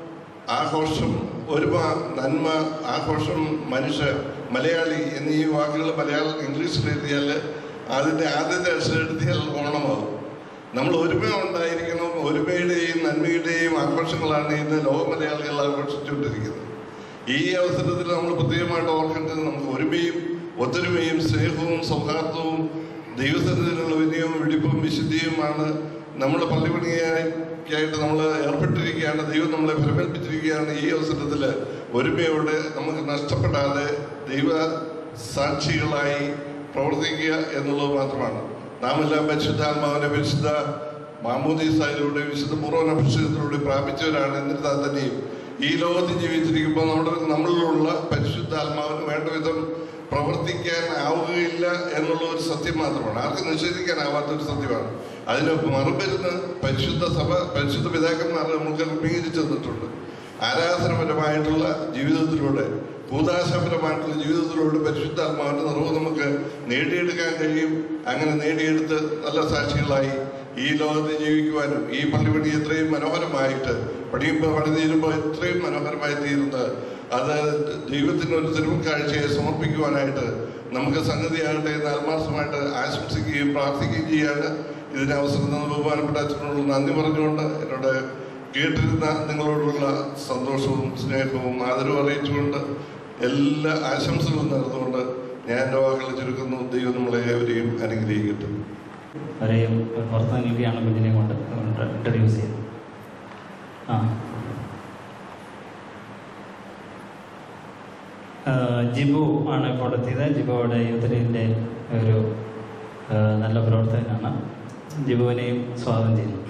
ആഘോഷം ഒരുമ നന്മ ആഘോഷം മനുഷ്യ മലയാളി എന്നീ വാക്കുകൾ മലയാളം ഇംഗ്ലീഷിൽ എഴുതിയാൽ അതിൻ്റെ ആദ്യത്തെ അക്ഷരം എഴുതിയാൽ ഓണമാകും നമ്മൾ ഒരുമ ഉണ്ടായിരിക്കണം ഒരുമയുടെയും നന്മയുടെയും ആഘോഷങ്ങളാണ് ഇന്ന് ലോക മലയാളികൾ ആഘോഷിച്ചുകൊണ്ടിരിക്കുന്നത് ഈ അവസരത്തിൽ നമ്മൾ പ്രത്യേകമായിട്ട് ഓർക്കേണ്ടത് നമുക്ക് ഒരുമയും ഒത്തൊരുമയും സ്നേഹവും സൗഹാർദ്ദവും ദൈവസന്നിധിയിലുള്ള വിനയവും വെടിപ്പും വിശുദ്ധിയുമാണ് നമ്മുടെ പള്ളിപണിയായിട്ട് നമ്മൾ ഏർപ്പെട്ടിരിക്കുകയാണ് ദൈവം നമ്മളെ ഫലമേൽപ്പിച്ചിരിക്കുകയാണ് ഈ അവസരത്തിൽ ഒരുമയോടെ നമുക്ക് നഷ്ടപ്പെടാതെ ദൈവ സാക്ഷികളായി പ്രവർത്തിക്കുക എന്നുള്ളത് മാത്രമാണ് നാം എല്ലാം പരിശുദ്ധാത്മാവിനെ പരിശുദ്ധ മാമൂദീസായിലൂടെ വിശുദ്ധ പൂർവ്വന അഭിഷേകത്തിലൂടെ പ്രാപിച്ചവരാണ് എന്നിരുന്നാൽ തന്നെയും ഈ ലോകത്ത് ജീവിച്ചിരിക്കുമ്പോൾ നമ്മുടെ നമ്മളിലുള്ള പരിശുദ്ധാത്മാവിന് വേണ്ട വിധം പ്രവർത്തിക്കാൻ ആവുകയില്ല എന്നുള്ള ഒരു സത്യം മാത്രമാണ് ആർക്കും നിഷേധിക്കാനാവാത്ത ഒരു സത്യമാണ് അതിന് മറുപരുന്ന് പരിശുദ്ധ സഭ പരിശുദ്ധ പിതാക്കന്മാർ നമുക്ക് ക്രമീകരിച്ചു തന്നിട്ടുണ്ട് ആരാധനപരമായിട്ടുള്ള ജീവിതത്തിലൂടെ ഭൂതാശപരമായിട്ടുള്ള ജീവിതത്തിലൂടെ പരിശുദ്ധാത്മാവിന്റെ നിറവ് നമുക്ക് നേടിയെടുക്കാൻ കഴിയും അങ്ങനെ നേടിയെടുത്ത് നല്ല സാക്ഷികളായി ഈ ലോകത്ത് ജീവിക്കുവാനും ഈ പള്ളിപണി എത്രയും മനോഹരമായിട്ട് പണിയുമ്പോൾ പണി തീരുമ്പോൾ എത്രയും മനോഹരമായി തീരുന്നത് അത് ദൈവത്തിന് ഒരു തിരുമുക്കാഴ്ചയെ സമർപ്പിക്കുവാനായിട്ട് നമുക്ക് സംഗതിയാകട്ടെ എന്ന് ആത്മാർത്ഥമായിട്ട് ആശംസിക്കുകയും പ്രാർത്ഥിക്കുകയും ചെയ്യാണ് ഇതിന് അവസരം തന്ന ബഹുമാനപ്പെട്ട അച്ഛനോട് നന്ദി പറഞ്ഞുകൊണ്ട് എന്നോട് കേട്ടിരുന്ന നിങ്ങളോടുള്ള സന്തോഷവും സ്നേഹവും ആദരവും അറിയിച്ചുകൊണ്ട് എല്ലാ ആശംസകളും നേർന്നുകൊണ്ട് ഞാൻ എൻ്റെ വാക്കുകൾ ചുരുക്കുന്നു ദൈവം നമ്മളെ ഏവരെയും അനുഗ്രഹിക്കട്ടെ വരെയും പുറത്ത് നിൽക്കുകയാണ് കുഞ്ഞിനെ കൊണ്ട് ഇൻട്രൊഡ്യൂസ് ചെയ്തത് ആ ആ, ജിബു ആണ് ഇപ്പോൾ എത്തിയത് ജിബുവിടെ യൂത്തിലിൻ്റെ ഒരു ആ, നല്ല പ്രവർത്തകനാണ് ജിബുവിനെയും സ്വാഗതം ചെയ്യുന്നു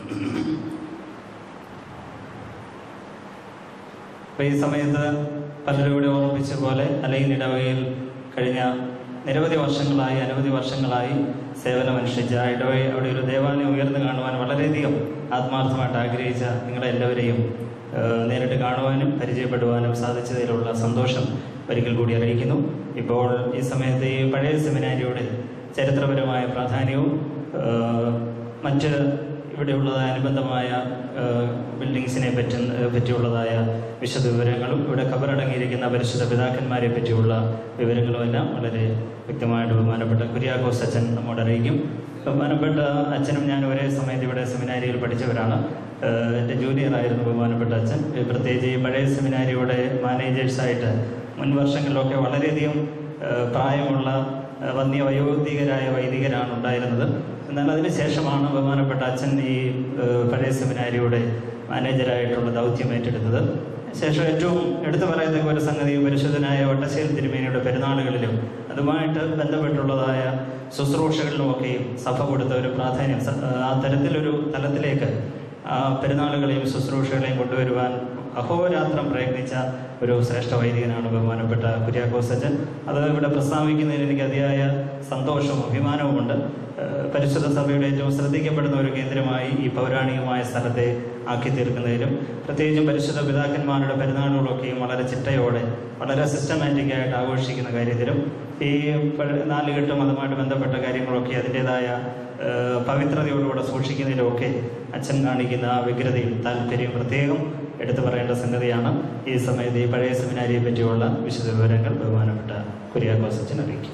അപ്പോൾ ഈ സമയത്ത് പലരും ഇവിടെ ഓർമ്മിച്ച പോലെ അല്ലെങ്കിൽ ഇടവകയിൽ കഴിഞ്ഞ നിരവധി വർഷങ്ങളായി അനവധി വർഷങ്ങളായി സേവനമനുഷ്ഠിച്ച ആ ഇടവക അവിടെ ഒരു ദേവാലയം ഉയർന്നു കാണുവാൻ വളരെയധികം ആത്മാർത്ഥമായിട്ട് ആഗ്രഹിച്ച നിങ്ങളെല്ലാവരെയും ആ, നേരിട്ട് കാണുവാനും പരിചയപ്പെടുവാനും സാധിച്ചതിലുള്ള സന്തോഷം ഒരിക്കൽ കൂടി അറിയിക്കുന്നു ഇപ്പോൾ ഈ സമയത്ത് ഈ പഴയ സെമിനാരിയുടെ ചരിത്രപരമായ പ്രാധാന്യവും ആ, മറ്റ് ഇവിടെയുള്ളതായ അനുബന്ധമായ ആ, ബിൽഡിങ്സിനെ പറ്റി പറ്റിയുള്ളതായ വിശദ വിവരങ്ങളും ഇവിടെ കബറടങ്ങിയിരിക്കുന്ന പരിശുദ്ധ പിതാക്കന്മാരെ പറ്റിയുള്ള വിവരങ്ങളും എല്ലാം വളരെ വ്യക്തമായിട്ട് ബഹുമാനപ്പെട്ട കുര്യാക്കോസ് അച്ഛൻ നമ്മോട് അറിയിക്കും ബഹുമാനപ്പെട്ട അച്ഛനും ഞാൻ ഒരേ സമയത്ത് ഇവിടെ സെമിനാരിയിൽ പഠിച്ചവരാണ് ഏഹ് എൻ്റെ ജൂനിയറായിരുന്നു ബഹുമാനപ്പെട്ട അച്ഛൻ ഏഹ് പ്രത്യേകിച്ച് ഈ പഴയ സെമിനാരിയുടെ മാനേജേഴ്സായിട്ട് മുൻ വർഷങ്ങളിലൊക്കെ വളരെയധികം ഏഹ് പ്രായമുള്ള ഏഹ്, വന്യ വയോധികരായ വൈദികരാണ് ഉണ്ടായിരുന്നത് എന്നാൽ അതിനുശേഷമാണ് ബഹുമാനപ്പെട്ട അച്ഛൻ ഈ ഏഹ്, പഴയ സെമിനാരിയുടെ മാനേജരായിട്ടുള്ള ദൗത്യം ഏറ്റെടുത്തത് ശേഷം ഏറ്റവും എടുത്തു പറയത്തക്ക ഒരു സംഗതി പരിശുദ്ധനായ വട്ടശ്ശേരി തിരുമേനിയുടെ പെരുന്നാളുകളിലും അതുമായിട്ട് ബന്ധപ്പെട്ടുള്ളതായ ശുശ്രൂഷകളിലുമൊക്കെയും സഭ കൊടുത്ത ഒരു പ്രാധാന്യം സ- ആ തരത്തിലൊരു തലത്തിലേക്ക് ആ പെരുന്നാളുകളെയും ശുശ്രൂഷകളെയും കൊണ്ടുവരുവാൻ അഹോരാത്രം പ്രയത്നിച്ച ഒരു ശ്രേഷ്ഠ വൈദികനാണ് ബഹുമാനപ്പെട്ട കുര്യാക്കോസ് അച്ഛൻ അത് ഇവിടെ പ്രസ്താവിക്കുന്നതിന് എനിക്ക് അതിയായ സന്തോഷവും അഭിമാനവുമുണ്ട് ഏഹ് പരിശുദ്ധ സഭയുടെ ഏറ്റവും ശ്രദ്ധിക്കപ്പെടുന്ന ഒരു കേന്ദ്രമായി ഈ പൗരാണികമായ സ്ഥലത്തെ ആക്കി തീർക്കുന്നതിലും പ്രത്യേകിച്ചും പരിശുദ്ധ പിതാക്കന്മാരുടെ പെരുന്നാളുകളൊക്കെയും വളരെ ചിട്ടയോടെ വളരെ സിസ്റ്റമാറ്റിക് ആയിട്ട് ആഘോഷിക്കുന്ന കാര്യത്തിലും ഈ പഴ- നാലുകെട്ടും അതുമായിട്ട് ബന്ധപ്പെട്ട കാര്യങ്ങളൊക്കെ അതിൻ്റെതായ ഏഹ് പവിത്രതയോടുകൂടെ സൂക്ഷിക്കുന്നതിലുമൊക്കെ അച്ഛൻ കാണിക്കുന്ന ആ വ്യഗ്രതയും താല്പര്യവും പ്രത്യേകം എടുത്തു പറയേണ്ട സംഗതിയാണ് ഈ സമയത്ത് ഈ പഴയ സെമിനാരിയെ പറ്റിയുള്ള വിശദ വിവരങ്ങൾ ബഹുമാനപ്പെട്ട കുര്യാക്കോസ് അച്ഛൻ അറിയിക്കും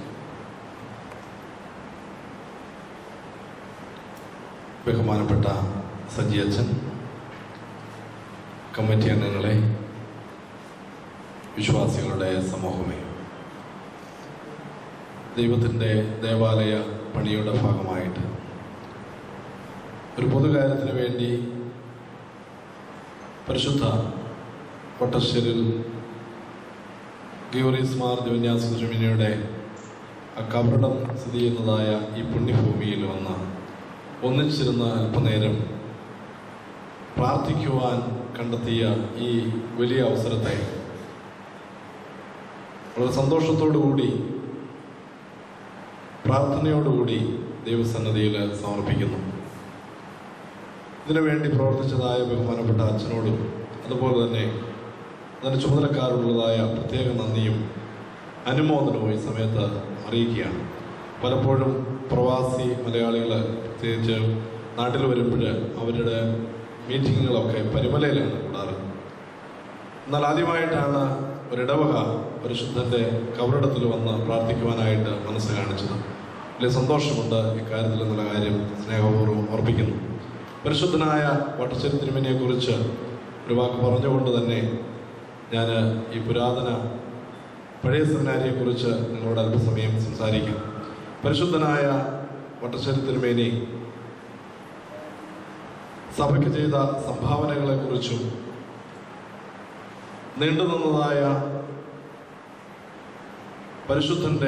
ബഹുമാനപ്പെട്ട സജി അച്ഛൻ കമ്മിറ്റി അംഗങ്ങളെ വിശ്വാസികളുടെ സമൂഹമേ ദൈവത്തിൻ്റെ ദേവാലയ പണിയുടെ ഭാഗമായിട്ട് ഒരു പൊതുകാര്യത്തിന് വേണ്ടി പരിശുദ്ധ കൊട്ടശ്ശേരിൽ ഗിയോറീസ് മാർ ദിവന്യാസ തിരുമിനിയുടെ കബറിടം സ്ഥിതി ചെയ്യുന്നതായ ഈ പുണ്യഭൂമിയിൽ വന്ന് ഒന്നിച്ചിരുന്ന് അല്പനേരം പ്രാർത്ഥിക്കുവാൻ കണ്ടെത്തിയ ഈ വലിയ അവസരത്തെ വളരെ സന്തോഷത്തോടു കൂടി പ്രാർത്ഥനയോടുകൂടി ദൈവസന്നദ്ധിയിൽ സമർപ്പിക്കുന്നു ഇതിനു വേണ്ടി പ്രവർത്തിച്ചതായ ബഹുമാനപ്പെട്ട അച്ഛനോടും അതുപോലെ തന്നെ അതിന് ചുമതലക്കാരുള്ളതായ പ്രത്യേക നന്ദിയും അനുമോദനവും ഈ സമയത്ത് അറിയിക്കുകയാണ് പലപ്പോഴും പ്രവാസി മലയാളികൾ പ്രത്യേകിച്ച് നാട്ടിൽ വരുമ്പോൾ അവരുടെ മീറ്റിങ്ങുകളൊക്കെ പരിമലയിലാണ് കൂടാറ് എന്നാൽ ആദ്യമായിട്ടാണ് ഒരിടവക പരിശുദ്ധൻ്റെ കബറിടത്തിൽ വന്ന് പ്രാർത്ഥിക്കുവാനായിട്ട് മനസ്സ് കാണിച്ചത് വലിയ സന്തോഷമുണ്ട് ഇക്കാര്യത്തിൽ എന്നുള്ള കാര്യം സ്നേഹപൂർവ്വം ഓർപ്പിക്കുന്നു പരിശുദ്ധനായ വട്ടശ്ശേരി തിരുമേനിയെ കുറിച്ച് ഒരു വാക്ക് പറഞ്ഞുകൊണ്ട് തന്നെ ഞാൻ ഈ പുരാതന പഴയ സെമിനാരിയെക്കുറിച്ച് നിങ്ങളോട് അല്പസമയം സംസാരിക്കും പരിശുദ്ധനായ വട്ടശ്ശേരി തിരുമേനി സഭയ്ക്ക് ചെയ്ത സംഭാവനകളെക്കുറിച്ചും നീണ്ടുനിന്നതായ പരിശുദ്ധന്റെ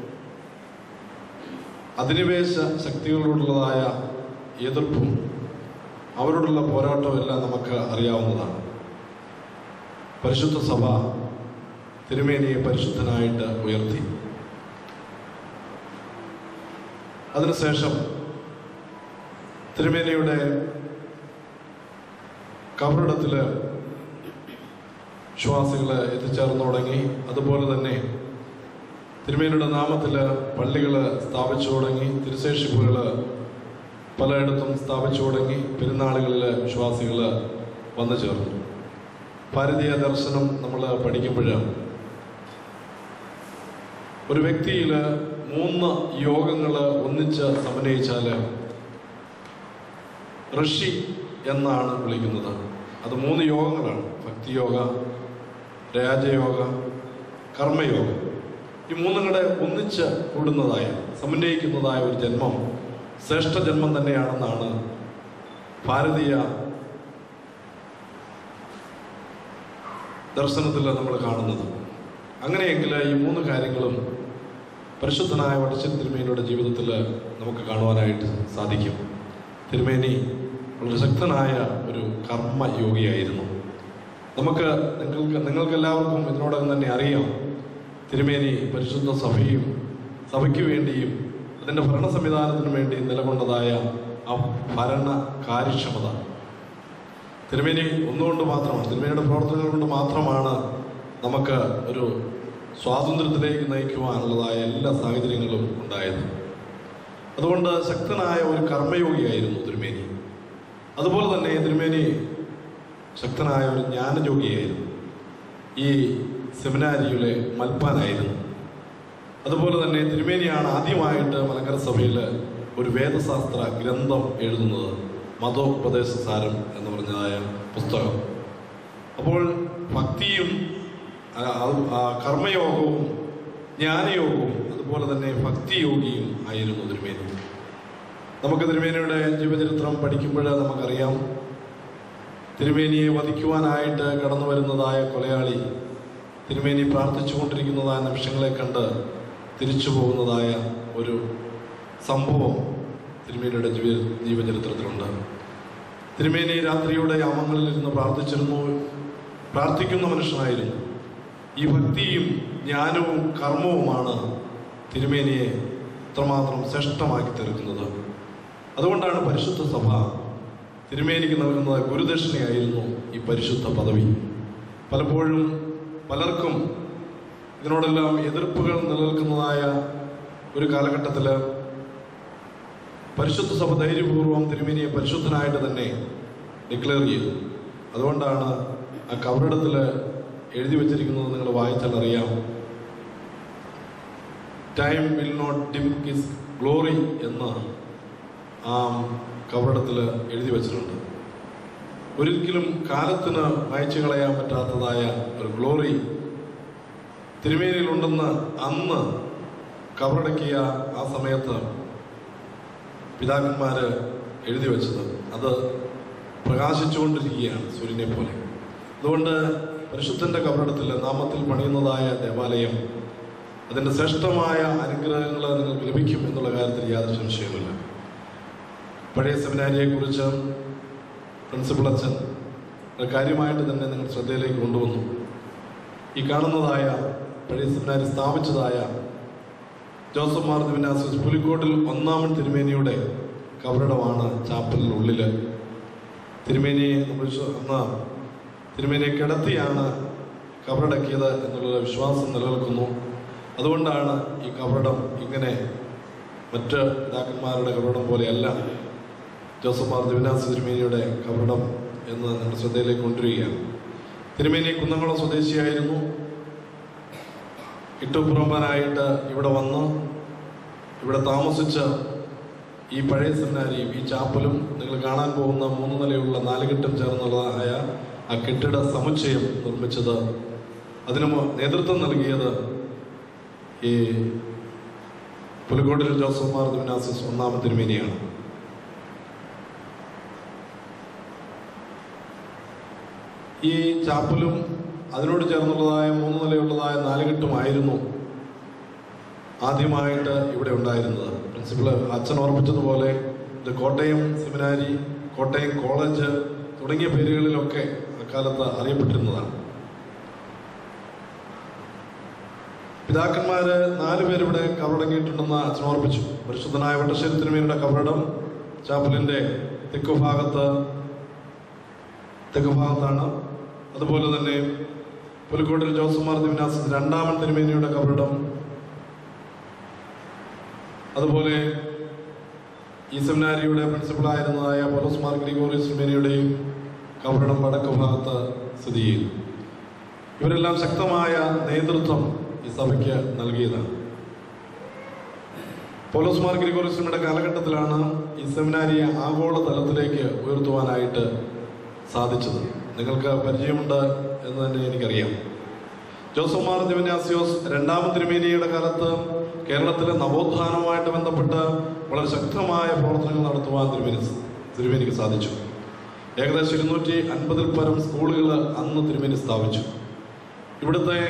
അധിനിവേശ ശക്തികളോടുള്ളതായ എതിർപ്പും അവരോടുള്ള പോരാട്ടവും എല്ലാം നമുക്ക് അറിയാവുന്നതാണ് പരിശുദ്ധ സഭ തിരുമേനിയെ പരിശുദ്ധനായിട്ട് ഉയർത്തി അതിനുശേഷം തിരുമേനിയുടെ കബറിടത്തിൽ വിശ്വാസികൾ എത്തിച്ചേർന്നു തുടങ്ങി അതുപോലെ തന്നെ തിരുമേനിയുടെ നാമത്തിൽ പള്ളികൾ സ്ഥാപിച്ചു തുടങ്ങി തിരുശേഷിപ്പുകൾ പലയിടത്തും സ്ഥാപിച്ചു തുടങ്ങി പെരുന്നാളുകളിൽ വിശ്വാസികൾ വന്നു ചേർന്നു ഭാരതീയ ദർശനം നമ്മൾ പഠിക്കുമ്പോൾ ഒരു വ്യക്തിയിൽ മൂന്ന് യോഗങ്ങൾ ഒന്നിച്ച് സമന്വയിച്ചാൽ ഋഷി എന്നാണ് വിളിക്കുന്നത് അത് മൂന്ന് യോഗങ്ങളാണ് ഭക്തിയോഗ രാജയോഗ കർമ്മയോഗ ഈ മൂന്നും കൂടെ ഒന്നിച്ച് കൂടുന്നതായ സമന്വയിക്കുന്നതായ ഒരു ജന്മം ശ്രേഷ്ഠ ജന്മം തന്നെയാണെന്നാണ് ഭാരതീയ ദർശനത്തിൽ നമ്മൾ കാണുന്നത് അങ്ങനെയെങ്കിൽ ഈ മൂന്ന് കാര്യങ്ങളും പരിശുദ്ധനായ വടശ്ശേരി തിരുമേനിയുടെ ജീവിതത്തിൽ നമുക്ക് കാണുവാനായിട്ട് സാധിക്കും തിരുമേനി വളരെ ശക്തനായ ഒരു കർമ്മയോഗിയായിരുന്നു നമുക്ക് നിങ്ങൾക്ക് നിങ്ങൾക്കെല്ലാവർക്കും ഇതിനോടകം തന്നെ അറിയാം തിരുമേനി പരിശുദ്ധ സഭയും സഭയ്ക്ക് വേണ്ടിയും അതിൻ്റെ ഭരണ സംവിധാനത്തിനു വേണ്ടി നിലകൊണ്ടതായ ആ ഭരണ കാര്യക്ഷമത തിരുമേനി ഒന്നുകൊണ്ട് മാത്രമാണ് തിരുമേനിയുടെ പ്രവർത്തനങ്ങൾ കൊണ്ട് മാത്രമാണ് നമുക്ക് ഒരു സ്വാതന്ത്ര്യത്തിലേക്ക് നയിക്കുവാനുള്ളതായ എല്ലാ സാഹചര്യങ്ങളും ഉണ്ടായത് അതുകൊണ്ട് ശക്തനായ ഒരു കർമ്മയോഗിയായിരുന്നു തിരുമേനി അതുപോലെ തന്നെ തിരുമേനി ശക്തനായ ഒരു ജ്ഞാനയോഗിയായിരുന്നു ഈ സെമിനാരിയിലെ മൽപ്പാനായിരുന്നു അതുപോലെ തന്നെ തിരുമേനിയാണ് ആദ്യമായിട്ട് മലങ്കര സഭയിൽ ഒരു വേദശാസ്ത്ര ഗ്രന്ഥം എഴുതുന്നത് മതോപദേശ സാരം എന്ന് പറഞ്ഞതായ പുസ്തകം അപ്പോൾ ഭക്തിയും ആ, ആ, കർമ്മയോഗവും ജ്ഞാനയോഗവും അത് അതുപോലെ തന്നെ ഭക്തിയോഗിയും ആയിരുന്നു തിരുമേനി നമുക്ക് തിരുമേനിയുടെ ജീവചരിത്രം പഠിക്കുമ്പോൾ നമുക്കറിയാം തിരുമേനിയെ വധിക്കുവാനായിട്ട് കടന്നു വരുന്നതായ കൊലയാളി തിരുമേനി പ്രാർത്ഥിച്ചുകൊണ്ടിരിക്കുന്നതായ നിമിഷങ്ങളെ കണ്ട് തിരിച്ചു പോകുന്നതായ ഒരു സംഭവം തിരുമേനിയുടെ ജീവ ജീവചരിത്രത്തിലുണ്ട് തിരുമേനി രാത്രിയുടെ യാമങ്ങളിൽ ഇരുന്ന് പ്രാർത്ഥിച്ചിരുന്നു പ്രാർത്ഥിക്കുന്ന മനുഷ്യനായിരുന്നു ഈ ഭക്തിയും ജ്ഞാനവും കർമ്മവുമാണ് തിരുമേനിയെ ഇത്രമാത്രം ശ്രേഷ്ഠമാക്കി തീർക്കുന്നത് അതുകൊണ്ടാണ് പരിശുദ്ധ സഭ തിരുമേനിക്ക് നൽകുന്നത് ഗുരുദക്ഷിണയായിരുന്നു ഈ പരിശുദ്ധ പദവി പലപ്പോഴും പലർക്കും ഇതിനോടെല്ലാം എതിർപ്പുകൾ നിലനിൽക്കുന്നതായ ഒരു കാലഘട്ടത്തിൽ പരിശുദ്ധ സഭ ധൈര്യപൂർവ്വം തിരുമേനിയെ പരിശുദ്ധനായിട്ട് തന്നെ ഡിക്ലെയർ ചെയ്തു അതുകൊണ്ടാണ് ആ കവറിടത്തിൽ എഴുതി വച്ചിരിക്കുന്നത് നിങ്ങൾ വായിച്ചാൽ അറിയാം time will not dim his glory എന്ന് ആ കവറിടത്തിൽ എഴുതി വച്ചിട്ടുണ്ട് ഒരിക്കലും കാലത്തിന് വായിച്ചു കളയാൻ പറ്റാത്തതായ ഒരു ഗ്ലോറി തിരുമേനിയിലുണ്ടെന്ന് അന്ന് കവറടക്കിയ ആ സമയത്ത് പിതാക്കന്മാര് എഴുതി വെച്ചത് അത് പ്രകാശിച്ചുകൊണ്ടിരിക്കുകയാണ് സൂര്യനെ പോലെ അതുകൊണ്ട് പരിശുദ്ധന്റെ കവറിടത്തിൽ നാമത്തിൽ പണിയുന്നതായ ദേവാലയം അതിൻ്റെ ശ്രേഷ്ഠമായ അനുഗ്രഹങ്ങൾ നിങ്ങൾക്ക് ലഭിക്കും എന്നുള്ള കാര്യത്തിൽ യാതൊരു സംശയവുമില്ല പഴയ സെമിനാരിയെ കുറിച്ച് പ്രിൻസിപ്പൽ അച്ഛൻ ഒരു കാര്യമായിട്ട് തന്നെ നിങ്ങൾ ശ്രദ്ധയിലേക്ക് കൊണ്ടുവന്നു ഈ കാണുന്നതായ പഴയ സെമിനാരി സ്ഥാപിച്ചതായ ജോസഫ് മാർ ദിവിനാസ് പുലിക്കോട്ടിൽ ഒന്നാമൻ തിരുമേനിയുടെ കബറിടമാണ് ചാപ്പലിനുള്ളിൽ തിരുമേനിയെ നമ്മൾ വിശ്വ- അന്ന് തിരുമേനിയെ കിടത്തിയാണ് കബറടക്കിയത് എന്നുള്ള വിശ്വാസം നിലനിൽക്കുന്നു അതുകൊണ്ടാണ് ഈ കബറിടം ഇങ്ങനെ മറ്റ് പിതാക്കന്മാരുടെ കബറിടം പോലെയല്ല ജോസഫ് മാർ ദിവിനാസ് തിരുമേനിയുടെ കബറിടം എന്ന് നമ്മുടെ ശ്രദ്ധയിലേക്ക് കൊണ്ടുവരികയാണ് തിരുമേനി കുന്നംകുളം സ്വദേശിയായിരുന്നു ഇട്ടുപുറമ്പാനായിട്ട് ഇവിടെ വന്ന് ഇവിടെ താമസിച്ച് ഈ പഴയ സെമിനാരിയും ഈ ചാപ്പലും നിങ്ങൾ കാണാൻ പോകുന്ന മൂന്ന് നിലയുള്ള നാലുകെട്ടും ചേർന്നുള്ളതായ ആ കെട്ടിട സമുച്ചയം നിർമ്മിച്ചത് അതിന് മു- നേതൃത്വം നൽകിയത് ഈ പുലിക്കോട്ടിൽ ജോസഫ് മാർ ദിവിനാസിസ് ഒന്നാമൻ തിരുമേനിയാണ് ഈ ചാപ്പലും അതിനോട് ചേർന്നുള്ളതായ മൂന്ന് നിലയുള്ളതായ നാലുകെട്ടുമായിരുന്നു ആദ്യമായിട്ട് ഇവിടെ ഉണ്ടായിരുന്നത് പ്രിൻസിപ്പൽ അച്ഛൻ ഓർമ്മിച്ചതുപോലെ ഇത് കോട്ടയം സെമിനാരി കോട്ടയം കോളേജ് തുടങ്ങിയ പേരുകളിലൊക്കെ അക്കാലത്ത് അറിയപ്പെട്ടിരുന്നതാണ് പിതാക്കന്മാര് നാല് പേരിവിടെ കവറടങ്ങിയിട്ടുണ്ടെന്ന് അച്ഛൻ ഓർപ്പിച്ചു പരിശുദ്ധനായ വട്ടശ്ശേരി തിരുമേനിയുടെ കവറിടം ചാപ്പലിന്റെ തെക്കു ഭാഗത്ത് തെക്കു ഭാഗത്താണ് അതുപോലെ തന്നെ പുലിക്കോട്ടിൽ ജോസഫ് മാർ ദിവിനാസ് രണ്ടാമൻ തിരുമേനിയുടെ കബറിടം അതുപോലെ ഈ സെമിനാരിയുടെ പ്രിൻസിപ്പളായിരുന്നതായ പോലോസ് മാർ ഗ്രിഗോറിയസ് തിരുമേനിയുടെയും കബറിടം വടക്ക് ഭാഗത്ത് സ്ഥിതി ചെയ്യുന്നു ഇവരെല്ലാം ശക്തമായ നേതൃത്വം ഈ സഭയ്ക്ക് നൽകിയതാണ് പോലോസ് മാർ ഗ്രിഗോറിയസിന്റെ കാലഘട്ടത്തിലാണ് ഈ സെമിനാരിയെ ആഗോള തലത്തിലേക്ക് ഉയർത്തുവാനായിട്ട് സാധിച്ചത് നിങ്ങൾക്ക് പരിചയമുണ്ട് എന്ന് തന്നെ എനിക്കറിയാം ജോസഫ് മാർ ദിവന്യാസിയോസ് രണ്ടാമൻ തിരുമേനിയുടെ കാലത്ത് കേരളത്തിലെ നവോത്ഥാനവുമായിട്ട് ബന്ധപ്പെട്ട് വളരെ ശക്തമായ പ്രവർത്തനങ്ങൾ നടത്തുവാൻ തിരുമേനി തിരുമേനിക്ക് സാധിച്ചു ഏകദേശം ഇരുന്നൂറ്റി അൻപതിൽ പരം സ്കൂളുകൾ അന്ന് തിരുമേനി സ്ഥാപിച്ചു ഇവിടുത്തെ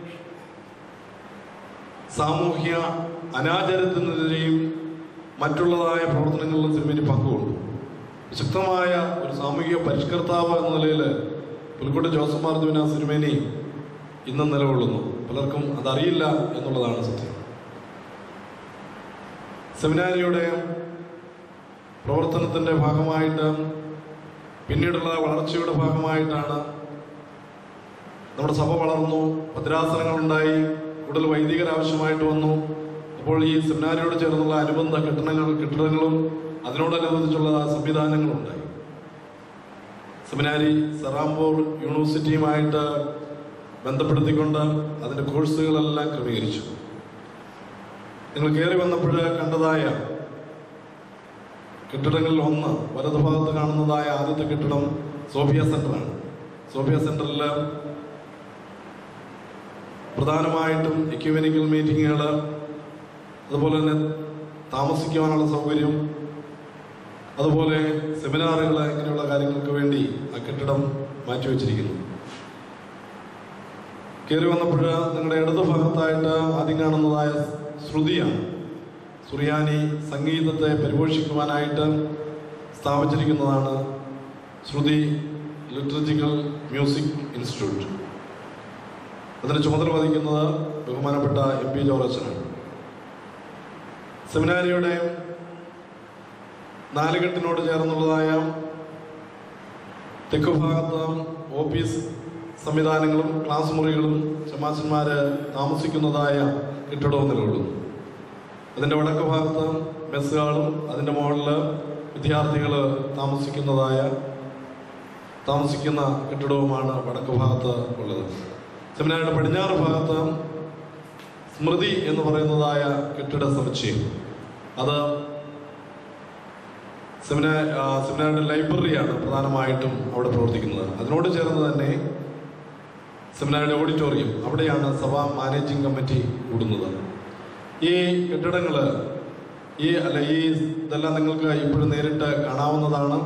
സാമൂഹ്യ അനാചാരത്തിനെതിരെയും മറ്റുള്ളതായ പ്രവർത്തനങ്ങളിലും തിരുമേനി പങ്കുകൊണ്ടു ശക്തമായ ഒരു സാമൂഹിക പരിഷ്കർത്താവ് എന്ന നിലയിൽ പുൽക്കോട്ട് ജോസഫ് മാർ ദിവിനാസ് തിരുമേനി ഇന്ന് നിലകൊള്ളുന്നു പലർക്കും അതറിയില്ല എന്നുള്ളതാണ് സത്യം സെമിനാരിയുടെ പ്രവർത്തനത്തിന്റെ ഭാഗമായിട്ട് പിന്നീടുള്ള വളർച്ചയുടെ ഭാഗമായിട്ടാണ് നമ്മുടെ സഭ വളർന്നു ഭദ്രാസനങ്ങളുണ്ടായി കൂടുതൽ വൈദികർ ആവശ്യമായിട്ട് വന്നു അപ്പോൾ ഈ സെമിനാരിയോട് ചേർന്നുള്ള അനുബന്ധ കെട്ടിടങ്ങൾ കെട്ടിടങ്ങളും അതിനോടനുബന്ധിച്ചുള്ള സംവിധാനങ്ങളും ഉണ്ടായി സെമിനാരി സെറാംപൂർ യൂണിവേഴ്സിറ്റിയുമായിട്ട് ബന്ധപ്പെടുത്തിക്കൊണ്ട് അതിൻ്റെ കോഴ്സുകളെല്ലാം ക്രമീകരിച്ചു നിങ്ങൾ കയറി വന്നപ്പോൾ കണ്ടതായ കെട്ടിടങ്ങളിൽ ഒന്ന് വലതുഭാഗത്ത് കാണുന്നതായ ആദ്യത്തെ കെട്ടിടം സോഫിയ സെന്ററാണ് സോഫിയ സെന്ററിൽ പ്രധാനമായിട്ടും എക്യുമെനിക്കൽ മീറ്റിങ്ങുകൾ അതുപോലെ തന്നെ താമസിക്കുവാനുള്ള സൗകര്യം അതുപോലെ സെമിനാറുകൾ ഇങ്ങനെയുള്ള കാര്യങ്ങൾക്ക് വേണ്ടി ആ കെട്ടിടം മാറ്റിവെച്ചിരിക്കുന്നു കയറി വന്നപ്പോൾ നിങ്ങളുടെ ഇടതു ഭാഗത്തായിട്ട് ആദ്യം കാണുന്നതായ ശ്രുതിയാണ് സുറിയാനി സംഗീതത്തെ പരിപോഷിക്കുവാനായിട്ട് സ്ഥാപിച്ചിരിക്കുന്നതാണ് ശ്രുതി ലിറ്ററജിക്കൽ മ്യൂസിക് ഇൻസ്റ്റിറ്റ്യൂട്ട് അതിന് ചുമതല വഹിക്കുന്നത് ബഹുമാനപ്പെട്ട എം പി ജോറച്ചനാണ് സെമിനാരിയുടെ നാലുകെട്ടിനോട് ചേർന്നുള്ളതായ തെക്കു ഭാഗത്ത് ഓഫീസ് സംവിധാനങ്ങളും ക്ലാസ് മുറികളും ചമാശന്മാർ താമസിക്കുന്നതായ കെട്ടിടവും നിലകൊള്ളുന്നു അതിൻ്റെ വടക്ക് ഭാഗത്ത് മെസ്സുകളും അതിൻ്റെ മുകളിൽ വിദ്യാർത്ഥികൾ താമസിക്കുന്നതായ താമസിക്കുന്ന കെട്ടിടവുമാണ് വടക്ക് ഭാഗത്ത് ഉള്ളത് സെമിനാരിയുടെ പടിഞ്ഞാറ് ഭാഗത്ത് സ്മൃതി എന്ന് പറയുന്നതായ കെട്ടിട സമുച്ചയം അത് സെമിനാ ആ, സെമിനാറിന്റെ ലൈബ്രറിയാണ് പ്രധാനമായിട്ടും അവിടെ പ്രവർത്തിക്കുന്നത് അതിനോട് ചേർന്ന് തന്നെ സെമിനാറിന്റെ ഓഡിറ്റോറിയം അവിടെയാണ് സഭാ മാനേജിംഗ് കമ്മിറ്റി കൂടുന്നത് ഈ കെട്ടിടങ്ങൾ ഈ അല്ല ഈ ഇതെല്ലാം നിങ്ങൾക്ക് ഇപ്പോഴും നേരിട്ട് കാണാവുന്നതാണ്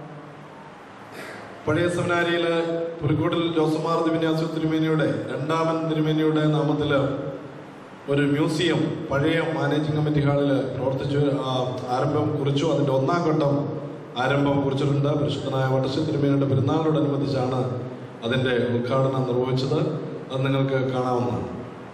പഴയ സെമിനാരിയിൽ പുലിക്കോട്ടിൽ ജോസമാർ ദിവിന്യാസ തിരുമേനിയുടെ രണ്ടാമൻ തിരുമേനിയുടെ നാമത്തിൽ ഒരു മ്യൂസിയം പഴയ മാനേജിംഗ് കമ്മിറ്റി ഹാളിൽ പ്രവർത്തിച്ചു ആ, ആരംഭം കുറിച്ചു അതിൻ്റെ ഒന്നാം ഘട്ടം ആരംഭം കുറിച്ചിട്ടുണ്ട് പരിശുദ്ധനായ വട്ടശ്ശ തിരുമേനിയുടെ പെരുന്നാളിനോടനുബന്ധിച്ചാണ് അതിൻ്റെ ഉദ്ഘാടനം നിർവഹിച്ചത് അത് നിങ്ങൾക്ക് കാണാവുന്നതാണ്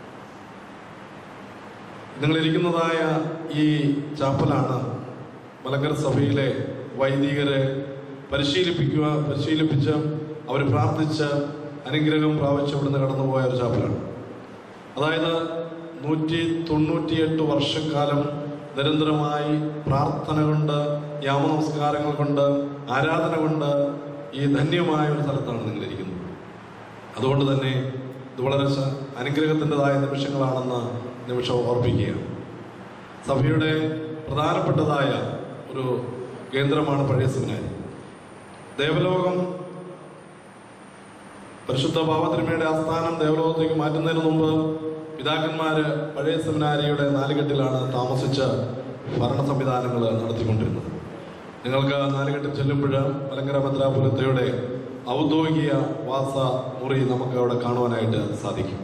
നിങ്ങളിരിക്കുന്നതായ ഈ ചാപ്പലാണ് മലങ്കര സഭയിലെ വൈദികരെ പരിശീലിപ്പിക്കുക പരിശീലിപ്പിച്ച് അവർ പ്രാർത്ഥിച്ച് അനുഗ്രഹം പ്രാപിച്ച് ഇവിടുന്ന് കടന്നുപോയ ഒരു ചാപ്പലാണ് അതായത് നൂറ്റി തൊണ്ണൂറ്റിയെട്ട് വർഷക്കാലം നിരന്തരമായി പ്രാർത്ഥന കൊണ്ട് യാമനമസ്കാരങ്ങൾ കൊണ്ട് ആരാധന കൊണ്ട് ഈ ധന്യമായ ഒരു സ്ഥലത്താണ് നിങ്ങളിരിക്കുന്നത് അതുകൊണ്ട് തന്നെ ഇത് വളരെ സ- അനുഗ്രഹത്തിൻ്റെതായ നിമിഷങ്ങളാണെന്ന് നിമിഷം ഓർപ്പിക്കുക സഭയുടെ പ്രധാനപ്പെട്ടതായ ഒരു കേന്ദ്രമാണ് പഴയ സെമിനാരി ദേവലോകം പരിശുദ്ധ ഭാവതിരുമയുടെ ആസ്ഥാനം ദേവലോകത്തേക്ക് മാറ്റുന്നതിന് മുമ്പ് പിതാക്കന്മാര് പഴയ സെമിനാരിയുടെ നാലുകെട്ടിലാണ് താമസിച്ച് ഭരണ സംവിധാനങ്ങൾ നടത്തിക്കൊണ്ടിരുന്നത് നിങ്ങൾക്ക് നാലുകെട്ടിൽ ചെല്ലുമ്പോൾ മലങ്കര ഭദ്രാപുരത്തയുടെ ഔദ്യോഗിക വാസ മുറി നമുക്ക് അവിടെ കാണുവാനായിട്ട് സാധിക്കും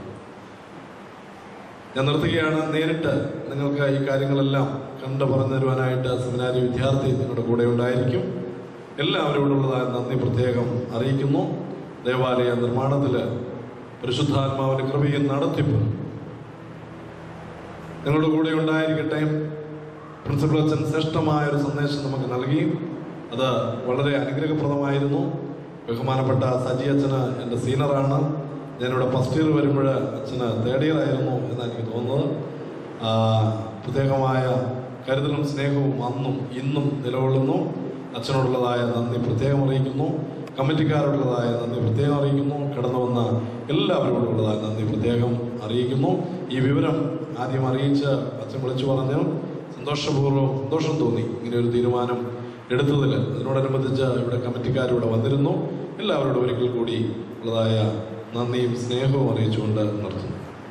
ഞാൻ നിർത്തുകയാണ് നേരിട്ട് നിങ്ങൾക്ക് ഈ കാര്യങ്ങളെല്ലാം കണ്ടു പറഞ്ഞു തരുവാനായിട്ട് സെമിനാരി വിദ്യാർത്ഥി നിങ്ങളുടെ കൂടെ ഉണ്ടായിരിക്കും എല്ലാവരോടുള്ളതായ നന്ദി പ്രത്യേകം അറിയിക്കുന്നു ദേവാലയ നിർമ്മാണത്തിൽ പരിശുദ്ധാത്മാവിന്റെ കൃപയും നടത്തിപ്പും നിങ്ങളുടെ കൂടെ ഉണ്ടായിരിക്കട്ടെ പ്രിൻസിപ്പൽ അച്ഛൻ ശ്രേഷ്ഠമായ ഒരു സന്ദേശം നമുക്ക് നൽകി അത് വളരെ അനുഗ്രഹപ്രദമായിരുന്നു ബഹുമാനപ്പെട്ട സജി അച്ഛന് എൻ്റെ സീനിയറാണ് ഞാനിവിടെ ഫസ്റ്റ് ഇയർ വരുമ്പോൾ അച്ഛന് തേർഡ് ഇയർ ആയിരുന്നു എന്നാണ് എനിക്ക് തോന്നുന്നത് ആ, പ്രത്യേകമായ കരുതലും സ്നേഹവും അന്നും ഇന്നും നിലകൊള്ളുന്നു അച്ഛനോടുള്ളതായ നന്ദി പ്രത്യേകം അറിയിക്കുന്നു കമ്മിറ്റിക്കാരോടുള്ളതായ നന്ദി പ്രത്യേകം അറിയിക്കുന്നു കടന്നു വന്ന എല്ലാവരോടുള്ളതായ നന്ദി പ്രത്യേകം അറിയിക്കുന്നു ഈ വിവരം ആദ്യം അറിയിച്ച് അച്ഛൻ വിളിച്ചു പറഞ്ഞു സന്തോഷപൂർവ്വം സന്തോഷം തോന്നി ഇങ്ങനെ ഒരു തീരുമാനം എടുത്തതിൽ അതിനോടനുബന്ധിച്ച് ഇവിടെ കമ്മിറ്റിക്കാരിവിടെ വന്നിരുന്നു എല്ലാവരോടും ഒരിക്കൽ കൂടി ഉള്ളതായ നന്ദിയും സ്നേഹവും അറിയിച്ചുകൊണ്ട് നിർത്തുന്നു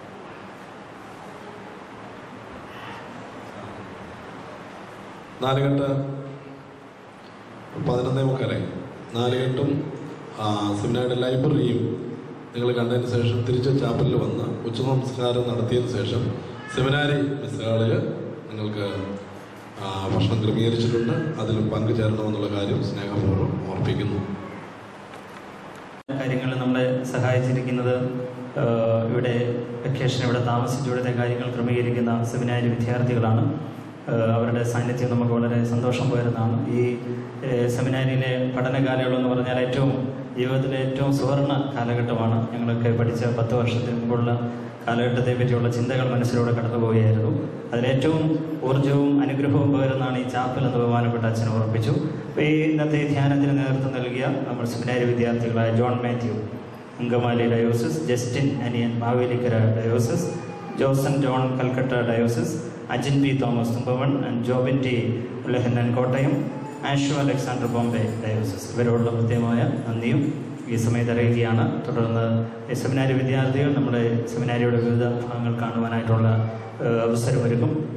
നാലുകെട്ട് പതിനൊന്നേ മുക്കാലായി നാലുകെട്ടും ആ, സെമിനാറിയുടെ ലൈബ്രറിയും നിങ്ങൾ കണ്ടതിന് ശേഷം തിരിച്ച് ചാപ്പലിൽ വന്ന് ഉച്ച നമസ്കാരം നടത്തിയതിന് ശേഷം സെമിനാരി മിസ്സാളിൽ നിങ്ങൾക്ക് ആ, ഭക്ഷണം ക്രമീകരിച്ചിട്ടുണ്ട് അതിൽ പങ്കുചേരണമെന്നുള്ള കാര്യം സ്നേഹപൂർവ്വം ഓർപ്പിക്കുന്നു കാര്യങ്ങളിൽ നമ്മളെ സഹായിച്ചിരിക്കുന്നത് ആ, ഇവിടെ വെക്കേഷൻ ഇവിടെ താമസിച്ച് ഇവിടുത്തെ കാര്യങ്ങൾ ക്രമീകരിക്കുന്ന സെമിനാരി വിദ്യാർത്ഥികളാണ് ആ, അവരുടെ സാന്നിധ്യം നമുക്ക് വളരെ സന്തോഷം പകരുന്നതാണ് ഈ ഏ, സെമിനാരിയിലെ പഠന കാലയളവ് എന്ന് പറഞ്ഞാൽ ഏറ്റവും ജീവിതത്തിലെ ഏറ്റവും സുവർണ കാലഘട്ടമാണ് ഞങ്ങളൊക്കെ പഠിച്ച പത്ത് വർഷത്തിന് മുമ്പുള്ള കാലഘട്ടത്തെ പറ്റിയുള്ള ചിന്തകൾ മനസ്സിലൂടെ കടന്നു പോവുകയായിരുന്നു അതിലേറ്റവും ഊർജവും അനുഗ്രഹവും പകരുന്നതാണ് ഈ ചാപ്പൽ എന്ന് ബഹുമാനപ്പെട്ട അച്ഛൻ ഉറപ്പിച്ചു അപ്പോൾ ഈ ഇന്നത്തെ ഈ ധ്യാനത്തിന് നേതൃത്വം നൽകിയ നമ്മൾ സെമിനാരി വിദ്യാർത്ഥികളായ John Mathew Angamaly diocese Justin Aniyan Mavelikara diocese Joson John Calcutta diocese Ajin P Thomas Thumpamon and Jobin T Ulahannan Kottayam Ashu Alexander Bombay diocese ഇവരോടുള്ള പ്രത്യേകമായ നന്ദിയും ഈ സമയത്ത് അറിയുകയാണ് തുടർന്ന് ഈ സെമിനാരി വിദ്യാർത്ഥികൾ നമ്മുടെ സെമിനാരിയുടെ വിവിധ ഭാഗങ്ങൾ കാണുവാനായിട്ടുള്ള ഏഹ്, അവസരമൊരുക്കും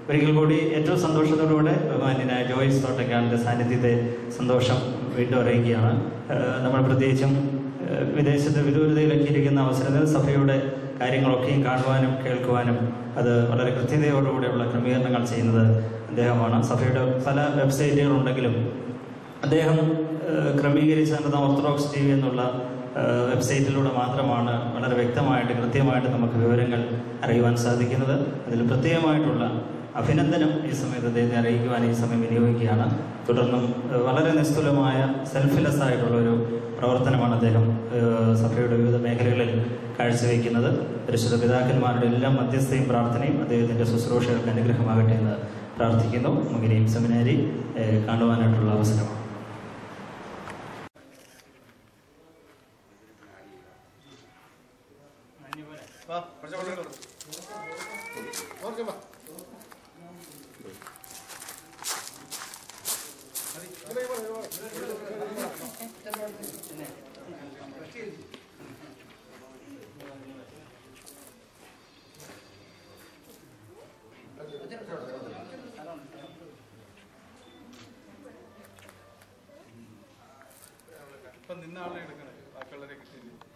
ഒരിക്കൽ കൂടി ഏറ്റവും സന്തോഷത്തോടുകൂടെ ബഹുമാന്യനായ ജോയിസ് തോട്ടക്കാലിൻ്റെ സാന്നിധ്യത്തെ സന്തോഷം വീണ്ടും അറിയിക്കുകയാണ് ഏഹ് നമ്മൾ പ്രത്യേകിച്ചും ഏഹ് വിദേശത്ത് വിദൂരതയിലൊക്കെ ഇരിക്കുന്ന അവസരത്തിൽ സഭയുടെ കാര്യങ്ങളൊക്കെയും കാണുവാനും കേൾക്കുവാനും അത് വളരെ കൃത്യതയോടുകൂടെയുള്ള ക്രമീകരണങ്ങൾ ചെയ്യുന്നത് അദ്ദേഹമാണ് സഭയുടെ പല വെബ്സൈറ്റുകളുണ്ടെങ്കിലും അദ്ദേഹം ഏഹ് ക്രമീകരിച്ച നടന്ന ഓർത്തഡോക്സ് ടി വി എന്നുള്ള ഏഹ് വെബ്സൈറ്റിലൂടെ മാത്രമാണ് വളരെ വ്യക്തമായിട്ട് കൃത്യമായിട്ട് നമുക്ക് വിവരങ്ങൾ അറിയുവാൻ സാധിക്കുന്നത് അതിൽ പ്രത്യേകമായിട്ടുള്ള അഭിനന്ദനം ഈ സമയത്ത് അദ്ദേഹത്തെ അറിയിക്കുവാൻ ഈ സമയം വിനിയോഗിക്കുകയാണ് തുടർന്നും ഏഹ് വളരെ നിസ്തുലമായ സെൽഫ്ലെസ് ആയിട്ടുള്ള ഒരു പ്രവർത്തനമാണ് അദ്ദേഹം ഏഹ് സഭയുടെ വിവിധ മേഖലകളിൽ കാഴ്ചവെക്കുന്നത് പരിശുദ്ധ പിതാക്കന്മാരുടെ എല്ലാ മധ്യസ്ഥയും പ്രാർത്ഥനയും അദ്ദേഹത്തിൻ്റെ ശുശ്രൂഷകൾക്ക് അനുഗ്രഹമാകട്ടെ എന്ന് പ്രാർത്ഥിക്കുന്നു മുങ്ങിനെയും സെമിനാരി ഏഹ് കാണുവാനായിട്ടുള്ള അവസരമാണ് ഇപ്പൊ നിന്ന ആളെ എടുക്കണേ ബാക്കിയുള്ളവരെ കിട്ടിയില്ല